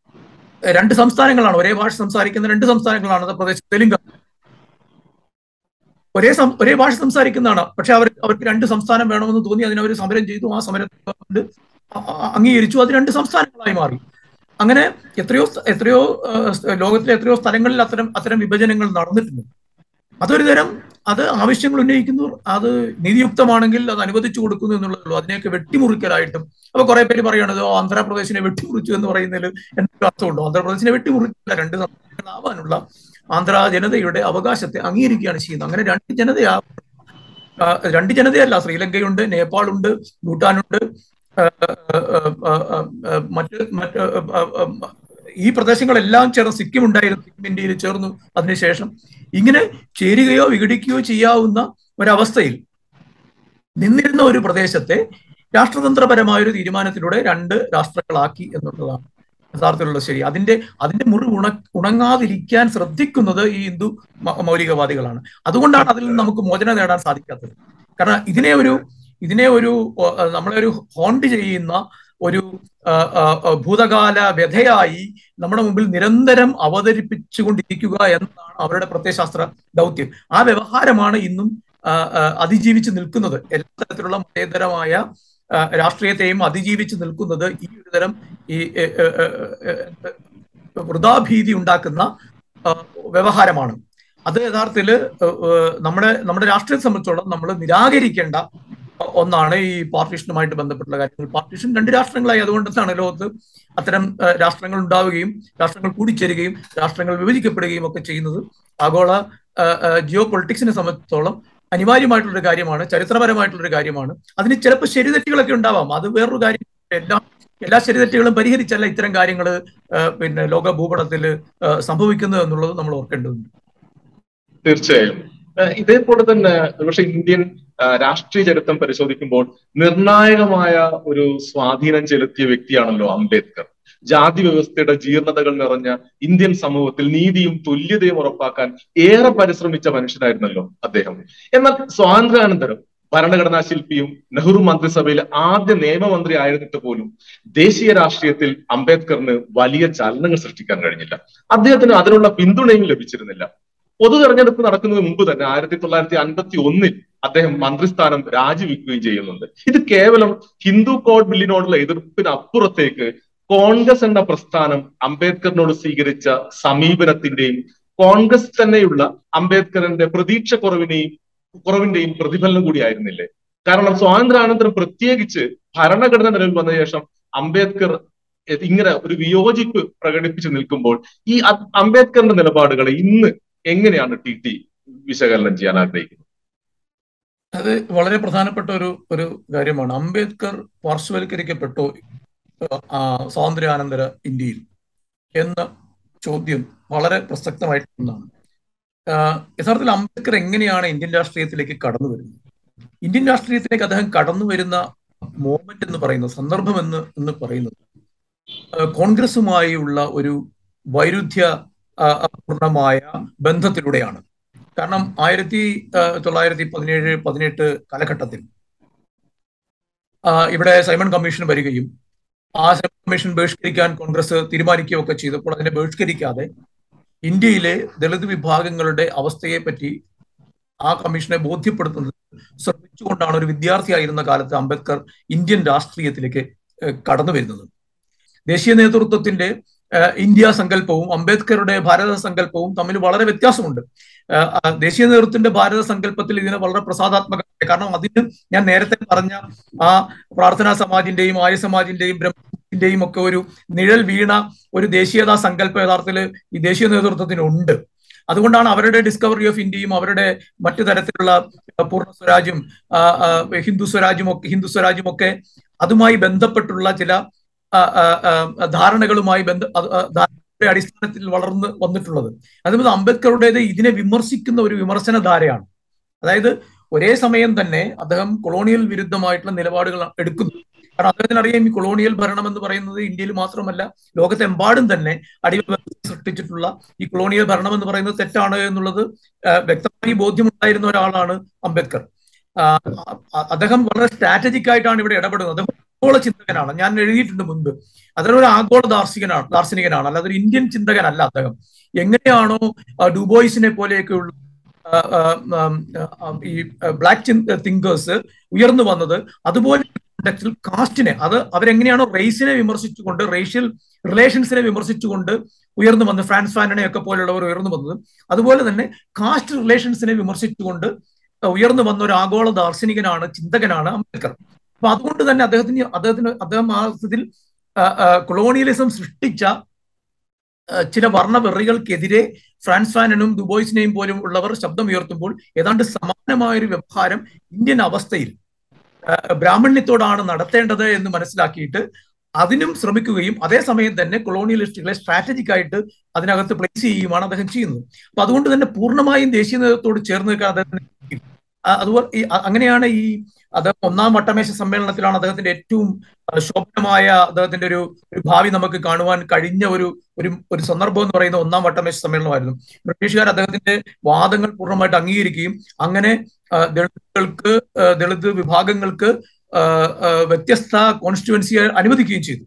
രണ്ട് സംസ്ഥാനങ്ങളാണ് ഒരേ ഭാഷ സംസാരിക്കുന്ന രണ്ട് സംസ്ഥാനങ്ങളാണ് ആന്ധ്രാപ്രദേശ് തെലുങ്കാന ഒരേ സം- ഒരേ ഭാഷ സംസാരിക്കുന്നതാണ് പക്ഷെ അവർ അവർക്ക് രണ്ട് സംസ്ഥാനം വേണമെന്ന് തോന്നി അതിനവർ സമരം ചെയ്തു ആ സമരത്തെ ഗവൺമെന്റ് അ- അ- അംഗീകരിച്ചു അത് രണ്ട് സംസ്ഥാനങ്ങളായി മാറി അങ്ങനെ എത്രയോ സ്ഥ- എത്രയോ ഏഹ്, സ് ലോകത്തിലെ എത്രയോ സ്ഥലങ്ങളിൽ അത്തരം അത്തരം വിഭജനങ്ങൾ നടന്നിട്ടുണ്ട് അതൊരു തരം അത് ആവശ്യങ്ങൾ ഉന്നയിക്കുന്നു അത് നീതിയുക്തമാണെങ്കിൽ അത് അനുവദിച്ചു കൊടുക്കുന്നു എന്നുള്ളതേ അതിനെയൊക്കെ വെട്ടിമുറിക്കലായിട്ടും അപ്പൊ കുറെ പേര് പറയണത് "ഓ, ആന്ധ്രാപ്രദേശിനെ വെട്ടിമുറിച്ചു എന്ന് പറയുന്നതിൽ എന്തൊരു അർത്ഥമുണ്ടോ ആന്ധ്രാപ്രദേശിനെ വെട്ടിമുറിക്കില്ല രണ്ട് സംസ്ഥാനങ്ങളാവാനുള്ള ആന്ധ്ര ജനതയുടെ അവകാശത്തെ അംഗീകരിക്കുകയാണ് ചെയ്യുന്നത് അങ്ങനെ രണ്ട് ജനതയാ ആ, രണ്ട് ജനതയല്ല ശ്രീലങ്കയുണ്ട് നേപ്പാളുണ്ട് ഭൂട്ടാനുണ്ട് ആ, ആ, ആ, ആ, ആ, മറ്റ് മറ്റ് ആ, ആ, ആ, ഈ പ്രദേശങ്ങളെല്ലാം ചേർന്ന് സിക്കിം ഉണ്ടായിരുന്നു സിക്കിം ഇന്ത്യയിൽ ചേർന്നു അതിനുശേഷം ഇങ്ങനെ ചേരുകയോ വിഘടിക്കുകയോ ചെയ്യാവുന്ന ഒരവസ്ഥയിൽ നിന്നിരുന്ന ഒരു പ്രദേശത്തെ രാഷ്ട്രതന്ത്രപരമായ ഒരു തീരുമാനത്തിലൂടെ രണ്ട് രാഷ്ട്രങ്ങളാക്കി എന്നുള്ളതാണ് യഥാർത്ഥത്തിലുള്ള ശരി അതിന്റെ അതിന്റെ മുറി ഉണ ഉണങ്ങാതിരിക്കാൻ ശ്രദ്ധിക്കുന്നത് ഈ ഹിന്ദു മ- മൗലികവാദികളാണ് അതുകൊണ്ടാണ് അതിൽ നിന്ന് നമുക്ക് മോചനം നേടാൻ സാധിക്കാത്തത് കാരണം ഇതിനെ ഒരു ഇതിനെ ഒരു ഓ, നമ്മളെ ഒരു ഹോണ്ട് ചെയ്യുന്ന ഒരു ആ, ആ, ആ, ഭൂതകാല വ്യഥയായി നമ്മുടെ മുമ്പിൽ നിരന്തരം അവതരിപ്പിച്ചുകൊണ്ടിരിക്കുക എന്നതാണ് അവരുടെ പ്രത്യയശാസ്ത്ര ദൗത്യം ആ വ്യവഹാരമാണ് ഇന്നും ആ, ആ, അതിജീവിച്ച് നിൽക്കുന്നത് എല്ലാ തരത്തിലുള്ള മതേതരമായ ആ, രാഷ്ട്രീയത്തെയും അതിജീവിച്ച് നിൽക്കുന്നത് ഈ ഒരു തരം ഈ എ, എ, എ, എ, എ, വൃഥാഭീതി ഉണ്ടാക്കുന്ന ആ, വ്യവഹാരമാണ് അത് യഥാർത്ഥത്തിൽ നമ്മുടെ നമ്മുടെ രാഷ്ട്രീയത്തെ സംബന്ധിച്ചോളം നമ്മൾ നിരാകരിക്കേണ്ട ഒന്നാണ് ഈ പാർട്ടീഷനുമായിട്ട് ബന്ധപ്പെട്ടുള്ള കാര്യങ്ങൾ പാർട്ടീഷൻ രണ്ട് രാഷ്ട്രങ്ങളായി അതുകൊണ്ടാണ് ലോകത്ത് അത്തരം ഏഹ്, രാഷ്ട്രങ്ങൾ ഉണ്ടാവുകയും രാഷ്ട്രങ്ങൾ കൂടിച്ചേരുകയും രാഷ്ട്രങ്ങൾ വിഭജിക്കപ്പെടുകയും ഒക്കെ ചെയ്യുന്നത് ആഗോള ജിയോ പൊളിറ്റിക്സിനെ സംബന്ധിച്ചോളം അനിവാര്യമായിട്ടുള്ളൊരു കാര്യമാണ് ചരിത്രപരമായിട്ടുള്ളൊരു കാര്യമാണ് അതിന് ചിലപ്പോൾ ശരിതെറ്റുകളൊക്കെ ഉണ്ടാവാം അത് വേറൊരു കാര്യം എല്ലാ എല്ലാ ശരിതെറ്റുകളും പരിഹരിച്ചല്ല ഇത്തരം കാര്യങ്ങൾ പിന്നെ ലോക ഭൂപടത്തിൽ സംഭവിക്കുന്നത് എന്നുള്ളത് നമ്മൾ ഓർക്കേണ്ടതുണ്ട് തീർച്ചയായും ഏഹ് ഇതേപോലെ തന്നെ പക്ഷെ ഇന്ത്യൻ ആഹ് രാഷ്ട്രീയ ചരിത്രം പരിശോധിക്കുമ്പോൾ നിർണായകമായ ഒരു സ്വാധീനം ചെലുത്തിയ വ്യക്തിയാണല്ലോ അംബേദ്കർ ജാതി വ്യവസ്ഥയുടെ ജീർണതകൾ നിറഞ്ഞ ഇന്ത്യൻ സമൂഹത്തിൽ നീതിയും തുല്യതയും ഉറപ്പാക്കാൻ ഏറെ പരിശ്രമിച്ച മനുഷ്യനായിരുന്നല്ലോ അദ്ദേഹം എന്നാൽ സ്വാതന്ത്ര്യാനന്തരം ഭരണഘടനാ ശില്പിയും നെഹ്റു മന്ത്രിസഭയിലെ ആദ്യ നിയമമന്ത്രി ആയിരുന്നിട്ട് പോലും ദേശീയ രാഷ്ട്രീയത്തിൽ അംബേദ്കറിന് വലിയ ചലനങ്ങൾ സൃഷ്ടിക്കാൻ കഴിഞ്ഞില്ല അദ്ദേഹത്തിന് അതിനുള്ള പിന്തുണയും ലഭിച്ചിരുന്നില്ല പൊതു തെരഞ്ഞെടുപ്പ് നടക്കുന്നതിന് മുമ്പ് തന്നെ ആയിരത്തി തൊള്ളായിരത്തി അൻപത്തി ഒന്നിൽ അദ്ദേഹം മന്ത്രിസ്ഥാനം രാജിവെക്കുകയും ചെയ്യുന്നുണ്ട് ഇത് കേവലം ഹിന്ദു കോഡ് ബില്ലിനോടുള്ള എതിർപ്പിന് അപ്പുറത്തേക്ക് കോൺഗ്രസ് എന്ന പ്രസ്ഥാനം അംബേദ്കറിനോട് സ്വീകരിച്ച സമീപനത്തിന്റെയും കോൺഗ്രസ് തന്നെയുള്ള അംബേദ്കറിന്റെ പ്രതീക്ഷ കുറവിനെയും കുറവിന്റെയും പ്രതിഫലനം കൂടിയായിരുന്നില്ലേ കാരണം സ്വാതന്ത്ര്യാനന്തരം പ്രത്യേകിച്ച് ഭരണഘടന നിലവിൽ വന്ന ശേഷം അംബേദ്കർ ഇങ്ങനെ ഒരു വിയോജിപ്പ് പ്രകടിപ്പിച്ചു നിൽക്കുമ്പോൾ ഈ അ- അംബേദ്കറിന്റെ നിലപാടുകളെ ഇന്ന് എങ്ങനെയാണ് ടി ടി വിശകലനം ചെയ്യാൻ ആഗ്രഹിക്കുന്നത് അത് വളരെ പ്രധാനപ്പെട്ട ഒരു ഒരു കാര്യമാണ് അംബേദ്കർ പാർശ്വവൽക്കരിക്കപ്പെട്ടോ ആ, സ്വാതന്ത്ര്യാനന്തര ഇന്ത്യയിൽ എന്ന ചോദ്യം വളരെ പ്രസക്തമായിട്ടുള്ള ഒന്നാണ് ആ, യഥാർത്ഥത്തിൽ അംബേദ്കർ എങ്ങനെയാണ് ഇന്ത്യൻ രാഷ്ട്രീയത്തിലേക്ക് കടന്നു വരുന്നത് ഇന്ത്യൻ രാഷ്ട്രീയത്തിലേക്ക് അദ്ദേഹം കടന്നു വരുന്ന മോമെന്റ് എന്ന് പറയുന്നത് സന്ദർഭം എന്ന് എന്ന് പറയുന്നത് ആ, കോൺഗ്രസുമായുള്ള ഒരു വൈരുദ്ധ്യ ആ, പൂർണ്ണമായ ബന്ധത്തിലൂടെയാണ് കാരണം ആയിരത്തി ആ, തൊള്ളായിരത്തി പതിനേഴ് പതിനെട്ട് കാലഘട്ടത്തിൽ ആ, ഇവിടെ സൈമൺ കമ്മീഷൻ വരികയും ആ സൈമൺ കമ്മീഷൻ ബഹിഷ്കരിക്കാൻ കോൺഗ്രസ് തീരുമാനിക്കുകയും ഒക്കെ ചെയ്തപ്പോൾ അതിനെ ബഹിഷ്കരിക്കാതെ ഇന്ത്യയിലെ ദളിത് വിഭാഗങ്ങളുടെ അവസ്ഥയെ പറ്റി ആ കമ്മീഷനെ ബോധ്യപ്പെടുത്തുന്നത് ശ്രമിച്ചുകൊണ്ടാണ് ഒരു വിദ്യാർത്ഥിയായിരുന്ന കാലത്ത് അംബേദ്കർ ഇന്ത്യൻ രാഷ്ട്രീയത്തിലേക്ക് ഏഹ്, കടന്നു വരുന്നത് ദേശീയ നേതൃത്വത്തിന്റെ ഏഹ്, ഇന്ത്യ സങ്കല്പവും അംബേദ്കറുടെ ഭാരത സങ്കല്പവും തമ്മിൽ വളരെ വ്യത്യാസമുണ്ട് ഏഹ്, ആ ദേശീയ നേതൃത്വത്തിന്റെ ഭാരത സങ്കല്പത്തിൽ ഇതിനെ വളരെ പ്രസാദാത്മകമാണ് കാരണം അതിന് ഞാൻ നേരത്തെ പറഞ്ഞ ആ പ്രാർത്ഥനാ സമാജിന്റെയും ആര്യ സമാജിന്റെയും ബ്രഹ്മത്തിന്റെയും ഒക്കെ ഒരു നിഴൽ വീണ ഒരു ദേശീയതാ സങ്കല്പം യഥാർത്ഥത്തിൽ ഈ ദേശീയ നേതൃത്വത്തിനുണ്ട് അതുകൊണ്ടാണ് അവരുടെ ഡിസ്കവറി ഓഫ് ഇന്ത്യയും അവരുടെ മറ്റു തരത്തിലുള്ള അഹ്, പൂർണ്ണ സ്വരാജ്യം ആ, ആ, ഹിന്ദു സ്വരാജ്യം ഒക്കെ ഹിന്ദു സ്വരാജ്യം ഒക്കെ അതുമായി ബന്ധപ്പെട്ടുള്ള ചില ആ, ആ, ആ, ധാരണകളുമായി ബന്ധ അത്, ആ, ധാരണയുടെ അടിസ്ഥാനത്തിൽ വളർന്ന് വന്നിട്ടുള്ളത് അതുപോലെ അംബേദ്കറുടേത് ഇതിനെ വിമർശിക്കുന്ന ഒരു വിമർശന ധാരയാണ് അതായത് ഒരേ സമയം തന്നെ അദ്ദേഹം കൊളോണിയൽ വിരുദ്ധമായിട്ടുള്ള നിലപാടുകൾ എടുക്കുന്നു കാരണം അദ്ദേഹത്തിന് അറിയാം ഈ കൊളോണിയൽ ഭരണം എന്ന് പറയുന്നത് ഇന്ത്യയിൽ മാത്രമല്ല ലോകത്തെമ്പാടും തന്നെ അടിമവ്യവസ്ഥ സൃഷ്ടിച്ചിട്ടുള്ള ഈ കൊളോണിയൽ ഭരണം എന്ന് പറയുന്നത് തെറ്റാണ് എന്നുള്ളത് ആ, വ്യക്തമായി ബോധ്യമുണ്ടായിരുന്ന ഒരാളാണ് അംബേദ്കർ ആ, അ- അദ്ദേഹം വളരെ സ്ട്രാറ്റജിക് ആയിട്ടാണ് ഇവിടെ ഇടപെടുന്നത് അദ്ദേഹം ആഗോള ചിന്തകനാണ് ഞാൻ എഴുതിയിട്ടുണ്ട് മുൻപ് അദ്ദേഹം ഒരു ആഗോള ദാർശനികനാണ് ദാർശനികനാണ് അല്ലാതെ ഒരു ഇന്ത്യൻ ചിന്തകനല്ല അദ്ദേഹം എങ്ങനെയാണോ ആ, ഡുബോയ്സിനെ പോലെയൊക്കെയുള്ള ആ, ആ, ഉം, ആ, ഈ ബ്ലാക്ക് തിങ്കേഴ്സ് ഉയർന്നു വന്നത് അതുപോലെ കോണ്ടക്സിൽ കാസ്റ്റിനെ അത് അവരെങ്ങനെയാണോ റേസിനെ വിമർശിച്ചുകൊണ്ട് റേഷ്യൽ റിലേഷൻസിനെ വിമർശിച്ചുകൊണ്ട് ഉയർന്നു വന്ന് ഫ്രാൻസ് ഫാനനെ ഒക്കെ പോലുള്ളവർ ഉയർന്നു വന്നത് അതുപോലെ തന്നെ കാസ്റ്റ് റിലേഷൻസിനെ വിമർശിച്ചുകൊണ്ട് ഉയർന്നു വന്ന ഒരു ആഗോള ദാർശനികനാണ് ചിന്തകനാണ് അംബേദ്കർ അപ്പൊ അതുകൊണ്ട് തന്നെ അദ്ദേഹത്തിന് അദ്ദേഹത്തിന് അദ്ദേഹം ആ ഇതിൽ കൊളോണിയലിസം സൃഷ്ടിച്ച ആ, ചില വർണ്ണവെറികൾക്കെതിരെ ഫ്രാൻസ് ഫാനനും ദുബോയ്സിനെയും പോലും ഉള്ളവർ ശബ്ദം ഉയർത്തുമ്പോൾ ഏതാണ്ട് സമാനമായ ഒരു വ്യവഹാരം ഇന്ത്യൻ അവസ്ഥയിൽ ആ, ബ്രാഹ്മണ്യത്തോടാണ് നടത്തേണ്ടത് എന്ന് മനസ്സിലാക്കിയിട്ട് അതിനും ശ്രമിക്കുകയും അതേസമയം തന്നെ കൊളോണിയലിസ്റ്റുകളെ സ്ട്രാറ്റജിക് ആയിട്ട് അതിനകത്ത് പ്ലേസ് ചെയ്യുകയുമാണ് അദ്ദേഹം ചെയ്യുന്നത് അപ്പൊ അതുകൊണ്ട് തന്നെ പൂർണ്ണമായും ദേശീയ നേതൃത്വത്തോട് ചേർന്ന് നിൽക്കാൻ അദ്ദേഹത്തിന് കഴിയും. ആ, അതുപോലെ ഈ അ- അങ്ങനെയാണ് ഈ അദ്ദേഹം ഒന്നാം വട്ടമേശ സമ്മേളനത്തിലാണ് അദ്ദേഹത്തിന്റെ ഏറ്റവും ആ, ശോഭനമായ അദ്ദേഹത്തിന്റെ ഒരു ഒരു ഭാവി നമുക്ക് കാണുവാൻ കഴിഞ്ഞ ഒരു ഒരു ഒരു സന്ദർഭം എന്ന് പറയുന്ന ഒന്നാം വട്ടമേശ സമ്മേളനമായിരുന്നു ബ്രിട്ടീഷുകാർ അദ്ദേഹത്തിന്റെ വാദങ്ങൾ പൂർണ്ണമായിട്ട് അംഗീകരിക്കുകയും അങ്ങനെ ആ, ദളിതുകൾക്ക് ആ, ദളിത് വിഭാഗങ്ങൾക്ക് ആ, ആ, വ്യത്യസ്ത കോൺസ്റ്റിറ്റ്യുവൻസി അനുവദിക്കുകയും ചെയ്തു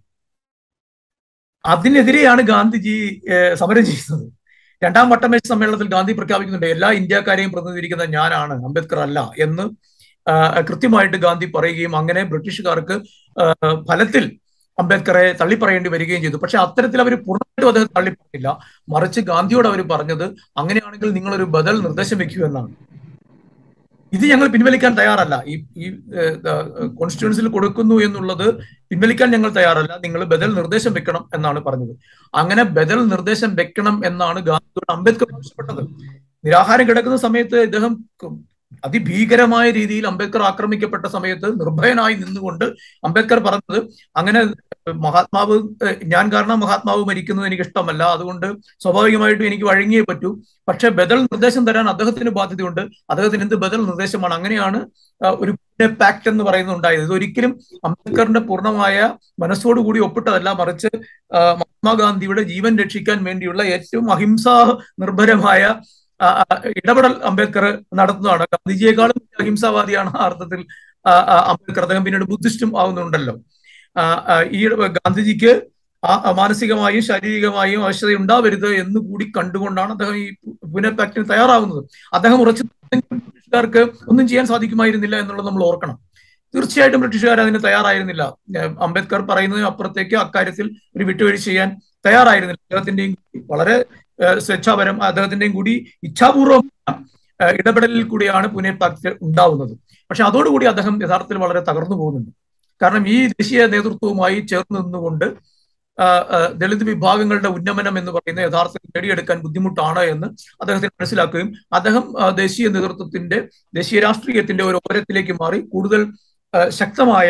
അതിനെതിരെയാണ് ഗാന്ധിജി ഏ, സമരം ചെയ്യുന്നത് രണ്ടാം വട്ടമേശ സമ്മേളനത്തിൽ ഗാന്ധി പ്രഖ്യാപിക്കുന്നുണ്ട് എല്ലാ ഇന്ത്യക്കാരെയും പ്രതിനിധീകരിക്കുന്ന ഞാനാണ് അംബേദ്കർ അല്ല എന്ന് ആ, കൃത്യമായിട്ട് ഗാന്ധി പറയുകയും അങ്ങനെ ബ്രിട്ടീഷുകാർക്ക് ആ, ഫലത്തിൽ അംബേദ്കറെ തള്ളിപ്പറയേണ്ടി വരികയും ചെയ്തു പക്ഷെ അത്തരത്തിൽ അവർ പൂർണ്ണമായിട്ടും അദ്ദേഹം തള്ളിപ്പറഞ്ഞില്ല മറിച്ച് ഗാന്ധിയോട് അവർ പറഞ്ഞത് അങ്ങനെയാണെങ്കിൽ നിങ്ങൾ ഒരു ബദൽ നിർദ്ദേശം വെക്കൂ എന്നാണ് ഇത് ഞങ്ങൾ പിൻവലിക്കാൻ തയ്യാറല്ല ഈ ഈ കോൺസ്റ്റിറ്റ്യുവൻസിൽ കൊടുക്കുന്നു എന്നുള്ളത് പിൻവലിക്കാൻ ഞങ്ങൾ തയ്യാറല്ല നിങ്ങൾ ബദൽ നിർദ്ദേശം വെക്കണം എന്നാണ് പറഞ്ഞത് അങ്ങനെ ബദൽ നിർദ്ദേശം വെക്കണം എന്നാണ് ഗാന്ധിയോട് അംബേദ്കർ ആവശ്യപ്പെട്ടത് നിരാഹാരം കിടക്കുന്ന സമയത്ത് ഇദ്ദേഹം അതിഭീകരമായ രീതിയിൽ അംബേദ്കർ ആക്രമിക്കപ്പെട്ട സമയത്ത് നിർഭയനായി നിന്നുകൊണ്ട് അംബേദ്കർ പറഞ്ഞത് അങ്ങനെ മഹാത്മാവ് ഞാൻ കാരണം മഹാത്മാവ് മരിക്കുന്നത് എനിക്ക് ഇഷ്ടമല്ല അതുകൊണ്ട് സ്വാഭാവികമായിട്ടും എനിക്ക് വഴങ്ങിയേ പറ്റൂ പക്ഷെ ബദൽ നിർദ്ദേശം തരാൻ അദ്ദേഹത്തിന് ബാധ്യതയുണ്ട് അദ്ദേഹത്തിന് എന്ത് ബദൽ നിർദ്ദേശമാണ് അങ്ങനെയാണ് ഒരു പാക്ട് എന്ന് പറയുന്നത് ഉണ്ടായത് ഇത് ഒരിക്കലും അംബേദ്കറിന്റെ പൂർണ്ണമായ മനസ്സോടുകൂടി ഒപ്പിട്ടതല്ല മറിച്ച് മഹാത്മാഗാന്ധിയുടെ ജീവൻ രക്ഷിക്കാൻ വേണ്ടിയുള്ള ഏറ്റവും അഹിംസാ നിർഭരമായ ഇടപെടൽ അംബേദ്കർ നടത്തുന്നതാണ് ഗാന്ധിജിയെക്കാളും അഹിംസാവാദിയാണ് ആ അർത്ഥത്തിൽ അംബേദ്കർ അദ്ദേഹം പിന്നീട് ബുദ്ധിസ്റ്റും ആവുന്നുണ്ടല്ലോ ഈ ഗാന്ധിജിക്ക് മാനസികമായും ശാരീരികമായും അവശത ഉണ്ടാവരുത് എന്ന് കൂടി കണ്ടുകൊണ്ടാണ് അദ്ദേഹം ഈ പുനെ പാക്ടിന് തയ്യാറാവുന്നത് അദ്ദേഹം ഉറച്ചു ബ്രിട്ടീഷുകാർക്ക് ഒന്നും ചെയ്യാൻ സാധിക്കുമായിരുന്നില്ല എന്നുള്ളത് നമ്മൾ ഓർക്കണം തീർച്ചയായിട്ടും ബ്രിട്ടീഷുകാർ അതിന് തയ്യാറായിരുന്നില്ല അംബേദ്കർ പറയുന്നതിന് അപ്പുറത്തേക്ക് അക്കാര്യത്തിൽ ഒരു വിട്ടുവീഴ്ച ചെയ്യാൻ തയ്യാറായിരുന്നില്ല അദ്ദേഹത്തിന്റെയും വളരെ സ്വേച്ഛാപരം അദ്ദേഹത്തിന്റെയും കൂടി ഇച്ഛാപൂർവം ഇടപെടലിൽ കൂടിയാണ് പുനെ പാക്ട് ഉണ്ടാവുന്നത് പക്ഷെ അതോടുകൂടി അദ്ദേഹം യഥാർത്ഥത്തിൽ വളരെ തകർന്നു പോകുന്നുണ്ട് കാരണം ഈ ദേശീയ നേതൃത്വവുമായി ചേർന്ന് നിന്നുകൊണ്ട് ദളിത് വിഭാഗങ്ങളുടെ ഉന്നമനം എന്ന് പറയുന്ന യഥാർത്ഥത്തിൽ നേടിയെടുക്കാൻ ബുദ്ധിമുട്ടാണ് എന്ന് അദ്ദേഹത്തിന് മനസ്സിലാക്കുകയും അദ്ദേഹം ദേശീയ നേതൃത്വത്തിന്റെ ദേശീയ രാഷ്ട്രീയത്തിന്റെ ഒരു ഓരത്തിലേക്ക് മാറി കൂടുതൽ ശക്തമായ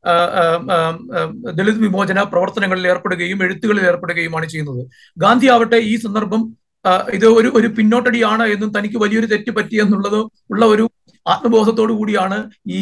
ദളിത് വിമോചന പ്രവർത്തനങ്ങളിൽ ഏർപ്പെടുകയും എഴുത്തുകളിൽ ഏർപ്പെടുകയുമാണ് ചെയ്യുന്നത് ഗാന്ധി ആവട്ടെ ഈ സന്ദർഭം ഇത് ഒരു ഒരു പിന്നോട്ടടിയാണ് എന്നും തനിക്ക് വലിയൊരു തെറ്റ് പറ്റിയെന്നുള്ളത് ഉള്ള ഒരു ആത്മബോധത്തോടു കൂടിയാണ് ഈ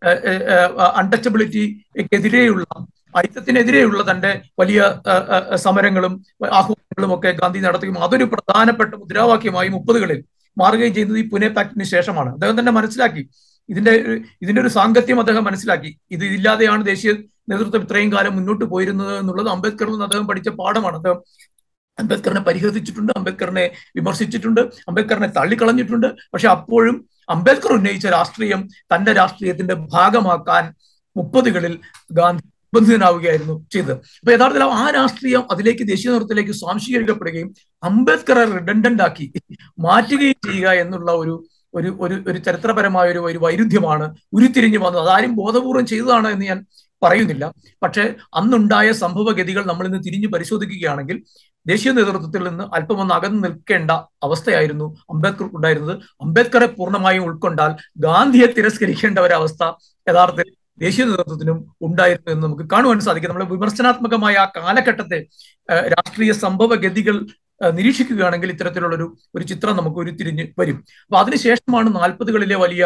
അൺടച്ചബിലിറ്റിക്കെതിരെയുള്ള ഐക്യത്തിനെതിരെയുള്ള തന്റെ വലിയ സമരങ്ങളും ആഹ്വാനങ്ങളും ഒക്കെ ഗാന്ധി നടത്തുകയും അതൊരു പ്രധാനപ്പെട്ട മുദ്രാവാക്യമായി മുപ്പതുകളിൽ മാറുകയും ചെയ്യുന്നത് ഈ പുനെ പാക്ടിന് ശേഷമാണ് അദ്ദേഹം തന്നെ മനസ്സിലാക്കി ഇതിന്റെ ഇതിന്റെ ഒരു സാങ്കത്യം അദ്ദേഹം മനസ്സിലാക്കി ഇത് ഇല്ലാതെയാണ് ദേശീയ നേതൃത്വം ഇത്രയും കാലം മുന്നോട്ട് പോയിരുന്നത് എന്നുള്ളത് അംബേദ്കറിൽ നിന്ന് അദ്ദേഹം പഠിച്ച പാഠമാണ് അദ്ദേഹം അംബേദ്കറിനെ പരിഹസിച്ചിട്ടുണ്ട് അംബേദ്കറിനെ വിമർശിച്ചിട്ടുണ്ട് അംബേദ്കറിനെ തള്ളിക്കളഞ്ഞിട്ടുണ്ട് പക്ഷെ അപ്പോഴും അംബേദ്കർ ഉന്നയിച്ച രാഷ്ട്രീയം തന്റെ രാഷ്ട്രീയത്തിന്റെ ഭാഗമാക്കാൻ മുപ്പതുകളിൽ ഗാന്ധി നിർബന്ധിതനാവുകയായിരുന്നു ചെയ്തത് അപ്പൊ യഥാർത്ഥത്തിൽ ആ രാഷ്ട്രീയം അതിലേക്ക് ദേശീയ നേതൃത്വത്തിലേക്ക് സ്വാംശീകരിക്കപ്പെടുകയും അംബേദ്കറെ റിഡൻഡന്റ് ആക്കി മാറ്റുകയും ചെയ്യുക എന്നുള്ള ഒരു ഒരു ഒരു ഒരു ചരിത്രപരമായ ഒരു ഒരു വൈരുദ്ധ്യമാണ് ഉരുത്തിരിഞ്ഞു വന്നത് അതാരും ബോധപൂർവം ചെയ്തതാണ് എന്ന് ഞാൻ പറയുന്നില്ല പക്ഷെ അന്നുണ്ടായ സംഭവഗതികൾ നമ്മൾ ഇന്ന് തിരിഞ്ഞു പരിശോധിക്കുകയാണെങ്കിൽ ദേശീയ നേതൃത്വത്തിൽ നിന്ന് അല്പം ഒന്ന് അകന്നു നിൽക്കേണ്ട അവസ്ഥയായിരുന്നു അംബേദ്കർ ഉണ്ടായിരുന്നത് അംബേദ്കറെ പൂർണ്ണമായും ഉൾക്കൊണ്ടാൽ ഗാന്ധിയെ തിരസ്കരിക്കേണ്ട ഒരവസ്ഥ യഥാർത്ഥത്തിൽ ദേശീയ നേതൃത്വത്തിനും ഉണ്ടായിരുന്നു എന്ന് നമുക്ക് കാണുവാൻ സാധിക്കും നമ്മൾ വിമർശനാത്മകമായ ആ കാലഘട്ടത്തെ രാഷ്ട്രീയ സംഭവഗതികൾ നിരീക്ഷിക്കുകയാണെങ്കിൽ ഇത്തരത്തിലുള്ള ഒരു ഒരു ചിത്രം നമുക്ക് ഉരുത്തിരിഞ്ഞ് വരും അപ്പൊ അതിനുശേഷമാണ് നാൽപ്പതുകളിലെ വലിയ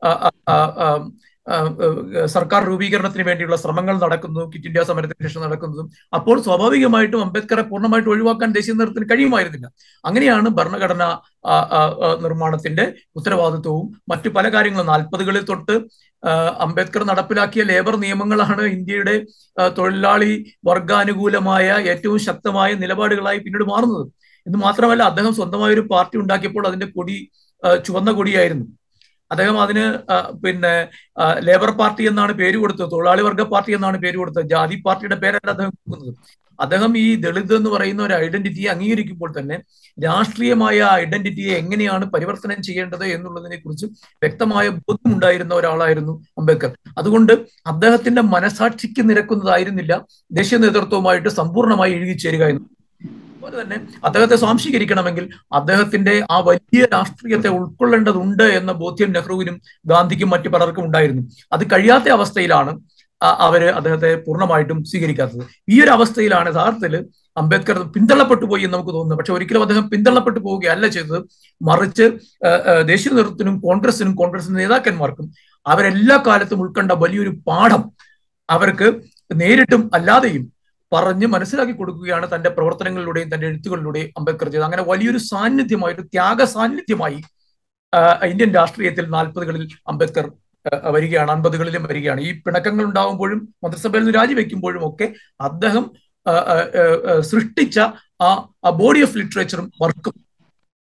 സർക്കാർ രൂപീകരണത്തിന് വേണ്ടിയുള്ള ശ്രമങ്ങൾ നടക്കുന്നു കിറ്റ് ഇന്ത്യ സമരത്തിന് ശേഷം നടക്കുന്നതും അപ്പോൾ സ്വാഭാവികമായിട്ടും അംബേദ്കറെ പൂർണ്ണമായിട്ട് ഒഴിവാക്കാൻ ദേശീയ നേതൃത്വത്തിന് കഴിയുമായിരുന്നില്ല അങ്ങനെയാണ് ഭരണഘടന നിർമ്മാണത്തിന്റെ ഉത്തരവാദിത്വവും മറ്റു പല കാര്യങ്ങളും നാൽപ്പതുകളിൽ തൊട്ട് അംബേദ്കർ നടപ്പിലാക്കിയ ലേബർ നിയമങ്ങളാണ് ഇന്ത്യയുടെ തൊഴിലാളി വർഗാനുകൂലമായ ഏറ്റവും ശക്തമായ നിലപാടുകളായി പിന്നീട് മാറുന്നത് എന്ന് മാത്രമല്ല അദ്ദേഹം സ്വന്തമായ ഒരു പാർട്ടി ഉണ്ടാക്കിയപ്പോൾ അതിന്റെ കൊടി ചുവന്ന കൊടിയായിരുന്നു അദ്ദേഹം അതിന് പിന്നെ ലേബർ പാർട്ടി എന്നാണ് പേര് കൊടുത്തത് തൊഴിലാളി വർഗ പാർട്ടി എന്നാണ് പേര് കൊടുത്തത് ജാതി പാർട്ടിയുടെ പേരല്ല അദ്ദേഹം കൊടുക്കുന്നത് അദ്ദേഹം ഈ ദളിത് എന്ന് പറയുന്ന ഒരു ഐഡന്റിറ്റിയെ അംഗീകരിക്കുമ്പോൾ തന്നെ രാഷ്ട്രീയമായ ഐഡന്റിറ്റിയെ എങ്ങനെയാണ് പരിവർത്തനം ചെയ്യേണ്ടത് എന്നുള്ളതിനെ കുറിച്ച് വ്യക്തമായ ബോധ്യമുണ്ടായിരുന്ന ഒരാളായിരുന്നു അംബേദ്കർ അതുകൊണ്ട് അദ്ദേഹത്തിന്റെ മനസാക്ഷിക്ക് നിരക്കുന്നതായിരുന്നില്ല ദേശീയ നേതൃത്വവുമായിട്ട് സമ്പൂർണ്ണമായി ഇഴുകിച്ചേരുക എന്ന് അതുപോലെ തന്നെ അദ്ദേഹത്തെ സ്വാംശീകരിക്കണമെങ്കിൽ അദ്ദേഹത്തിന്റെ ആ വലിയ രാഷ്ട്രീയത്തെ ഉൾക്കൊള്ളേണ്ടതുണ്ട് എന്ന ബോധ്യം നെഹ്റുവിനും ഗാന്ധിക്കും മറ്റു പലർക്കും ഉണ്ടായിരുന്നു അത് കഴിയാത്ത അവസ്ഥയിലാണ് അവര് അദ്ദേഹത്തെ പൂർണ്ണമായിട്ടും സ്വീകരിക്കാത്തത് ഈ ഒരു അവസ്ഥയിലാണ് യഥാർത്ഥത്തിൽ അംബേദ്കർ പിന്തള്ളപ്പെട്ടു പോയി എന്ന് നമുക്ക് തോന്നുന്നു പക്ഷെ ഒരിക്കലും അദ്ദേഹം പിന്തള്ളപ്പെട്ടു പോവുകയല്ല ചെയ്തത് മറിച്ച് ദേശീയ നേതൃത്വത്തിനും കോൺഗ്രസിനും കോൺഗ്രസിന്റെ നേതാക്കന്മാർക്കും അവരെല്ലാ കാലത്തും ഉൾക്കൊണ്ട വലിയൊരു പാഠം അവർക്ക് നേരിട്ടും അല്ലാതെയും പറഞ്ഞ് മനസ്സിലാക്കി കൊടുക്കുകയാണ് തന്റെ പ്രവർത്തനങ്ങളിലൂടെയും തന്റെ എഴുത്തുകളിലൂടെയും അംബേദ്കർ ചെയ്തത് അങ്ങനെ വലിയൊരു സാന്നിധ്യമായി ഒരു ത്യാഗ സാന്നിധ്യമായി ഇന്ത്യൻ രാഷ്ട്രീയത്തിൽ നാൽപ്പതുകളിൽ അംബേദ്കർ വരികയാണ് അൻപതുകളിലും വരികയാണ് ഈ പിണക്കങ്ങൾ ഉണ്ടാകുമ്പോഴും മന്ത്രിസഭയിൽ നിന്ന് രാജിവെക്കുമ്പോഴും ഒക്കെ അദ്ദേഹം സൃഷ്ടിച്ച ആ ബോഡി ഓഫ് ലിറ്ററേച്ചറും വർക്കും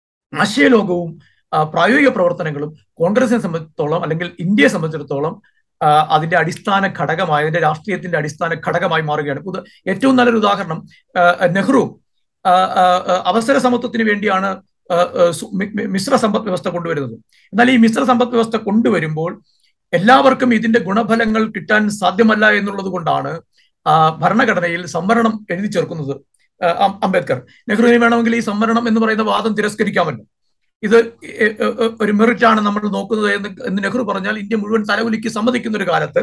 ആശയലോകവും പ്രായോഗിക പ്രവർത്തനങ്ങളും കോൺഗ്രസിനെ സംബന്ധിച്ചിടത്തോളം അല്ലെങ്കിൽ ഇന്ത്യയെ സംബന്ധിച്ചിടത്തോളം ആ, അതിന്റെ അടിസ്ഥാന ഘടകമായി അതിന്റെ രാഷ്ട്രീയത്തിന്റെ അടിസ്ഥാന ഘടകമായി മാറുകയാണ് ഉദ- ഏറ്റവും നല്ലൊരു ഉദാഹരണം ആ, നെഹ്റു ആ, ആ, ആ, അവസര സമത്വത്തിന് വേണ്ടിയാണ് ആ, ആ, സു- മി- മി- മിശ്ര സമ്പദ് വ്യവസ്ഥ കൊണ്ടുവരുന്നത് എന്നാൽ ഈ മിശ്ര സമ്പദ് വ്യവസ്ഥ കൊണ്ടുവരുമ്പോൾ എല്ലാവർക്കും ഇതിന്റെ ഗുണഫലങ്ങൾ കിട്ടാൻ സാധ്യമല്ല എന്നുള്ളത് കൊണ്ടാണ് ആ, ഭരണഘടനയിൽ സംവരണം എഴുതി ചേർക്കുന്നത് ആ, അം- അംബേദ്കർ നെഹ്റുവിന് വേണമെങ്കിൽ ഈ സംവരണം എന്ന് പറയുന്ന വാദം തിരസ്കരിക്കാമല്ലോ ഇത് എ- എ- എ- ഒരു മെറിറ്റ് ആണ് നമ്മൾ നോക്കുന്നത് എന്ന് എന്ന് നെഹ്റു പറഞ്ഞാൽ ഇന്ത്യ മുഴുവൻ തലകുലിക്ക് സമ്മതിക്കുന്ന ഒരു കാലത്ത്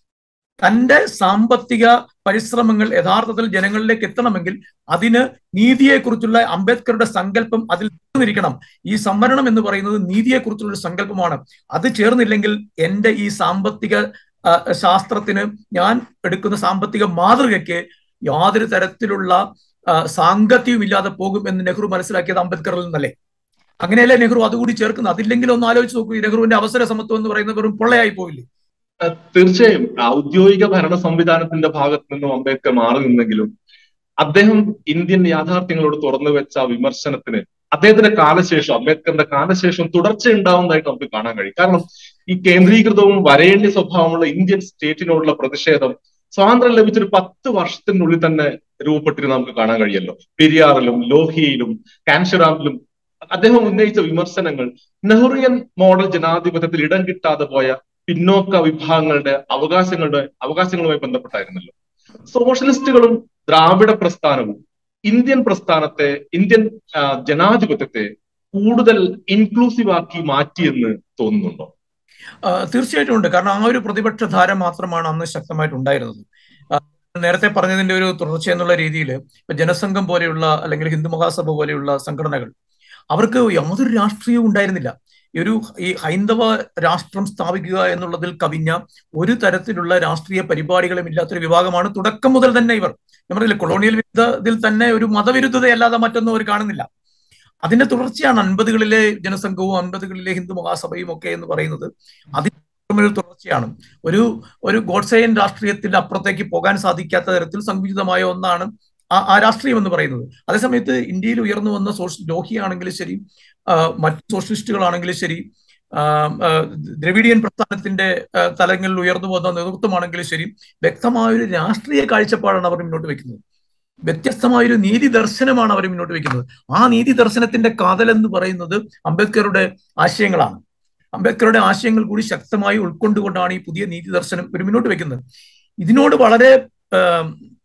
തന്റെ സാമ്പത്തിക പരിശ്രമങ്ങൾ യഥാർത്ഥത്തിൽ ജനങ്ങളിലേക്ക് എത്തണമെങ്കിൽ അതിന് നീതിയെക്കുറിച്ചുള്ള അംബേദ്കറുടെ സങ്കല്പം അതിൽ ചേർന്നിരിക്കണം ഈ സംവരണം എന്ന് പറയുന്നത് നീതിയെക്കുറിച്ചുള്ള ഒരു സങ്കല്പമാണ് അത് ചേർന്നില്ലെങ്കിൽ എന്റെ ഈ സാമ്പത്തിക ആ, ശാസ്ത്രത്തിന് ഞാൻ എടുക്കുന്ന സാമ്പത്തിക മാതൃകയ്ക്ക് യാതൊരു തരത്തിലുള്ള ആ, സാങ്കത്യവും ഇല്ലാതെ പോകും എന്ന് നെഹ്റു മനസ്സിലാക്കിയത് അംബേദ്കറിൽ നിന്നല്ലേ അങ്ങനെയല്ലേ നെഹ്റു അതുകൂടി ചേർക്കുന്നത് അതില്ലെങ്കിൽ ഒന്ന് ആലോചിച്ച് നോക്കൂ ഈ നെഹ്റുവിന്റെ അവസര സമത്വം എന്ന് പറയുന്നത് വെറും പൊള്ളയായി പോയില്ലേ അഹ് തീർച്ചയായും ഔദ്യോഗിക ഭരണ സംവിധാനത്തിന്റെ ഭാഗത്ത് നിന്നും അംബേദ്കർ മാറി നിന്നെങ്കിലും അദ്ദേഹം ഇന്ത്യൻ യാഥാർത്ഥ്യങ്ങളോട് തുറന്നു വെച്ച വിമർശനത്തിന് അദ്ദേഹത്തിന്റെ കാലശേഷം അംബേദ്കറിന്റെ കാലശേഷം തുടർച്ച ഉണ്ടാവുന്നതായിട്ട് നമുക്ക് കാണാൻ കഴിയും കാരണം ഈ കേന്ദ്രീകൃതവും വരേണ്യ സ്വഭാവമുള്ള ഇന്ത്യൻ സ്റ്റേറ്റിനോടുള്ള പ്രതിഷേധം സ്വാതന്ത്ര്യം ലഭിച്ചൊരു പത്ത് വർഷത്തിനുള്ളിൽ തന്നെ രൂപപ്പെട്ടിരുന്ന നമുക്ക് കാണാൻ കഴിയല്ലോ പെരിയാറിലും ലോഹിയയിലും കാൻഷറാമിലും അദ്ദേഹം ഉന്നയിച്ച വിമർശനങ്ങൾ നെഹ്റുയൻ മോഡൽ ജനാധിപത്യത്തിൽ ഇടം കിട്ടാതെ പോയ പിന്നോക്ക വിഭാഗങ്ങളുടെ അവകാശങ്ങളുടെ അവകാശങ്ങളുമായി ബന്ധപ്പെട്ടായിരുന്നല്ലോ സോഷ്യലിസ്റ്റുകളും ദ്രാവിഡ പ്രസ്ഥാനവും ഇന്ത്യൻ പ്രസ്ഥാനത്തെ ഇന്ത്യൻ ആ, ജനാധിപത്യത്തെ കൂടുതൽ ഇൻക്ലൂസീവ് ആക്കി മാറ്റിയെന്ന് തോന്നുന്നുണ്ടോ ആ, തീർച്ചയായിട്ടും ഉണ്ട് കാരണം ആ ഒരു പ്രതിപക്ഷ ധാര മാത്രമാണ് അന്ന് ശക്തമായിട്ട് ഉണ്ടായിരുന്നത് ആ, നേരത്തെ പറഞ്ഞതിന്റെ ഒരു തുടർച്ച എന്നുള്ള രീതിയിൽ ഇപ്പൊ ജനസംഘം പോലെയുള്ള അല്ലെങ്കിൽ ഹിന്ദു മഹാസഭ പോലെയുള്ള സംഘടനകൾ അവർക്ക് യാതൊരു രാഷ്ട്രീയവും ഉണ്ടായിരുന്നില്ല ഈ ഒരു ഈ ഹൈന്ദവ രാഷ്ട്രം സ്ഥാപിക്കുക എന്നുള്ളതിൽ കവിഞ്ഞ ഒരു തരത്തിലുള്ള രാഷ്ട്രീയ പരിപാടികളും ഇല്ലാത്തൊരു വിഭാഗമാണ് തുടക്കം മുതൽ തന്നെ ഇവർ ഞാൻ പറഞ്ഞില്ല കൊളോണിയൽ വിരുദ്ധത്തിൽ തന്നെ ഒരു മതവിരുദ്ധതയല്ലാതെ മറ്റൊന്നും അവർ കാണുന്നില്ല അതിന്റെ തുടർച്ചയാണ് അൻപതുകളിലെ ജനസംഘവും അൻപതുകളിലെ ഹിന്ദു മഹാസഭയും ഒക്കെ എന്ന് പറയുന്നത് അതിന് ഒരു തുടർച്ചയാണ് ഒരു ഒരു ഗോഡ്സേയൻ രാഷ്ട്രീയത്തിന്റെ അപ്പുറത്തേക്ക് പോകാൻ സാധിക്കാത്ത തരത്തിൽ സങ്കുചിതമായ ഒന്നാണ് ആ ആ രാഷ്ട്രീയം എന്ന് പറയുന്നത് അതേസമയത്ത് ഇന്ത്യയിൽ ഉയർന്നു വന്ന സോഷ്യൽ ലോഹിയാണെങ്കിലും ശരി ആ, മറ്റ് സോഷ്യലിസ്റ്റുകളാണെങ്കിലും ശരി ആ, ആ, ദ്രവിഡിയൻ പ്രസ്ഥാനത്തിന്റെ ആ, തലങ്ങളിൽ ഉയർന്നു വന്ന നേതൃത്വമാണെങ്കിലും ശരി വ്യക്തമായൊരു രാഷ്ട്രീയ കാഴ്ചപ്പാടാണ് അവർ മുന്നോട്ട് വെക്കുന്നത് വ്യത്യസ്തമായൊരു നീതി ദർശനമാണ് അവർ മുന്നോട്ട് വെക്കുന്നത് ആ നീതി ദർശനത്തിന്റെ കാതൽ എന്ന് പറയുന്നത് അംബേദ്കറുടെ ആശയങ്ങളാണ് അംബേദ്കറുടെ ആശയങ്ങൾ കൂടി ശക്തമായി ഉൾക്കൊണ്ടുകൊണ്ടാണ് ഈ പുതിയ നീതി ദർശനം ഒരു മുന്നോട്ട് വെക്കുന്നത് ഇതിനോട് വളരെ ആം,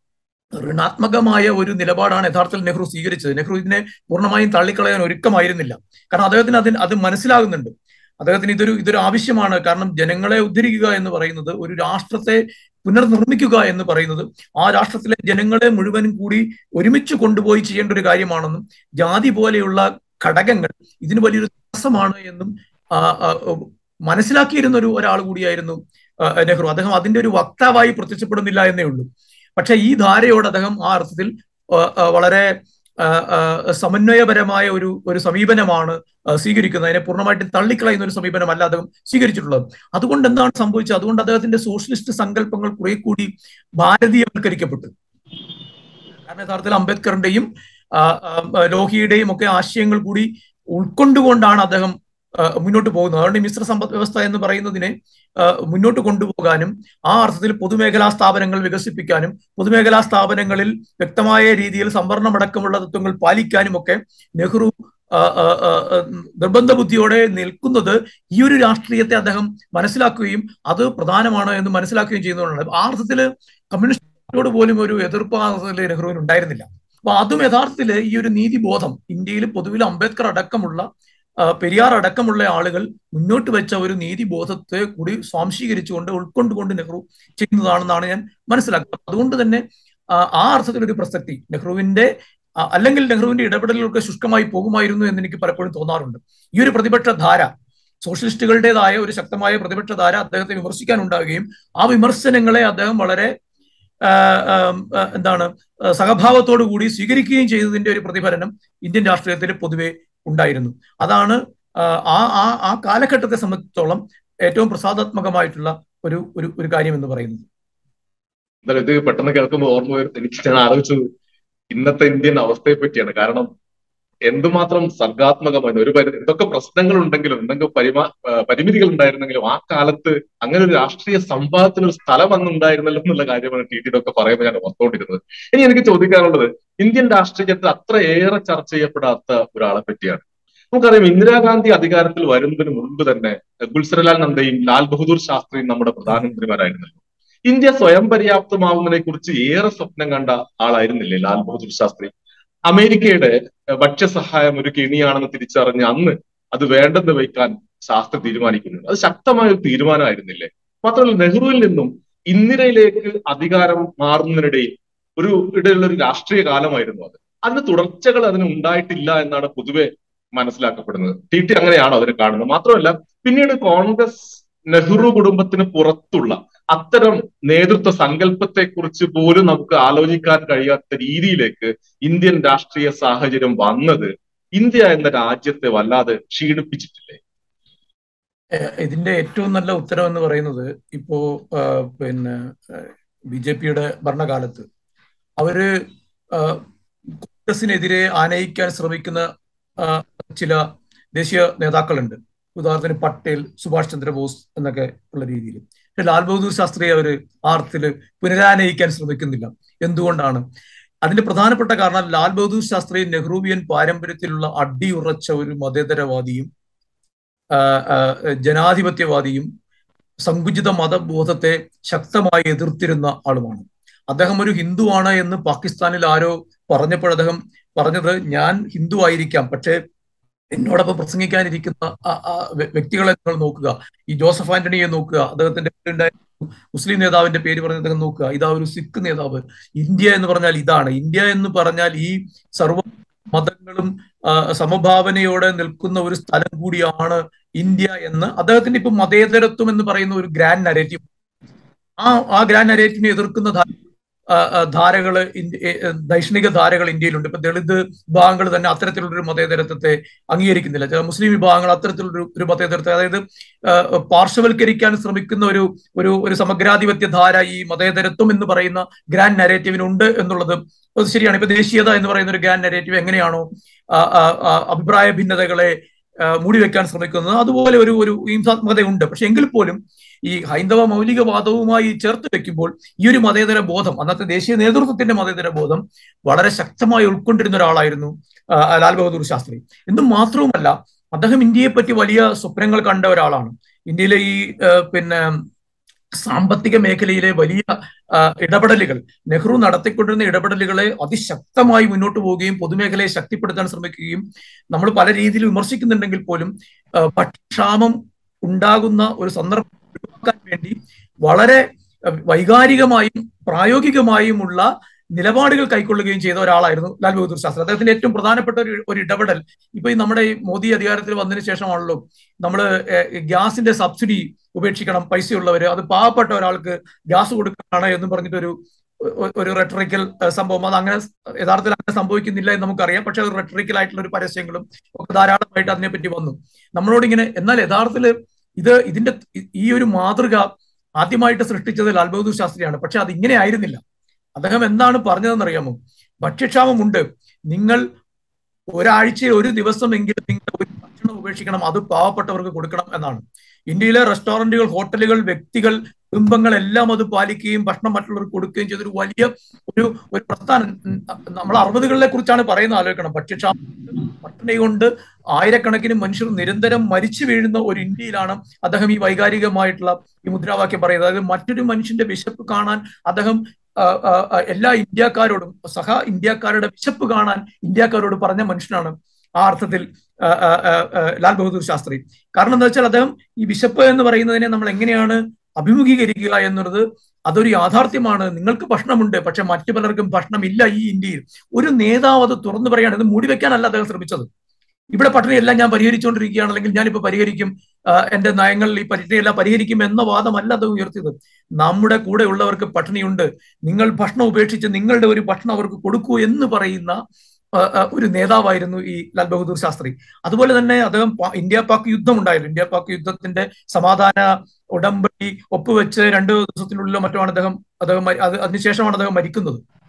ഋണാത്മകമായ ഒരു നിലപാടാണ് യഥാർത്ഥത്തിൽ നെഹ്റു സ്വീകരിച്ചത് നെഹ്റു ഇതിനെ പൂർണ്ണമായും തള്ളിക്കളയാൻ ഒരുക്കമായിരുന്നില്ല കാരണം അദ്ദേഹത്തിന് അതിന് അത് മനസ്സിലാകുന്നുണ്ട് അദ്ദേഹത്തിന് ഇതൊരു ഇതൊരു ആവശ്യമാണ് കാരണം ജനങ്ങളെ ഉദ്ധരിക്കുക എന്ന് പറയുന്നത് ഒരു രാഷ്ട്രത്തെ പുനർനിർമ്മിക്കുക എന്ന് പറയുന്നത് ആ രാഷ്ട്രത്തിലെ ജനങ്ങളെ മുഴുവനും കൂടി ഒരുമിച്ച് കൊണ്ടുപോയി ചെയ്യേണ്ട ഒരു കാര്യമാണെന്നും ജാതി പോലെയുള്ള ഘടകങ്ങൾ ഇതിന് വലിയൊരു തടസ്സമാണ് എന്നും ആ, ആ, മനസ്സിലാക്കിയിരുന്ന ഒരു ഒരാൾ കൂടിയായിരുന്നു ആ, നെഹ്റു അദ്ദേഹം അതിന്റെ ഒരു വക്താവായി പ്രത്യക്ഷപ്പെടുന്നില്ല എന്നേ ഉള്ളൂ പക്ഷെ ഈ ധാരയോട് അദ്ദേഹം ആ അർത്ഥത്തിൽ ആ, ആ, വളരെ ആ, ആ, സമന്വയപരമായ ഒരു ഒരു സമീപനമാണ് ആ, സ്വീകരിക്കുന്നത് അതിനെ പൂർണ്ണമായിട്ടും തള്ളിക്കളയുന്ന ഒരു സമീപനമല്ല അദ്ദേഹം സ്വീകരിച്ചിട്ടുള്ളത് അതുകൊണ്ട് എന്താണ് സംഭവിച്ചത് അതുകൊണ്ട് അദ്ദേഹത്തിന്റെ സോഷ്യലിസ്റ്റ് സങ്കല്പങ്ങൾ കുറെ കൂടി ഭാരതീയവൽക്കരിക്കപ്പെട്ടു കാരണം യഥാർത്ഥത്തിൽ അംബേദ്കറിന്റെയും ആ, ആ, ലോഹിയുടെയും ഒക്കെ ആശയങ്ങൾ കൂടി ഉൾക്കൊണ്ടുകൊണ്ടാണ് അദ്ദേഹം ആ, മുന്നോട്ട് പോകുന്നത് അതുകൊണ്ട് ഈ മിശ്ര സമ്പദ് വ്യവസ്ഥ എന്ന് പറയുന്നതിനെ ആ, മുന്നോട്ട് കൊണ്ടുപോകാനും ആ അർത്ഥത്തിൽ പൊതുമേഖലാ സ്ഥാപനങ്ങൾ വികസിപ്പിക്കാനും പൊതുമേഖലാ സ്ഥാപനങ്ങളിൽ വ്യക്തമായ രീതിയിൽ സംവരണമടക്കമുള്ള തത്വങ്ങൾ പാലിക്കാനും ഒക്കെ നെഹ്റു ആ, ആ, ആ, ആ, നിർബന്ധ ബുദ്ധിയോടെ നിൽക്കുന്നത് ഈ ഒരു രാഷ്ട്രീയത്തെ അദ്ദേഹം മനസ്സിലാക്കുകയും അത് പ്രധാനമാണ് എന്ന് മനസ്സിലാക്കുകയും ചെയ്യുന്നതുകൊണ്ടാണ് ആ അർത്ഥത്തിൽ കമ്മ്യൂണിസ്റ്റോട് പോലും ഒരു എതിർപ്പ് ആ അർത്ഥത്തിൽ നെഹ്റുവിന് ഉണ്ടായിരുന്നില്ല അപ്പൊ അതും യഥാർത്ഥത്തിൽ ഈ ഒരു നീതിബോധം ഇന്ത്യയിൽ പൊതുവിൽ അംബേദ്കർ അടക്കമുള്ള ആ, പെരിയാർ അടക്കമുള്ള ആളുകൾ മുന്നോട്ട് വെച്ച ഒരു നീതിബോധത്തെ കൂടി സ്വാംശീകരിച്ചുകൊണ്ട് ഉൾക്കൊണ്ടുകൊണ്ട് നെഹ്റു ചെയ്യുന്നതാണെന്നാണ് ഞാൻ മനസ്സിലാക്കുന്നത് അതുകൊണ്ട് തന്നെ ആ, ആ അർത്ഥത്തിൽ ഒരു പ്രസക്തി നെഹ്റുവിന്റെ ആ, അല്ലെങ്കിൽ നെഹ്റുവിന്റെ ഇടപെടലുകളൊക്കെ ശുഷ്കമായി പോകുമായിരുന്നു എന്ന് എനിക്ക് പലപ്പോഴും തോന്നാറുണ്ട് ഈ ഒരു പ്രതിപക്ഷ ധാര സോഷ്യലിസ്റ്റുകളുടേതായ ഒരു ശക്തമായ പ്രതിപക്ഷ ധാര അദ്ദേഹത്തെ വിമർശിക്കാൻ ഉണ്ടാവുകയും ആ വിമർശനങ്ങളെ അദ്ദേഹം വളരെ ആ, ആ, ആ, എന്താണ് ആ, സഹഭാവത്തോടു കൂടി സ്വീകരിക്കുകയും ചെയ്തതിന്റെ ഒരു പ്രതിഫലനം ഇന്ത്യൻ രാഷ്ട്രീയത്തിൽ പൊതുവെ ഉണ്ടായിരുന്നു അതാണ് ആ, ആ ആ ആ കാലഘട്ടത്തെ സംബന്ധിച്ചിടത്തോളം ഏറ്റവും പ്രസാദാത്മകമായിട്ടുള്ള ഒരു ഒരു ഒരു കാര്യം എന്ന് പറയുന്നത് എന്തായാലും ഇത് പെട്ടെന്ന് കേൾക്കുമ്പോൾ ഓർമ്മ വരും എനിക്ക് ഞാൻ ആലോചിച്ചത് ഇന്നത്തെ ഇന്ത്യൻ അവസ്ഥയെ പറ്റിയാണ് കാരണം എന്തുമാത്രം സർഗാത്മകമായി ഒരു പരി എന്തൊക്കെ പ്രശ്നങ്ങൾ ഉണ്ടെങ്കിലും എന്തൊക്കെ പരിമാ ആ, പരിമിതികൾ ഉണ്ടായിരുന്നെങ്കിലും ആ കാലത്ത് അങ്ങനെ ഒരു രാഷ്ട്രീയ സംവാദത്തിന് ഒരു സ്ഥലം അന്നുണ്ടായിരുന്നല്ലോ എന്നുള്ള കാര്യമാണ് ടി ടിയിലൊക്കെ പറയുമ്പോൾ ഞാൻ ഓർത്തുകൊണ്ടിരുന്നത് ഇനി എനിക്ക് ചോദിക്കാനുള്ളത് ഇന്ത്യൻ രാഷ്ട്രീയത്തിൽ അത്രയേറെ ചർച്ച ചെയ്യപ്പെടാത്ത ഒരാളെ പറ്റിയാണ് നമുക്കറിയാം ഇന്ദിരാഗാന്ധി അധികാരത്തിൽ വരുന്നതിന് മുൻപ് തന്നെ ഗുൽസർലാൽ നന്ദയും ലാൽ ബഹദൂർ ശാസ്ത്രിയും നമ്മുടെ പ്രധാനമന്ത്രിമാരായിരുന്നല്ലോ ഇന്ത്യ സ്വയം പര്യാപ്തമാവുന്നതിനെ കുറിച്ച് ഏറെ സ്വപ്നം കണ്ട ആളായിരുന്നില്ലേ ലാൽ ബഹദൂർ ശാസ്ത്രി അമേരിക്കയുടെ ഏഹ്, ഭക്ഷ്യസഹായം ഒരു കെണിയാണെന്ന് തിരിച്ചറിഞ്ഞ് അന്ന് അത് വേണ്ടെന്ന് വയ്ക്കാൻ ശാസ്ത്രി തീരുമാനിക്കുന്നുണ്ട് അത് ശക്തമായ ഒരു തീരുമാനമായിരുന്നില്ലേ മാത്രമല്ല നെഹ്റുവിൽ നിന്നും ഇന്ദിരയിലേക്ക് അധികാരം മാറുന്നതിനിടയിൽ ഒരു ഇടയിലുള്ള ഒരു രാഷ്ട്രീയ കാലമായിരുന്നു അത് അതിന് തുടർച്ചകൾ അതിന് ഉണ്ടായിട്ടില്ല എന്നാണ് പൊതുവെ മനസ്സിലാക്കപ്പെടുന്നത് ടി ടി അങ്ങനെയാണോ അതിനെ കാണുന്നത് മാത്രമല്ല പിന്നീട് കോൺഗ്രസ് നെഹ്റു കുടുംബത്തിന് പുറത്തുള്ള അത്തരം നേതൃത്വ സങ്കല്പത്തെ കുറിച്ച് പോലും നമുക്ക് ആലോചിക്കാൻ കഴിയാത്ത രീതിയിലേക്ക് ഇന്ത്യൻ രാഷ്ട്രീയ സാഹചര്യം വന്നത് ഇന്ത്യ എന്ന രാജ്യത്തെ വല്ലാതെ ക്ഷീണിപ്പിച്ചിട്ടില്ലേ ഏഹ് ഇതിന്റെ ഏറ്റവും നല്ല ഉത്തരം എന്ന് പറയുന്നത് ഇപ്പോ ആഹ് പിന്നെ ബി ജെ പിയുടെ ഭരണകാലത്ത് അവര് ആഹ് കോൺഗ്രസിനെതിരെ ആനയിക്കാൻ ശ്രമിക്കുന്ന ആഹ് ചില ദേശീയ നേതാക്കളുണ്ട് ഉദാഹരണത്തിന് പട്ടേൽ സുഭാഷ് ചന്ദ്രബോസ് എന്നൊക്കെ ഉള്ള രീതിയിൽ പക്ഷെ ലാൽ ബഹദൂർ ശാസ്ത്രി അവര് ആ അർത്ഥത്തില് പുനരാനയിക്കാൻ ശ്രമിക്കുന്നില്ല എന്തുകൊണ്ടാണ് അതിന്റെ പ്രധാനപ്പെട്ട കാരണം ലാൽ ബഹദൂർ ശാസ്ത്രി നെഹ്റുവിയൻ പാരമ്പര്യത്തിലുള്ള അടിയുറച്ച ഒരു മതേതരവാദിയും ആഹ് ആഹ് ജനാധിപത്യവാദിയും സങ്കുചിത മതബോധത്തെ ശക്തമായി എതിർത്തിരുന്ന ആളുമാണ് അദ്ദേഹം ഒരു ഹിന്ദുവാണ് എന്ന് പാകിസ്ഥാനിൽ ആരോ പറഞ്ഞപ്പോൾ അദ്ദേഹം പറഞ്ഞത് ഞാൻ ഹിന്ദു ആയിരിക്കാം പക്ഷേ എന്നോടൊപ്പം പ്രസംഗിക്കാനിരിക്കുന്ന ആ- ആ വ്യ- വ്യക്തികളെ നിങ്ങൾ നോക്കുക ഈ ജോസഫ് ആന്റണിയെ നോക്കുക അദ്ദേഹത്തിന്റെ പേരുണ്ടായ മുസ്ലിം നേതാവിന്റെ പേര് പറഞ്ഞ് അദ്ദേഹം നോക്കുക ഇതാ ഒരു സിഖ് നേതാവ് ഇന്ത്യ എന്ന് പറഞ്ഞാൽ ഇതാണ് ഇന്ത്യ എന്ന് പറഞ്ഞാൽ ഈ സർവ മതങ്ങളും ആ, സമഭാവനയോടെ നിൽക്കുന്ന ഒരു സ്ഥലം കൂടിയാണ് ഇന്ത്യ എന്ന് അദ്ദേഹത്തിന്റെ ഇപ്പൊ മതേതരത്വം എന്ന് പറയുന്ന ഒരു ഗ്രാൻഡ് നരേറ്റീവ് ആ ആ ഗ്രാൻഡ് നരേറ്റീവിനെ എതിർക്കുന്ന ധാ- ആ, ആ, ധാരകള് ഇന്ത്യ ഏ, ഏ, ദൈക്ഷണിക ധാരകൾ ഇന്ത്യയിലുണ്ട് ഇപ്പൊ ദളിത് വിഭാഗങ്ങൾ തന്നെ അത്തരത്തിലുള്ള ഒരു മതേതരത്വത്തെ അംഗീകരിക്കുന്നില്ല ചില മുസ്ലിം വിഭാഗങ്ങൾ അത്തരത്തിലുള്ള ഒരു- ഒരു മതേതരത്തെ അതായത് ആ, പാർശ്വവൽക്കരിക്കാൻ ശ്രമിക്കുന്ന ഒരു ഒരു ഒരു സമഗ്രാധിപത്യ ധാര ഈ മതേതരത്വം എന്ന് പറയുന്ന ഗ്രാൻഡ് നരേറ്റീവിനുണ്ട് എന്നുള്ളത് അത് ശരിയാണ് ഇപ്പൊ ദേശീയത എന്ന് പറയുന്ന ഒരു ഗ്രാൻഡ് നരേറ്റീവ് എങ്ങനെയാണോ ആ, ആ, ആ, അഭിപ്രായ ഭിന്നതകളെ ആ, മൂടിവെക്കാൻ ശ്രമിക്കുന്നത് അതുപോലെ ഒരു ഒരു ഹിംസാത്മകതയുണ്ട് പക്ഷെ എങ്കിൽ പോലും ഈ ഹൈന്ദവ മൗലികവാദവുമായി ചേർത്ത് വെക്കുമ്പോൾ ഈ ഒരു മതേതര ബോധം അന്നത്തെ ദേശീയ നേതൃത്വത്തിന്റെ മതേതര ബോധം വളരെ ശക്തമായി ഉൾക്കൊണ്ടിരുന്ന ഒരാളായിരുന്നു ആ, ലാൽ ബഹദൂർ ശാസ്ത്രി എന്നും മാത്രവുമല്ല അദ്ദേഹം ഇന്ത്യയെ പറ്റി വലിയ സ്വപ്നങ്ങൾ കണ്ട ഒരാളാണ് ഇന്ത്യയിലെ ഈ ആ, പിന്നെ സാമ്പത്തിക മേഖലയിലെ വലിയ ആ, ഇടപെടലുകൾ നെഹ്റു നടത്തിക്കൊണ്ടിരുന്ന ഇടപെടലുകളെ അതിശക്തമായി മുന്നോട്ട് പോവുകയും പൊതുമേഖലയെ ശക്തിപ്പെടുത്താൻ ശ്രമിക്കുകയും നമ്മൾ പല രീതിയിൽ വിമർശിക്കുന്നുണ്ടെങ്കിൽ പോലും ആ, ഭക്ഷ്യക്ഷാമം ഉണ്ടാകുന്ന ഒരു സന്ദർഭം ഒഴിവാക്കാൻ വേണ്ടി വളരെ ആ, വൈകാരികമായും പ്രായോഗികമായുമുള്ള നിലപാടുകൾ കൈക്കൊള്ളുകയും ചെയ്ത ഒരാളായിരുന്നു ലാൽ ബഹദൂർ ശാസ്ത്രി അദ്ദേഹത്തിന്റെ ഏറ്റവും പ്രധാനപ്പെട്ട ഒരു ഒരു ഇടപെടൽ ഇപ്പൊ ഈ നമ്മുടെ ഈ മോദി അധികാരത്തിൽ വന്നതിന് ശേഷമാണല്ലോ നമ്മൾ ഗ്യാസിന്റെ സബ്സിഡി ഉപേക്ഷിക്കണം പൈസയുള്ളവര് അത് പാവപ്പെട്ട ഒരാൾക്ക് ഗ്യാസ് കൊടുക്കാനാണ് എന്ന് പറഞ്ഞിട്ടൊരു ഒ- ഒരു റെട്ടറിക്കൽ സംഭവം അത് അങ്ങനെ യഥാർത്ഥത്തിൽ അങ്ങനെ സംഭവിക്കുന്നില്ല എന്ന് നമുക്കറിയാം പക്ഷെ അത് റെട്ടറിക്കൽ ആയിട്ടുള്ള ഒരു പരസ്യങ്ങളും ഒക്കെ ധാരാളമായിട്ട് അതിനെപ്പറ്റി വന്നു നമ്മളോട് ഇങ്ങനെ എന്നാൽ യഥാർത്ഥത്തിൽ ഇത് ഇതിന്റെ ഈ ഒരു മാതൃക ആദ്യമായിട്ട് സൃഷ്ടിച്ചത് ലാൽ ബഹദൂർ ശാസ്ത്രിയാണ് പക്ഷെ അത് ഇങ്ങനെ ആയിരുന്നില്ല അദ്ദേഹം എന്താണ് പറഞ്ഞതെന്ന് അറിയാമോ ഭക്ഷ്യക്ഷാമമുണ്ട് നിങ്ങൾ ഒരാഴ്ചയിൽ ഒരു ദിവസമെങ്കിലും നിങ്ങൾ ഒരു ഭക്ഷണം ഉപേക്ഷിക്കണം അത് പാവപ്പെട്ടവർക്ക് കൊടുക്കണം എന്നാണ് ഇന്ത്യയിലെ റെസ്റ്റോറന്റുകൾ ഹോട്ടലുകൾ വ്യക്തികൾ കുടുംബങ്ങൾ എല്ലാം അത് പാലിക്കുകയും ഭക്ഷണം മറ്റുള്ളവർക്ക് കൊടുക്കുകയും ചെയ്തൊരു വലിയ ഒരു ഒരു പ്രസ്ഥാനം ഉം, നമ്മൾ അറുപതുകളിലെ കുറിച്ചാണ് പറയുന്നത് ആലോചിക്കണം ഭക്ഷ്യക്ഷാമം പട്ടിണി കൊണ്ട് ആയിരക്കണക്കിന് മനുഷ്യർ നിരന്തരം മരിച്ചു വീഴുന്ന ഒരു ഇന്ത്യയിലാണ് അദ്ദേഹം ഈ വൈകാരികമായിട്ടുള്ള ഈ മുദ്രാവാക്യം പറയുന്നത് അതായത് മറ്റൊരു മനുഷ്യന്റെ വിശപ്പ് കാണാൻ അദ്ദേഹം ആ, ആ, ആ, എല്ലാ ഇന്ത്യക്കാരോടും സഹ ഇന്ത്യക്കാരുടെ വിശപ്പ് കാണാൻ ഇന്ത്യക്കാരോട് പറഞ്ഞ മനുഷ്യനാണ് ആ അർത്ഥത്തിൽ ആ, ആ, ആ, ആ, ലാൽ ബഹദൂർ ശാസ്ത്രി കാരണം എന്താ വെച്ചാൽ അദ്ദേഹം ഈ വിശപ്പ് എന്ന് പറയുന്നതിനെ നമ്മൾ എങ്ങനെയാണ് അഭിമുഖീകരിക്കുക എന്നുള്ളത് അതൊരു യാഥാർത്ഥ്യമാണ് നിങ്ങൾക്ക് ഭക്ഷണമുണ്ട് പക്ഷെ മറ്റു പലർക്കും ഭക്ഷണമില്ല ഈ ഇന്ത്യയിൽ ഒരു നേതാവ് അത് തുറന്നു പറയാണ് ഇത് മൂടിവെക്കാനല്ല അദ്ദേഹം ശ്രമിച്ചത് ഇവിടെ പട്ടിണിയെല്ലാം ഞാൻ പരിഹരിച്ചുകൊണ്ടിരിക്കുകയാണ് അല്ലെങ്കിൽ ഞാനിപ്പോ പരിഹരിക്കും ആ, എന്റെ നയങ്ങളിൽ ഈ പട്ടിണിയെല്ലാം പരിഹരിക്കും എന്ന വാദമല്ല അത് ഉയർത്തിയത് നമ്മുടെ കൂടെ ഉള്ളവർക്ക് പട്ടിണിയുണ്ട് നിങ്ങൾ ഭക്ഷണം ഉപേക്ഷിച്ച് നിങ്ങളുടെ ഒരു ഭക്ഷണം അവർക്ക് കൊടുക്കൂ എന്ന് പറയുന്ന ആ, ആ, ഒരു നേതാവായിരുന്നു ഈ ലാൽ ബഹദൂർ ശാസ്ത്രി അതുപോലെ തന്നെ അദ്ദേഹം പാ- ഇന്ത്യ പാക് യുദ്ധം ഉണ്ടായിരുന്നു ഇന്ത്യ പാക് യുദ്ധത്തിന്റെ സമാധാന ഉടമ്പടി ഒപ്പുവെച്ച് രണ്ട് ദിവസത്തിനുള്ളിലോ മറ്റോ ആണ് അദ്ദേഹം അദ്ദേഹം മ- അത് അതിനുശേഷമാണ് അദ്ദേഹം മരിക്കുന്നത്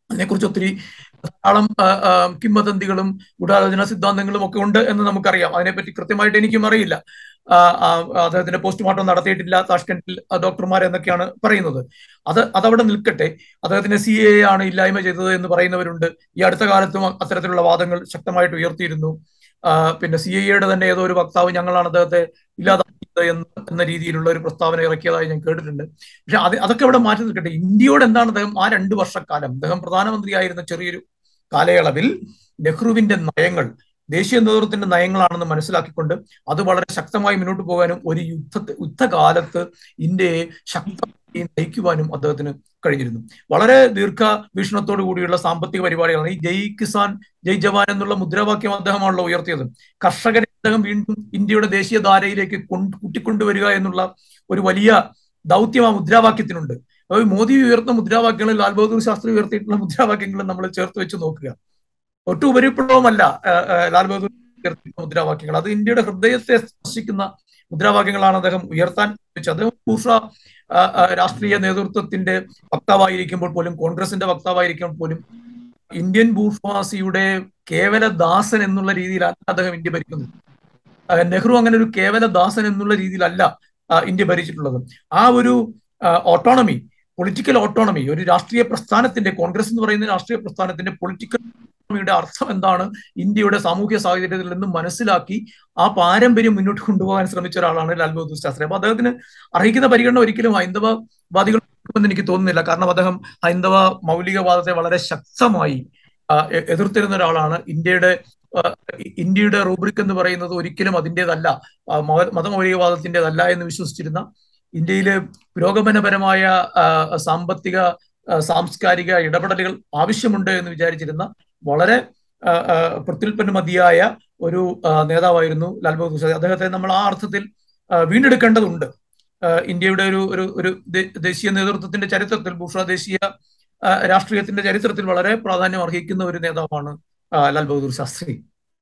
അതിനെക്കുറിച്ച് ഒത്തിരി ധാരാളം ആ, ആ, കിംവദന്തികളും ഗൂഢാലോചന സിദ്ധാന്തങ്ങളും ഒക്കെ ഉണ്ട് എന്ന് നമുക്കറിയാം അതിനെപ്പറ്റി കൃത്യമായിട്ട് എനിക്കും അറിയില്ല ആ, ആ, അദ്ദേഹത്തിന്റെ പോസ്റ്റ്മോർട്ടം നടത്തിയിട്ടില്ല താഷ്കണ്ടിൽ ഡോക്ടർമാർ എന്നൊക്കെയാണ് പറയുന്നത് അത് അതവിടെ നിൽക്കട്ടെ അദ്ദേഹത്തിന്റെ സി എ ആണ് ഇല്ലായ്മ ചെയ്തത് എന്ന് പറയുന്നവരുണ്ട് ഈ അടുത്ത കാലത്തും അത്തരത്തിലുള്ള വാദങ്ങൾ ശക്തമായിട്ട് ഉയർത്തിയിരുന്നു ആ, പിന്നെ സി ഐ എയുടെ തന്നെ ഏതോ ഒരു വക്താവ് ഞങ്ങളാണ് അദ്ദേഹത്തെ ഇല്ലാതാക്കിയത് എന്ന് എന്ന രീതിയിലുള്ള ഒരു പ്രസ്താവന ഇറക്കിയതായി ഞാൻ കേട്ടിട്ടുണ്ട് പക്ഷെ അത് അതൊക്കെ ഇവിടെ മാറ്റി നിൽക്കട്ടെ ഇന്ത്യയോട് എന്താണ് അദ്ദേഹം ആ രണ്ട് വർഷക്കാലം അദ്ദേഹം പ്രധാനമന്ത്രിയായിരുന്ന ചെറിയൊരു കാലയളവിൽ നെഹ്റുവിന്റെ നയങ്ങൾ ദേശീയ നേതൃത്വത്തിന്റെ നയങ്ങളാണെന്ന് മനസ്സിലാക്കിക്കൊണ്ട് അത് വളരെ ശക്തമായി മുന്നോട്ട് പോകാനും ഒരു യുദ്ധ യുദ്ധകാലത്ത് ഇന്ത്യയെ ശക്തമായി നയിക്കുവാനും അദ്ദേഹത്തിന് കഴിഞ്ഞിരുന്നു വളരെ ദീർഘ വീക്ഷണത്തോടു കൂടിയുള്ള സാമ്പത്തിക പരിപാടികളാണ് ഈ ജയ് കിസാൻ ജയ് ജവാൻ എന്നുള്ള മുദ്രാവാക്യം അദ്ദേഹമാണല്ലോ ഉയർത്തിയത് കർഷകരെ അദ്ദേഹം വീണ്ടും ഇന്ത്യയുടെ ദേശീയ ധാരയിലേക്ക് കൊണ്ട് കൂട്ടിക്കൊണ്ടുവരിക എന്നുള്ള ഒരു വലിയ ദൗത്യം ആ മുദ്രാവാക്യത്തിനുണ്ട് അപ്പോൾ മോദി ഉയർത്തുന്ന മുദ്രാവാക്യങ്ങളും ലാൽ ബഹദൂർ ശാസ്ത്രി ഉയർത്തിയിട്ടുള്ള മുദ്രാവാക്യങ്ങളും നമ്മൾ ചേർത്ത് വെച്ച് നോക്കുക ഒട്ടും ഉപരിപ്ലവമല്ല ആ, ആ, ലാൽ ബഹദൂർ ഉയർത്തിയിട്ടുള്ള മുദ്രാവാക്യങ്ങൾ അത് ഇന്ത്യയുടെ ഹൃദയത്തെ സ്പർശിക്കുന്ന മുദ്രാവാക്യങ്ങളാണ് അദ്ദേഹം ഉയർത്താൻ ശ്രമിച്ചത് അദ്ദേഹം ഭൂഷ ആ, ആ, രാഷ്ട്രീയ നേതൃത്വത്തിന്റെ വക്താവായിരിക്കുമ്പോൾ പോലും കോൺഗ്രസിന്റെ വക്താവായിരിക്കുമ്പോൾ പോലും ഇന്ത്യൻ ഭൂഷ്വാസിയുടെ കേവല ദാസൻ എന്നുള്ള രീതിയിലല്ല അദ്ദേഹം ഇന്ത്യ ഭരിക്കുന്നത് ആ, നെഹ്റു അങ്ങനെ ഒരു കേവല ദാസൻ എന്നുള്ള രീതിയിലല്ല ആ, ഇന്ത്യ ഭരിച്ചിട്ടുള്ളത് ആ ഒരു ഓട്ടോണമി പൊളിറ്റിക്കൽ ഓട്ടോണമി ഒരു രാഷ്ട്രീയ പ്രസ്ഥാനത്തിന്റെ കോൺഗ്രസ് എന്ന് പറയുന്ന രാഷ്ട്രീയ പ്രസ്ഥാനത്തിന്റെ പൊളിറ്റിക്കൽ ഓട്ടോണമിയുടെ അർത്ഥം എന്താണ് ഇന്ത്യയുടെ സാമൂഹ്യ സാഹചര്യത്തിൽ നിന്നും മനസ്സിലാക്കി ആ പാരമ്പര്യം മുന്നോട്ട് കൊണ്ടുപോകാൻ ശ്രമിച്ച ഒരാളാണ് ലാൽ ബഹദൂർ ശാസ്ത്രി അപ്പൊ അദ്ദേഹത്തിന് അർഹിക്കുന്ന പരിഗണന ഒരിക്കലും ഹൈന്ദവവാദികൾ എന്ന് എനിക്ക് തോന്നുന്നില്ല കാരണം അദ്ദേഹം ഹൈന്ദവ മൗലികവാദത്തെ വളരെ ശക്തമായി ആ, എ- എതിർത്തിരുന്ന ഒരാളാണ് ഇന്ത്യയുടെ ആ, ഇന്ത്യയുടെ റൂബ്രിക് എന്ന് പറയുന്നത് ഒരിക്കലും അതിൻ്റെതല്ല ആ, മത- മതമൗലികവാദത്തിൻ്റെതല്ല എന്ന് വിശ്വസിച്ചിരുന്ന ഇന്ത്യയിലെ പുരോഗമനപരമായ ആ, സാമ്പത്തിക ആ, സാംസ്കാരിക ഇടപെടലുകൾ ആവശ്യമുണ്ട് എന്ന് വിചാരിച്ചിരുന്ന വളരെ ആ, ആ, പ്രത്യുൽപ്പന്നമതിയായ ഒരു ആ, നേതാവായിരുന്നു ലാൽ ബഹദൂർ ശാസ്ത്രി അദ്ദേഹത്തെ നമ്മൾ ആ അർത്ഥത്തിൽ ആ, വീണ്ടെടുക്കേണ്ടതുണ്ട് ആ, ഇന്ത്യയുടെ ഒരു ഒരു ഒരു ദേ- ദേശീയ നേതൃത്വത്തിന്റെ ചരിത്രത്തിൽ ഭൂഷ ദേശീയ ആ, രാഷ്ട്രീയത്തിന്റെ ചരിത്രത്തിൽ വളരെ പ്രാധാന്യം അർഹിക്കുന്ന ഒരു നേതാവാണ് ആ, ലാൽ ബഹദൂർ ശാസ്ത്രി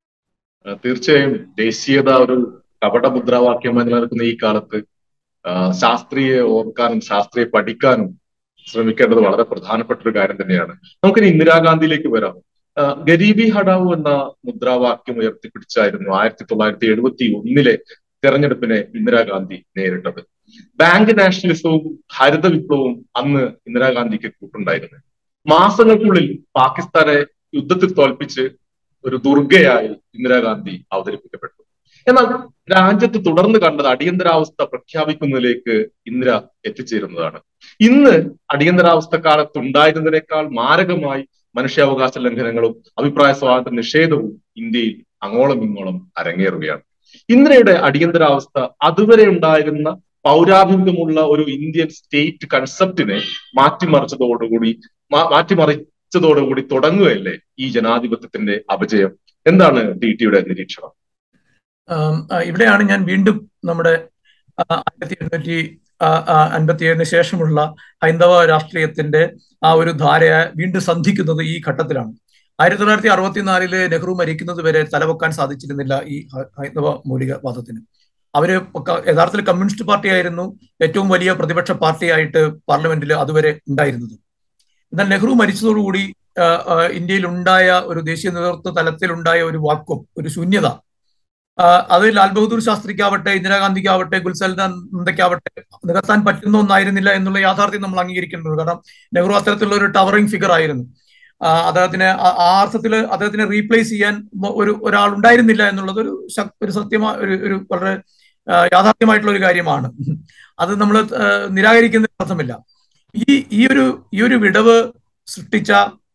ആ, തീർച്ചയായും ദേശീയത ഒരു കപട മുദ്രാവാക്യമായി നിലനിൽക്കുന്ന ഈ കാലത്ത് ആ, ശാസ്ത്രീയെ ഓർക്കാനും ശാസ്ത്രീയെ പഠിക്കാനും ശ്രമിക്കേണ്ടത് വളരെ പ്രധാനപ്പെട്ട ഒരു കാര്യം തന്നെയാണ് നമുക്കിനി ഇന്ദിരാഗാന്ധിയിലേക്ക് വരാം ആ, ഗരീബി ഹടാവു എന്ന മുദ്രാവാക്യം ഉയർത്തിപ്പിടിച്ചായിരുന്നു ആയിരത്തി തൊള്ളായിരത്തി എഴുപത്തി ഒന്നിലെ തെരഞ്ഞെടുപ്പിനെ ഇന്ദിരാഗാന്ധി നേരിട്ടത് ബാങ്ക് നാഷണലിസവും ഹരിത വിപ്ലവവും അന്ന് ഇന്ദിരാഗാന്ധിക്ക് കൂട്ടുണ്ടായിരുന്നു മാസങ്ങൾക്കുള്ളിൽ പാകിസ്ഥാനെ യുദ്ധത്തിൽ തോൽപ്പിച്ച് ഒരു ദുർഗയായി ഇന്ദിരാഗാന്ധി അവതരിപ്പിക്കപ്പെട്ടു എന്നാൽ രാജ്യത്ത് തുടർന്ന് കണ്ടത് അടിയന്തരാവസ്ഥ പ്രഖ്യാപിക്കുന്നതിലേക്ക് ഇന്ദിര എത്തിച്ചേരുന്നതാണ് ഇന്ന് അടിയന്തരാവസ്ഥ കാലത്ത് ഉണ്ടായിരുന്നതിനേക്കാൾ മാരകമായി മനുഷ്യാവകാശ ലംഘനങ്ങളും അഭിപ്രായ സ്വാതന്ത്ര്യ നിഷേധവും ഇന്ത്യയിൽ അങ്ങോളം ഇങ്ങോളം അരങ്ങേറുകയാണ് ഇന്ദിരയുടെ അടിയന്തരാവസ്ഥ അതുവരെ ഉണ്ടായിരുന്ന പൗരാഭിമുഖ്യമുള്ള ഒരു ഇന്ത്യൻ സ്റ്റേറ്റ് കൺസെപ്റ്റിനെ മാറ്റിമറിച്ചതോടുകൂടി മാ- മാറ്റിമറിച്ചതോടുകൂടി തുടങ്ങുകയല്ലേ ഈ ജനാധിപത്യത്തിന്റെ അപജയം എന്താണ് ടി ടിയുടെ നിരീക്ഷണം ആം, ആ, ഇവിടെയാണ് ഞാൻ വീണ്ടും നമ്മുടെ ആയിരത്തി എണ്ണൂറ്റി അൻപത്തി ഏഴിന് ശേഷമുള്ള ഹൈന്ദവ രാഷ്ട്രീയത്തിന്റെ ആ ഒരു ധാരയെ വീണ്ടും സന്ധിക്കുന്നത് ഈ ഘട്ടത്തിലാണ് ആയിരത്തി തൊള്ളായിരത്തി അറുപത്തിനാലില് നെഹ്റു മരിക്കുന്നത് വരെ തലവെക്കാൻ സാധിച്ചിരുന്നില്ല ഈ ഹ- ഹൈന്ദവ മൗലികവാദത്തിന് അവര് ഒക്കെ യഥാർത്ഥത്തിൽ കമ്മ്യൂണിസ്റ്റ് പാർട്ടിയായിരുന്നു ഏറ്റവും വലിയ പ്രതിപക്ഷ പാർട്ടിയായിട്ട് പാർലമെന്റിൽ അതുവരെ ഉണ്ടായിരുന്നത് എന്നാൽ നെഹ്റു മരിച്ചതോടുകൂടി ആ, ആ, ഇന്ത്യയിൽ ഉണ്ടായ ഒരു ദേശീയ നേതൃത്വ തലത്തിലുണ്ടായ ഒരു വാക്വം ഒരു ശൂന്യത ആ, അത് ലാൽ ബഹദൂർ ശാസ്ത്രിക്കാവട്ടെ ഇന്ദിരാഗാന്ധിക്കാവട്ടെ ഗുൽസൽ നന്ദയ്ക്കാവട്ടെ നികത്താൻ പറ്റുന്ന ഒന്നായിരുന്നില്ല എന്നുള്ള യാഥാർത്ഥ്യം നമ്മൾ അംഗീകരിക്കേണ്ടത് കാരണം നെഹ്റു അത്തരത്തിലുള്ള ഒരു ടവറിംഗ് ഫിഗർ ആയിരുന്നു ആ, അദ്ദേഹത്തിന് ആ- ആ അർത്ഥത്തിൽ അദ്ദേഹത്തിനെ റീപ്ലേസ് ചെയ്യാൻ മ- ഒരു ഒരാൾ ഉണ്ടായിരുന്നില്ല എന്നുള്ളത് ഒരു ശക്- ഒരു സത്യമായ ഒരു ഒരു വളരെ ആ, യാഥാർത്ഥ്യമായിട്ടുള്ള ഒരു കാര്യമാണ് അത് നമ്മൾ നിരാകരിക്കുന്ന അർത്ഥമില്ല ഈ ഈ ഒരു ഈ ഒരു വിടവ് സൃഷ്ടിച്ച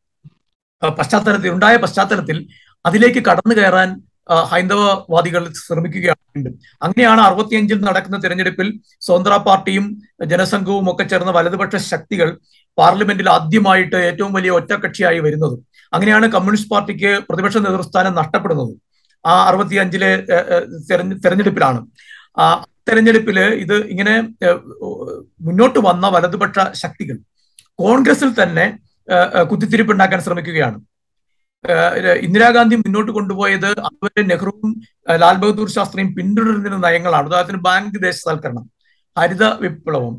ആ, പശ്ചാത്തലത്തിൽ ഉണ്ടായ പശ്ചാത്തലത്തിൽ അതിലേക്ക് കടന്നു കയറാൻ ആ, ഹൈന്ദവവാദികൾ ശ്രമിക്കുകയാണ് വീണ്ടും അങ്ങനെയാണ് അറുപത്തിയഞ്ചിൽ നടക്കുന്ന തിരഞ്ഞെടുപ്പിൽ സ്വതന്ത്ര പാർട്ടിയും ജനസംഘവും ഒക്കെ ചേർന്ന വലതുപക്ഷ ശക്തികൾ പാർലമെന്റിൽ ആദ്യമായിട്ട് ഏറ്റവും വലിയ ഒറ്റക്കക്ഷിയായി വരുന്നത് അങ്ങനെയാണ് കമ്മ്യൂണിസ്റ്റ് പാർട്ടിക്ക് പ്രതിപക്ഷ നേതൃസ്ഥാനം നഷ്ടപ്പെടുന്നത് ആ അറുപത്തിയഞ്ചിലെ ഏഹ്, ഏഹ്, തെരഞ്ഞെ- തെരഞ്ഞെടുപ്പിലാണ് ആ തെരഞ്ഞെടുപ്പില് ഇത് ഇങ്ങനെ ഏഹ്, മുന്നോട്ട് വന്ന വലതുപക്ഷ ശക്തികൾ കോൺഗ്രസിൽ തന്നെ ഏഹ്, ഏഹ്, കുത്തിത്തിരിപ്പുണ്ടാക്കാൻ ശ്രമിക്കുകയാണ് ഏഹ്, ഇന്ദിരാഗാന്ധി മുന്നോട്ട് കൊണ്ടുപോയത് അതുവരെ നെഹ്റുവും ഏഹ്, ലാൽ ബഹദൂർ ശാസ്ത്രിയും പിന്തുടരുന്ന നയങ്ങളാണ് ഉദാഹരണത്തിന് ബാങ്ക് ദേശസാൽക്കരണം ഹരിത വിപ്ലവം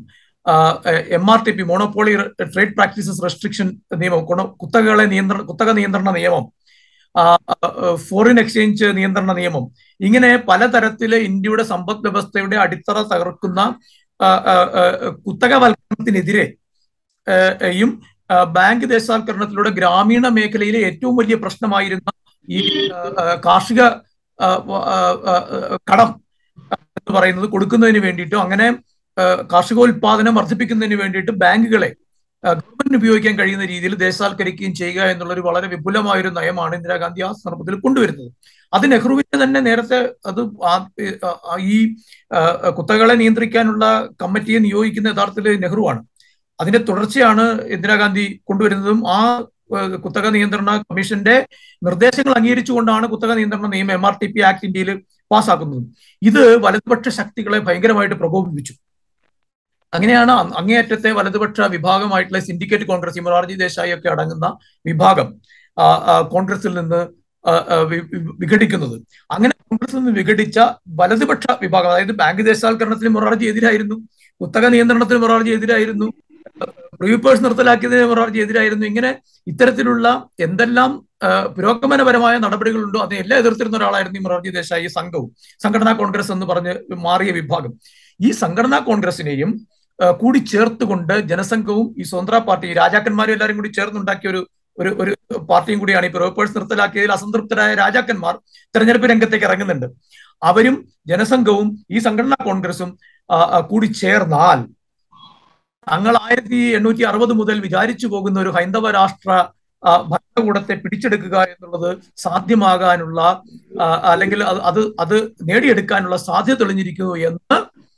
M R T P monopoly trade practices restriction നിയമം ഗുണ- കുത്തകകളെ നിയന്ത്രണ കുത്തക നിയന്ത്രണ നിയമം ഫോറിൻ എക്സ്ചേഞ്ച് നിയന്ത്രണ നിയമം ഇങ്ങനെ പലതരത്തില് ഇന്ത്യയുടെ സമ്പദ് വ്യവസ്ഥയുടെ അടിത്തറ തകർക്കുന്ന ആ, ആ, ആ, കുത്തകവൽക്കരണത്തിനെതിരെ ആ, യും ആ, ബാങ്ക് ദേശസാൽക്കരണത്തിലൂടെ ഗ്രാമീണ മേഖലയിലെ ഏറ്റവും വലിയ പ്രശ്നമായിരുന്ന ഈ ആ, ആ, കാർഷിക ആ, ആ, ആ, കടം എന്ന് പറയുന്നത് കൊടുക്കുന്നതിന് വേണ്ടിയിട്ടും അങ്ങനെ ആ, കാർഷികോൽപാദനം വർദ്ധിപ്പിക്കുന്നതിന് വേണ്ടിയിട്ട് ബാങ്കുകളെ ആ, ഗവൺമെന്റിന് ഉപയോഗിക്കാൻ കഴിയുന്ന രീതിയിൽ ദേശസാൽക്കരിക്കുകയും ചെയ്യുക എന്നുള്ള ഒരു വളരെ വിപുലമായ ഒരു നയമാണ് ഇന്ദിരാഗാന്ധി ആ സന്ദർഭത്തിൽ കൊണ്ടുവരുന്നത് അത് നെഹ്റുവിന്റെ തന്നെ നേരത്തെ അത് ആ- ആ- ഈ ആ, കുത്തകളെ നിയന്ത്രിക്കാനുള്ള കമ്മിറ്റിയെ നിയോഗിക്കുന്ന യഥാർത്ഥത്തിൽ നെഹ്റുവാണ് അതിന്റെ തുടർച്ചയാണ് ഇന്ദിരാഗാന്ധി കൊണ്ടുവരുന്നതും ആ ആ, കുത്തക നിയന്ത്രണ കമ്മീഷന്റെ നിർദ്ദേശങ്ങൾ അംഗീകരിച്ചുകൊണ്ടാണ് കുത്തക നിയന്ത്രണ നിയമം M R T P act ഇന്ത്യയിൽ പാസ്സാക്കുന്നതും ഇത് വലതുപക്ഷ ശക്തികളെ ഭയങ്കരമായിട്ട് പ്രകോപിപ്പിച്ചു അങ്ങനെയാണ് അ- അങ്ങേയറ്റത്തെ വലതുപക്ഷ വിഭാഗമായിട്ടുള്ള സിൻഡിക്കേറ്റ് കോൺഗ്രസ് ഈ മൊറാർജി ദേശായി ഒക്കെ അടങ്ങുന്ന വിഭാഗം ആ, ആ, കോൺഗ്രസിൽ നിന്ന് ആ, ആ, വി- വി- വിഘടിക്കുന്നത് അങ്ങനെ കോൺഗ്രസിൽ നിന്ന് വിഘടിച്ച വലതുപക്ഷ വിഭാഗം അതായത് ബാങ്ക് ദേശസാൽക്കരണത്തിന് മൊറാർജി എതിരായിരുന്നു കുത്തക നിയന്ത്രണത്തിന് മൊറാർജി എതിരായിരുന്നു പ്രീപേഴ്സ് നിർത്തലാക്കിയതിന് മൊറാർജി എതിരായിരുന്നു ഇങ്ങനെ ഇത്തരത്തിലുള്ള എന്തെല്ലാം ആ, പുരോഗമനപരമായ നടപടികളുണ്ടോ അതിനെല്ലാം എതിർത്തിരുന്ന ഒരാളായിരുന്നു ഈ മൊറാർജി ദേശായി സംഘവും സംഘടനാ കോൺഗ്രസ് എന്ന് പറഞ്ഞ് മാറിയ വിഭാഗം ഈ സംഘടനാ കോൺഗ്രസിനെയും ആ, കൂടി ചേർത്തുകൊണ്ട് ജനസംഘവും ഈ സ്വതന്ത്ര പാർട്ടി ഈ രാജാക്കന്മാരും എല്ലാവരും കൂടി ചേർന്നുണ്ടാക്കിയ ഒരു ഒരു ഒരു പാർട്ടിയും കൂടിയാണ് ഈ പ്രോപ്പേഴ്സ് നിർത്തലാക്കിയതിൽ അസംതൃപ്തരായ രാജാക്കന്മാർ തെരഞ്ഞെടുപ്പ് രംഗത്തേക്ക് ഇറങ്ങുന്നുണ്ട് അവരും ജനസംഘവും ഈ സംഘടനാ കോൺഗ്രസും ആ, ആ, കൂടി ചേർന്നാൽ തങ്ങൾ ആയിരത്തി എണ്ണൂറ്റി അറുപത് മുതൽ വിചാരിച്ചു പോകുന്ന ഒരു ഹൈന്ദവ രാഷ്ട്ര ആ, ഭരണകൂടത്തെ പിടിച്ചെടുക്കുക എന്നുള്ളത് സാധ്യമാകാനുള്ള ആ, അല്ലെങ്കിൽ അത് അത് അത് നേടിയെടുക്കാനുള്ള സാധ്യത തെളിഞ്ഞിരിക്കുന്നു എന്ന്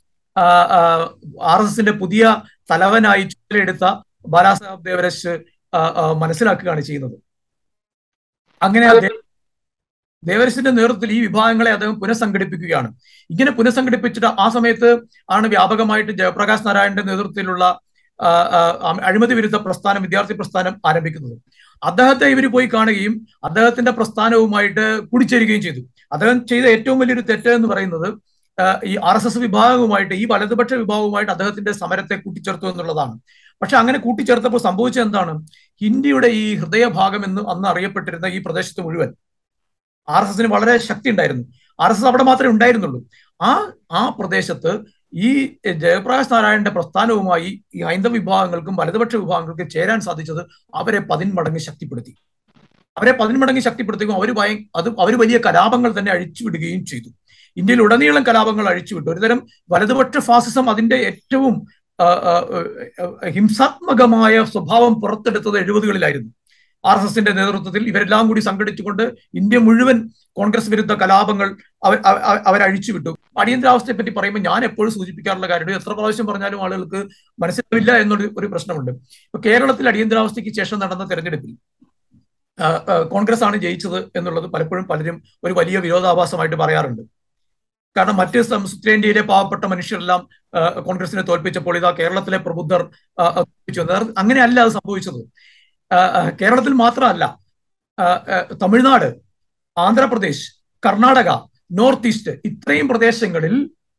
ആർ എസ് എസിന്റെ പുതിയ തലവനായി ചുമതലയെടുത്ത ബാലാസാഹബ് ദേവരശ് ആ, ആ, മനസ്സിലാക്കുകയാണ് ചെയ്യുന്നത് അങ്ങനെ അദ്ദേഹം ദേവരശിന്റെ നേതൃത്വത്തിൽ ഈ വിഭാഗങ്ങളെ അദ്ദേഹം പുനഃസംഘടിപ്പിക്കുകയാണ് ഇങ്ങനെ പുനഃസംഘടിപ്പിച്ചിട്ട് ആ സമയത്ത് ആണ് വ്യാപകമായിട്ട് ജയപ്രകാശ് നാരായണന്റെ നേതൃത്വത്തിലുള്ള ആ, ആ, അഴിമതി വിരുദ്ധ പ്രസ്ഥാനം വിദ്യാർത്ഥി പ്രസ്ഥാനം ആരംഭിക്കുന്നത് അദ്ദേഹത്തെ ഇവർ പോയി കാണുകയും അദ്ദേഹത്തിന്റെ പ്രസ്ഥാനവുമായിട്ട് കൂടിച്ചേരുകയും ചെയ്തു അദ്ദേഹം ചെയ്ത ഏറ്റവും വലിയൊരു തെറ്റ് എന്ന് പറയുന്നത് ആ, ഈ ആർ എസ് എസ് വിഭാഗവുമായിട്ട് ഈ വലതുപക്ഷ വിഭാഗവുമായിട്ട് അദ്ദേഹത്തിന്റെ സമരത്തെ കൂട്ടിച്ചേർത്തു എന്നുള്ളതാണ് പക്ഷെ അങ്ങനെ കൂട്ടിച്ചേർത്തപ്പോൾ സംഭവിച്ചത് എന്താണ് ഹിന്ദിയുടെ ഈ ഹൃദയഭാഗം എന്ന് അന്ന് അറിയപ്പെട്ടിരുന്ന ഈ പ്രദേശത്ത് മുഴുവൻ ആർ എസ് എസിന് വളരെ ശക്തി ഉണ്ടായിരുന്നു ആർ എസ് എസ് അവിടെ മാത്രമേ ഉണ്ടായിരുന്നുള്ളൂ ആ ആ പ്രദേശത്ത് ഈ ജയപ്രകാശ് നാരായണന്റെ പ്രസ്ഥാനവുമായി ഈ ഹൈന്ദവ വിഭാഗങ്ങൾക്കും വലതുപക്ഷ വിഭാഗങ്ങൾക്കും ചേരാൻ സാധിച്ചത് അവരെ പതിന്മടങ്ങ് ശക്തിപ്പെടുത്തി അവരെ പതിന്മടങ്ങ് ശക്തിപ്പെടുത്തുകയും അവർ ഭയ അത് അവർ വലിയ കലാപങ്ങൾ തന്നെ അഴിച്ചുവിടുകയും ചെയ്തു ഇന്ത്യയിൽ ഉടനീളം കലാപങ്ങൾ അഴിച്ചുവിട്ടു ഒരുതരം വലതുപക്ഷ ഫാസിസം അതിന്റെ ഏറ്റവും ആ, ആ, ആ, ഹിംസാത്മകമായ സ്വഭാവം പുറത്തെടുത്തത് എഴുപതുകളിലായിരുന്നു ആർ എസ് എസിന്റെ നേതൃത്വത്തിൽ ഇവരെല്ലാം കൂടി സംഘടിച്ചുകൊണ്ട് ഇന്ത്യ മുഴുവൻ കോൺഗ്രസ് വിരുദ്ധ കലാപങ്ങൾ അവർ അവ- അവരഴിച്ചുവിട്ടു അടിയന്തരാവസ്ഥയെ പറ്റി പറയുമ്പോൾ ഞാൻ എപ്പോഴും സൂചിപ്പിക്കാറുള്ള കാര്യമാണ് എത്ര പ്രാവശ്യം പറഞ്ഞാലും ആളുകൾക്ക് മനസ്സിലാവില്ല എന്നൊരു ഒരു പ്രശ്നമുണ്ട് ഇപ്പൊ കേരളത്തിൽ അടിയന്തരാവസ്ഥയ്ക്ക് ശേഷം നടന്ന തെരഞ്ഞെടുപ്പിൽ ആ, ആ, കോൺഗ്രസ് ആണ് ജയിച്ചത് എന്നുള്ളത് പലപ്പോഴും പലരും ഒരു വലിയ വിരോധാഭാസമായിട്ട് പറയാറുണ്ട് കാരണം മറ്റ് സം- ഉത്തരേന്ത്യയിലെ പാവപ്പെട്ട മനുഷ്യരെല്ലാം ആ, കോൺഗ്രസിനെ തോൽപ്പിച്ചപ്പോൾ ഇതാ കേരളത്തിലെ പ്രബുദ്ധർ ആ, ആ, തോൽപ്പിച്ചു എന്ന്. അങ്ങനെയല്ല അത് സംഭവിച്ചത് ആ, ആ, കേരളത്തിൽ മാത്രമല്ല ആ, ആ, തമിഴ്നാട് ആന്ധ്രാപ്രദേശ് കർണാടക നോർത്ത് ഈസ്റ്റ് ഇത്രയും പ്രദേശങ്ങളിൽ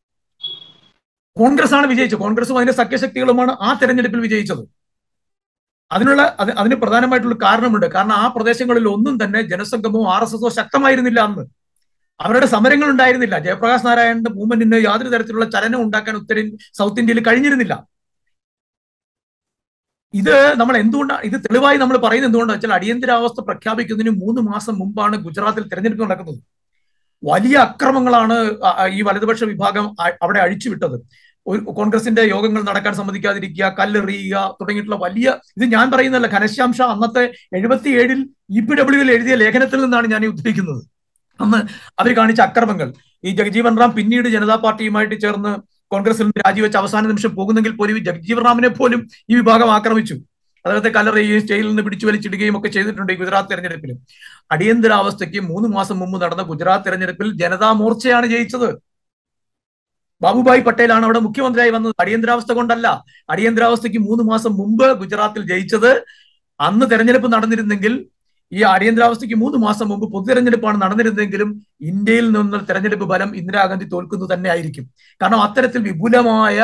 കോൺഗ്രസ് ആണ് വിജയിച്ചത് കോൺഗ്രസും അതിന്റെ സഖ്യശക്തികളുമാണ് ആ തെരഞ്ഞെടുപ്പിൽ വിജയിച്ചത് അതിനുള്ള അത് അതിന് പ്രധാനമായിട്ടുള്ള കാരണമുണ്ട് കാരണം ആ പ്രദേശങ്ങളിൽ ഒന്നും തന്നെ ജനസംഘമോ ആർ എസ് എസോ ശക്തമായിരുന്നില്ല അന്ന് അവരുടെ സമരങ്ങൾ ഉണ്ടായിരുന്നില്ല ജയപ്രകാശ് നാരായണന്റെ മൂവ്മെന്റിന് യാതൊരു തരത്തിലുള്ള ചലനം ഉണ്ടാക്കാൻ ഉത്തരേ സൗത്ത് ഇന്ത്യയിൽ കഴിഞ്ഞിരുന്നില്ല ഇത് നമ്മൾ എന്തുകൊണ്ടാണ് ഇത് തെളിവായി നമ്മൾ പറയുന്നത് എന്തുകൊണ്ടാണ് വെച്ചാൽ അടിയന്തരാവസ്ഥ പ്രഖ്യാപിക്കുന്നതിന് മൂന്ന് മാസം മുമ്പാണ് ഗുജറാത്തിൽ തെരഞ്ഞെടുപ്പ് നടക്കുന്നത് വലിയ അക്രമങ്ങളാണ് ആ- ആ ഈ വലതുപക്ഷ വിഭാഗം അ- അവിടെ അഴിച്ചുവിട്ടത് ഒരു കോൺഗ്രസിന്റെ യോഗങ്ങൾ നടക്കാൻ സമ്മതിക്കാതിരിക്കുക കല്ലെറിയുക തുടങ്ങിയിട്ടുള്ള വലിയ ഇത് ഞാൻ പറയുന്നതല്ല ഘനശ്യാം ഷാ അന്നത്തെ എഴുപത്തിയേഴിൽ ഇ പി ഡബ്ല്യുവിൽ എഴുതിയ ലേഖനത്തിൽ നിന്നാണ് ഞാൻ ഈ ഉദ്ധരിക്കുന്നത് അന്ന് അവർ കാണിച്ച അക്രമങ്ങൾ ഈ ജഗജീവൻ റാം പിന്നീട് ജനതാ പാർട്ടിയുമായിട്ട് ചേർന്ന് കോൺഗ്രസിൽ നിന്ന് രാജിവെച്ച് അവസാന നിമിഷം പോകുന്നെങ്കിൽ പോലും ഈ ജഗജീവൻ റാമിനെ പോലും ഈ വിഭാഗം ആക്രമിച്ചു അദ്ദേഹത്തെ കല്ലെറിയുകയും ജയിലിൽ നിന്ന് പിടിച്ചു വലിച്ചിടുകയും ഒക്കെ ചെയ്തിട്ടുണ്ട് ഈ ഗുജറാത്ത് തെരഞ്ഞെടുപ്പിൽ അടിയന്തരാവസ്ഥയ്ക്ക് മൂന്ന് മാസം മുമ്പ് നടന്ന ഗുജറാത്ത് തെരഞ്ഞെടുപ്പിൽ ജനതാ മോർച്ചയാണ് ജയിച്ചത് ബാബുഭായ് പട്ടേലാണ് അവിടെ മുഖ്യമന്ത്രിയായി വന്നത് അടിയന്തരാവസ്ഥ കൊണ്ടല്ല അടിയന്തരാവസ്ഥയ്ക്ക് മൂന്ന് മാസം മുമ്പ് ഗുജറാത്തിൽ ജയിച്ചത് അന്ന് തെരഞ്ഞെടുപ്പ് നടന്നിരുന്നെങ്കിൽ ഈ അടിയന്തരാവസ്ഥയ്ക്ക് മൂന്ന് മാസം മുമ്പ് പൊതു തെരഞ്ഞെടുപ്പാണ് നടന്നിരുന്നെങ്കിലും ഇന്ത്യയിൽ നിന്ന് തെരഞ്ഞെടുപ്പ് ഫലം ഇന്ദിരാഗാന്ധി തോൽക്കുന്നത് തന്നെ ആയിരിക്കും കാരണം അത്തരത്തിൽ വിപുലമായ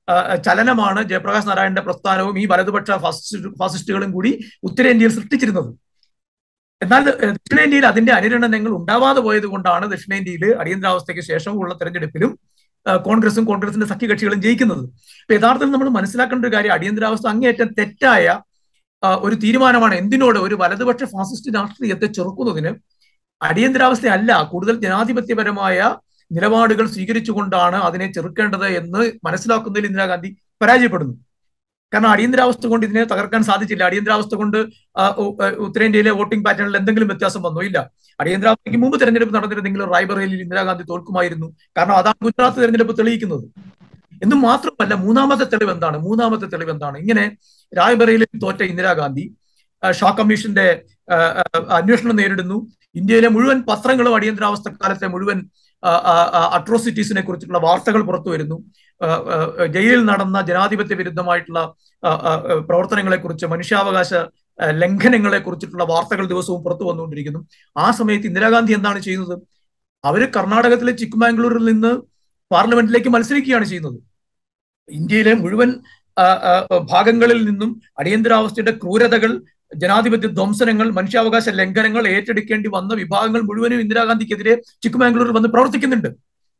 ചലനമാണ് ജയപ്രകാശ് നാരായണന്റെ പ്രസ്ഥാനവും ഈ വലതുപക്ഷ ഫാസിസ്റ്റ് ഫാസിസ്റ്റുകളും കൂടി ഉത്തരേന്ത്യയിൽ സൃഷ്ടിച്ചിരുന്നത് എന്നാൽ ദക്ഷിണേന്ത്യയിൽ അതിന്റെ അനുരണനങ്ങൾ ഉണ്ടാവാതെ പോയത് കൊണ്ടാണ് ദക്ഷിണേന്ത്യയിൽ അടിയന്തരാവസ്ഥയ്ക്ക് ശേഷമുള്ള തെരഞ്ഞെടുപ്പിലും കോൺഗ്രസും കോൺഗ്രസിന്റെ സഖ്യകക്ഷികളും ജയിക്കുന്നത് അപ്പൊ യഥാർത്ഥത്തിൽ നമ്മൾ മനസ്സിലാക്കേണ്ട ഒരു കാര്യം അടിയന്തരാവസ്ഥ അങ്ങേയറ്റം തെറ്റായ ഒരു തീരുമാനമാണ് എന്തിനോട് ഒരു വലതുപക്ഷ ഫാസിസ്റ്റ് രാഷ്ട്രീയത്തെ ചെറുക്കുന്നതിന് അടിയന്തരാവസ്ഥ അല്ല കൂടുതൽ ജനാധിപത്യപരമായ നിലപാടുകൾ സ്വീകരിച്ചുകൊണ്ടാണ് അതിനെ ചെറുക്കേണ്ടത് എന്ന് മനസ്സിലാക്കുന്നതിൽ ഇന്ദിരാഗാന്ധി പരാജയപ്പെടുന്നു കാരണം അടിയന്തരാവസ്ഥ കൊണ്ട് ഇതിനെ തകർക്കാൻ സാധിച്ചില്ല അടിയന്തരാവസ്ഥ കൊണ്ട് ഉത്തരേന്ത്യയിലെ വോട്ടിംഗ് പാറ്റേണിൽ എന്തെങ്കിലും വ്യത്യാസം വന്നോ ഇല്ല അടിയന്തരാവസ്ഥയ്ക്ക് മുമ്പ് തെരഞ്ഞെടുപ്പ് നടന്നിരുന്നെങ്കിൽ റായ്ബറേലിയിൽ ഇന്ദിരാഗാന്ധി തോൽക്കുമായിരുന്നു കാരണം അതാണ് ഗുജറാത്ത് തെരഞ്ഞെടുപ്പ് തെളിയിക്കുന്നത് എന്നും മാത്രമല്ല മൂന്നാമത്തെ തെളിവ് എന്താണ് മൂന്നാമത്തെ തെളിവ് എന്താണ് ഇങ്ങനെ റായ്ബറേലിൽ തോറ്റ ഇന്ദിരാഗാന്ധി ഷാ കമ്മീഷന്റെ അന്വേഷണം നേരിടുന്നു ഇന്ത്യയിലെ മുഴുവൻ പത്രങ്ങളും അടിയന്തരാവസ്ഥ കാലത്തെ മുഴുവൻ അട്രോസിറ്റീസിനെ കുറിച്ചുള്ള വാർത്തകൾ പുറത്തു വരുന്നു ജയിലിൽ നടന്ന ജനാധിപത്യ വിരുദ്ധമായിട്ടുള്ള പ്രവർത്തനങ്ങളെ കുറിച്ച് മനുഷ്യാവകാശ ലംഘനങ്ങളെ കുറിച്ചിട്ടുള്ള വാർത്തകൾ ദിവസവും പുറത്തു വന്നുകൊണ്ടിരിക്കുന്നു ആ സമയത്ത് ഇന്ദിരാഗാന്ധി എന്താണ് ചെയ്യുന്നത് അവര് കർണാടകത്തിലെ ചിക്ക്മാംഗ്ലൂരിൽ നിന്ന് പാർലമെന്റിലേക്ക് മത്സരിക്കുകയാണ് ചെയ്യുന്നത് ഇന്ത്യയിലെ മുഴുവൻ ഭാഗങ്ങളിൽ നിന്നും അടിയന്തരാവസ്ഥയുടെ ക്രൂരതകൾ ജനാധിപത്യ ധ്വംസനങ്ങൾ മനുഷ്യാവകാശ ലംഘനങ്ങൾ ഏറ്റെടുക്കേണ്ടി വന്ന വിഭാഗങ്ങൾ മുഴുവനും ഇന്ദിരാഗാന്ധിക്കെതിരെ ചിക്ക്മാംഗ്ലൂരിൽ വന്ന് പ്രവർത്തിക്കുന്നുണ്ട്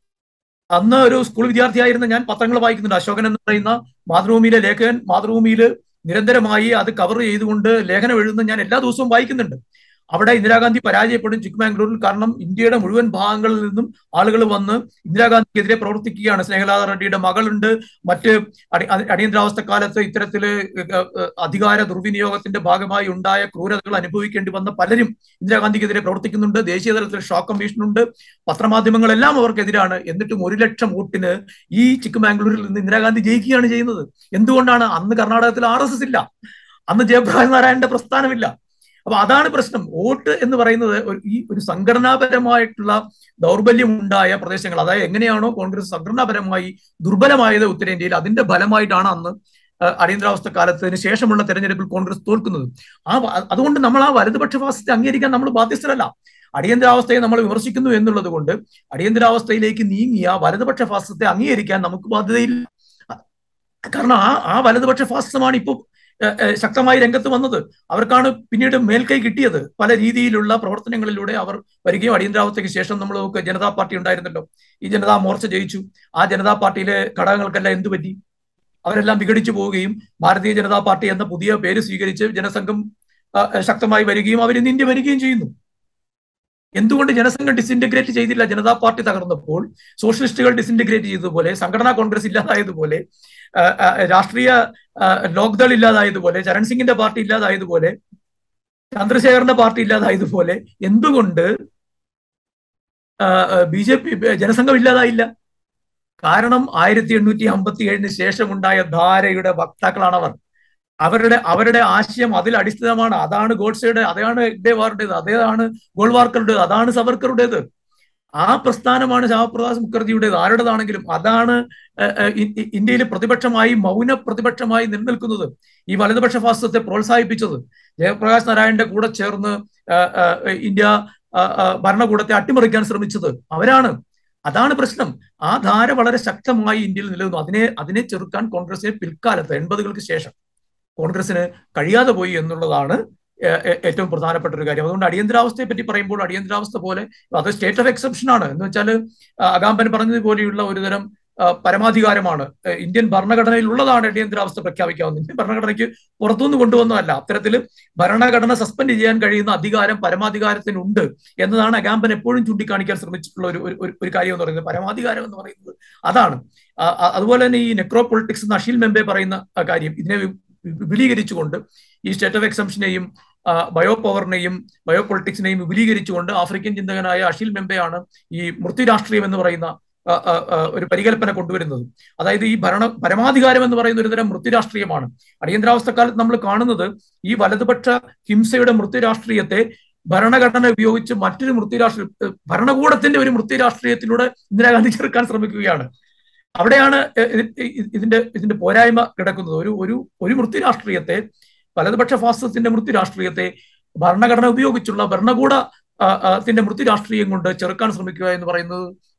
അന്ന് ഒരു സ്കൂൾ വിദ്യാർത്ഥിയായിരുന്ന ഞാൻ പത്രങ്ങൾ വായിക്കുന്നുണ്ട് അശോകൻ എന്ന് പറയുന്ന മാതൃഭൂമിയിലെ ലേഖകൻ മാതൃഭൂമിയിൽ നിരന്തരമായി അത് കവർ ചെയ്തുകൊണ്ട് ലേഖനം എഴുതുന്ന ഞാൻ എല്ലാ ദിവസവും വായിക്കുന്നുണ്ട് അവിടെ ഇന്ദിരാഗാന്ധി പരാജയപ്പെടും ചിക്ക്മാംഗ്ലൂരിൽ കാരണം ഇന്ത്യയുടെ മുഴുവൻ ഭാഗങ്ങളിൽ നിന്നും ആളുകൾ വന്ന് ഇന്ദിരാഗാന്ധിക്കെതിരെ പ്രവർത്തിക്കുകയാണ് സ്നേഹലാദ റെഡ്ഡിയുടെ മകളുണ്ട് മറ്റ് അടിയന്തരാവസ്ഥ കാലത്ത് ഇത്തരത്തില് അധികാര ദുർവിനിയോഗത്തിന്റെ ഭാഗമായി ഉണ്ടായ ക്രൂരതകൾ അനുഭവിക്കേണ്ടി വന്ന പലരും ഇന്ദിരാഗാന്ധിക്കെതിരെ പ്രവർത്തിക്കുന്നുണ്ട് ദേശീയ തലത്തിൽ ഷോ കമ്മീഷനുണ്ട് പത്രമാധ്യമങ്ങളെല്ലാം അവർക്കെതിരാണ് എന്നിട്ടും ഒരു ലക്ഷം വോട്ടിന് ഈ ചിക്ക്മാംഗ്ലൂരിൽ നിന്ന് ഇന്ദിരാഗാന്ധി ജയിക്കുകയാണ് ചെയ്യുന്നത് എന്തുകൊണ്ടാണ് അന്ന് കർണാടകത്തിൽ ആർ എസ് എസ് ഇല്ല അന്ന് ജയപ്രകാശ് നാരായണന്റെ പ്രസ്ഥാനമില്ല അപ്പൊ അതാണ് പ്രശ്നം വോട്ട് എന്ന് പറയുന്നത് ഈ ഒരു സംഘടനാപരമായിട്ടുള്ള ദൗർബല്യം ഉണ്ടായ പ്രദേശങ്ങൾ അതായത് എങ്ങനെയാണോ കോൺഗ്രസ് സംഘടനാപരമായി ദുർബലമായത് ഉത്തരേന്ത്യയിൽ അതിന്റെ ഫലമായിട്ടാണ് അന്ന് അടിയന്തരാവസ്ഥ കാലത്തിന് ശേഷമുള്ള തെരഞ്ഞെടുപ്പിൽ കോൺഗ്രസ് തോൽക്കുന്നത് ആ അതുകൊണ്ട് നമ്മൾ ആ വലതുപക്ഷ ഫാസിസ്റ്റ് അംഗീകരിക്കാൻ നമ്മൾ ബാധ്യസ്ഥരല്ല അടിയന്തരാവസ്ഥയെ നമ്മൾ വിമർശിക്കുന്നു എന്നുള്ളത് കൊണ്ട് അടിയന്തരാവസ്ഥയിലേക്ക് നീങ്ങിയ വലതുപക്ഷ ഫാസിസത്തെ അംഗീകരിക്കാൻ നമുക്ക് ബാധ്യതയില്ല കാരണം ആ ആ വലതുപക്ഷ ഫാസിസമാണ് ഇപ്പോൾ ശക്തമായി രംഗത്ത് വന്നത് അവർക്കാണ് പിന്നീട് മേൽക്കൈ കിട്ടിയത് പല രീതിയിലുള്ള പ്രവർത്തനങ്ങളിലൂടെ അവർ വരികയും അടിയന്തരാവസ്ഥയ്ക്ക് ശേഷം നമ്മൾ നമുക്ക് ജനതാ പാർട്ടി ഉണ്ടായിരുന്നല്ലോ ഈ ജനതാ മോർച്ച ജയിച്ചു ആ ജനതാ പാർട്ടിയിലെ ഘടകങ്ങൾക്കെല്ലാം എന്തു പറ്റി അവരെല്ലാം വിഘടിച്ചു പോവുകയും ഭാരതീയ ജനതാ പാർട്ടി എന്ന പുതിയ പേര് സ്വീകരിച്ച് ജനസംഘം ശക്തമായി വരികയും അവർ ഇന്ന് ഇന്ത്യ വരികയും ചെയ്യുന്നു എന്തുകൊണ്ട് ജനസംഘം ഡിസിൻറ്റഗ്രേറ്റ് ചെയ്തില്ല ജനതാ പാർട്ടി തകർന്നപ്പോൾ സോഷ്യലിസ്റ്റുകൾ ഡിസിൻറ്റഗ്രേറ്റ് ചെയ്തതുപോലെ സംഘടനാ കോൺഗ്രസ് ഇല്ലാതായതുപോലെ രാഷ്ട്രീയ ലോക്ദൾ ഇല്ലാതായതുപോലെ ചരൺ സിംഗിന്റെ പാർട്ടി ഇല്ലാതായതുപോലെ ചന്ദ്രശേഖറിന്റെ പാർട്ടി ഇല്ലാതായതുപോലെ എന്തുകൊണ്ട് ബി ജെ പി ജനസംഘം ഇല്ലാതായില്ല കാരണം ആയിരത്തി എണ്ണൂറ്റി അമ്പത്തി ഏഴിന് ശേഷമുണ്ടായ ധാരയുടെ വക്താക്കളാണ് അവർ അവരുടെ അവരുടെ ആശയം അതിൽ അടിസ്ഥാനമാണ് അതാണ് ഗോഡ്സയുടെ അതാണ് ഇഡേവാറുടേത് അതേതാണ് ഗോൾവാർക്കറുടേത് അതാണ് സവർക്കറുടേത് ആ പ്രസ്ഥാനമാണ് ശ്യാമപ്രസാദ് മുഖർജിയുടേത് ആരുടേതാണെങ്കിലും അതാണ് ഇന്ത്യയിൽ പ്രതിപക്ഷമായി മൗന പ്രതിപക്ഷമായി നിലനിൽക്കുന്നത് ഈ വലതുപക്ഷ ഫാസിസത്തെ പ്രോത്സാഹിപ്പിച്ചത് ജയപ്രകാശ് നാരായണന്റെ കൂടെ ചേർന്ന് ഇന്ത്യ ഭരണകൂടത്തെ അട്ടിമറിക്കാൻ ശ്രമിച്ചത് അവരാണ് അതാണ് പ്രശ്നം ആ ധാര വളരെ ശക്തമായി ഇന്ത്യയിൽ നിലനിന്നു അതിനെ അതിനെ ചെറുക്കാൻ കോൺഗ്രസിനെ പിൽക്കാലത്ത് എൺപതുകൾക്ക് ശേഷം കോൺഗ്രസിന് കഴിയാതെ പോയി എന്നുള്ളതാണ് ഏറ്റവും പ്രധാനപ്പെട്ട ഒരു കാര്യം അതുകൊണ്ട് അടിയന്തരാവസ്ഥയെ പറ്റി പറയുമ്പോൾ അടിയന്തരാവസ്ഥ പോലെ അത് സ്റ്റേറ്റ് ഓഫ് എക്സെപ്ഷൻ ആണ് എന്ന് വെച്ചാൽ അഗാമ്പൻ പറഞ്ഞതുപോലെയുള്ള ഒരുതരം പരമാധികാരമാണ് ഇന്ത്യൻ ഭരണഘടനയിൽ ഉള്ളതാണ് അടിയന്തരാവസ്ഥ പ്രഖ്യാപിക്കാവുന്നത് ഇന്ത്യൻ ഭരണഘടനയ്ക്ക് പുറത്തുനിന്ന് കൊണ്ടുവന്നതല്ല അത്തരത്തിൽ ഭരണഘടന സസ്പെൻഡ് ചെയ്യാൻ കഴിയുന്ന അധികാരം പരമാധികാരത്തിനുണ്ട് എന്നതാണ് അഗാമ്പൻ എപ്പോഴും ചൂണ്ടിക്കാണിക്കാൻ ശ്രമിച്ചിട്ടുള്ള ഒരു ഒരു കാര്യം എന്ന് പറയുന്നത് പരമാധികാരം എന്ന് പറയുന്നത് അതാണ് അതുപോലെ തന്നെ ഈ നെക്രോ പൊളിറ്റിക്സ് എന്ന് അഷീൽ മെമ്പെ പറയുന്ന കാര്യം ഇതിനെ വിപുലീകരിച്ചുകൊണ്ട് ഈ സ്റ്റേറ്റ് ഓഫ് എക്സംഷനെയും ബയോ പവറിനെയും ബയോ പൊളിറ്റിക്സിനെയും വിപുലീകരിച്ചുകൊണ്ട് ആഫ്രിക്കൻ ചിന്തകനായ അഷീൽ മെമ്പെയാണ് ഈ മൃത്യു രാഷ്ട്രീയം എന്ന് പറയുന്ന ഒരു പരികല്പന കൊണ്ടുവരുന്നത് അതായത് ഈ ഭരണ പരമാധികാരം എന്ന് പറയുന്ന ഒരു തരം മൃത്യു രാഷ്ട്രീയമാണ് അടിയന്തരാവസ്ഥ കാലത്ത് നമ്മൾ കാണുന്നത് ഈ വലതുപക്ഷ ഹിംസയുടെ മൃത്യു രാഷ്ട്രീയത്തെ ഭരണഘടന ഉപയോഗിച്ച് മറ്റൊരു മൃത്യു രാഷ്ട്രീയ ഭരണകൂടത്തിന്റെ ഒരു മൃത്യു രാഷ്ട്രീയത്തിലൂടെ ഇന്ദിരാഗാന്ധി ചെറുക്കാൻ ശ്രമിക്കുകയാണ് അവിടെയാണ് ഇതിന്റെ ഇതിന്റെ പോരായ്മ കിടക്കുന്നത് ഒരു ഒരു ഒരു മൃത്യു രാഷ്ട്രീയത്തെ വലതുപക്ഷ ഫാസിസത്തിന്റെ മൃത്യു രാഷ്ട്രീയത്തെ ഭരണഘടന ഉപയോഗിച്ചുള്ള ഭരണകൂട ത്തിന്റെ മൃത്യു രാഷ്ട്രീയം കൊണ്ട് ചെറുക്കാൻ ശ്രമിക്കുക എന്ന് പറയുന്നത്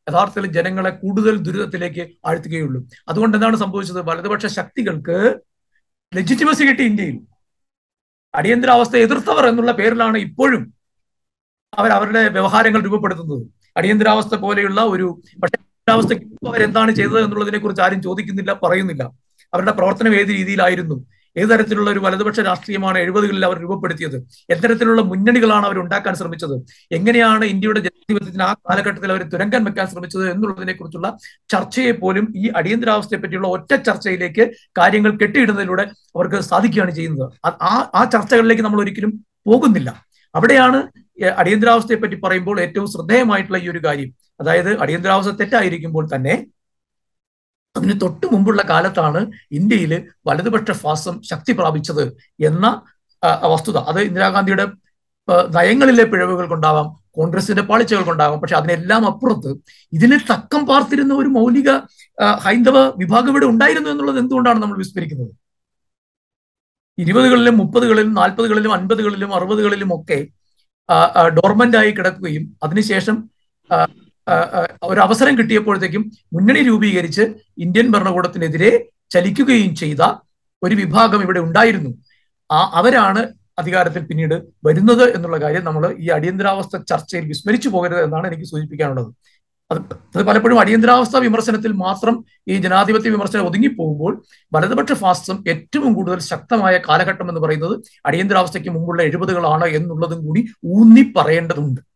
യഥാർത്ഥത്തിൽ ജനങ്ങളെ കൂടുതൽ ദുരിതത്തിലേക്ക് ആഴ്ത്തുകയുള്ളൂ അതുകൊണ്ട് എന്താണ് സംഭവിച്ചത് വലതുപക്ഷ ശക്തികൾക്ക് ലെജിറ്റിമസി കിട്ടി ഇന്ത്യയിൽ അടിയന്തരാവസ്ഥ എതിർത്തവർ എന്നുള്ള പേരിലാണ് ഇപ്പോഴും അവർ അവരുടെ വ്യവഹാരങ്ങൾ രൂപപ്പെടുത്തുന്നത് അടിയന്തരാവസ്ഥ പോലെയുള്ള ഒരു പക്ഷേ അടിയന്തരാവസ്ഥയ്ക്ക് മുമ്പ് അവരെന്താണ് ചെയ്തത് എന്നുള്ളതിനെ കുറിച്ച് ആരും ചോദിക്കുന്നില്ല പറയുന്നില്ല അവരുടെ പ്രവർത്തനം ഏത് രീതിയിലായിരുന്നു ഏത് തരത്തിലുള്ള ഒരു വലതുപക്ഷ രാഷ്ട്രീയമാണ് എഴുപതുകളിൽ അവർ രൂപപ്പെടുത്തിയത് എത്തരത്തിലുള്ള മുന്നണികളാണ് അവർ ഉണ്ടാക്കാൻ ശ്രമിച്ചത് എങ്ങനെയാണ് ഇന്ത്യയുടെ ജനാധിപത്യത്തിന് ആ കാലഘട്ടത്തിൽ അവർ തുരങ്കം വെക്കാൻ ശ്രമിച്ചത് എന്നുള്ളതിനെ കുറിച്ചുള്ള ചർച്ചയെ പോലും ഈ അടിയന്തരാവസ്ഥയെ പറ്റിയുള്ള ഒറ്റ ചർച്ചയിലേക്ക് കാര്യങ്ങൾ കെട്ടിയിടുന്നതിലൂടെ അവർക്ക് സാധിക്കുകയാണ് ചെയ്യുന്നത് ആ- ആ ആ ചർച്ചകളിലേക്ക് നമ്മൾ ഒരിക്കലും പോകുന്നില്ല അവിടെയാണ് ഏഹ്, അടിയന്തരാവസ്ഥയെ പറ്റി പറയുമ്പോൾ ഏറ്റവും ശ്രദ്ധേയമായിട്ടുള്ള ഈ ഒരു കാര്യം അതായത് അടിയന്തരാവസ്ഥ തെറ്റായിരിക്കുമ്പോൾ തന്നെ അതിന് തൊട്ടു മുമ്പുള്ള കാലത്താണ് ഇന്ത്യയിൽ വലതുപക്ഷ ഫാസം ശക്തി പ്രാപിച്ചത് എന്ന ആ, വസ്തുത അത് ഇന്ദിരാഗാന്ധിയുടെ ആ, നയങ്ങളിലെ പിഴവുകൾ കൊണ്ടാവാം കോൺഗ്രസിന്റെ പാളിച്ചകൾ കൊണ്ടാവാം പക്ഷെ അതിനെല്ലാം അപ്പുറത്ത് ഇതിനെ തക്കം പാർത്തിരുന്ന ഒരു മൗലിക ആ, ഹൈന്ദവ വിഭാഗം ഇവിടെ ഉണ്ടായിരുന്നു എന്നുള്ളത് എന്തുകൊണ്ടാണ് നമ്മൾ വിസ്മരിക്കുന്നത് ഇരുപതുകളിലും മുപ്പതുകളിലും നാൽപ്പതുകളിലും അൻപതുകളിലും അറുപതുകളിലും ഒക്കെ ഡോർമന്റ് ആയി കിടക്കുകയും അതിനുശേഷം ആ, ആ, ആ, ഒരു അവസരം കിട്ടിയപ്പോഴത്തേക്കും മുന്നണി രൂപീകരിച്ച് ഇന്ത്യൻ ഭരണകൂടത്തിനെതിരെ ചലിക്കുകയും ചെയ്ത ഒരു വിഭാഗം ഇവിടെ ഉണ്ടായിരുന്നു ആ അവരാണ് അധികാരത്തിൽ പിന്നീട് വരുന്നത് എന്നുള്ള കാര്യം നമ്മൾ ഈ അടിയന്തരാവസ്ഥ ചർച്ചയിൽ വിസ്മരിച്ചു പോകരുത് എന്നാണ് എനിക്ക് സൂചിപ്പിക്കാനുള്ളത് അത് അത് പലപ്പോഴും അടിയന്തരാവസ്ഥ വിമർശനത്തിൽ മാത്രം ഈ ജനാധിപത്യ വിമർശനം ഒതുങ്ങിപ്പോകുമ്പോൾ വലതുപക്ഷ ഫാസിസം ഏറ്റവും കൂടുതൽ ശക്തമായ കാലഘട്ടം എന്ന് പറയുന്നത് അടിയന്തരാവസ്ഥയ്ക്ക് മുമ്പുള്ള എഴുപതുകളാണ് എന്നുള്ളതും കൂടി ഊന്നി പറയേണ്ടതുണ്ട്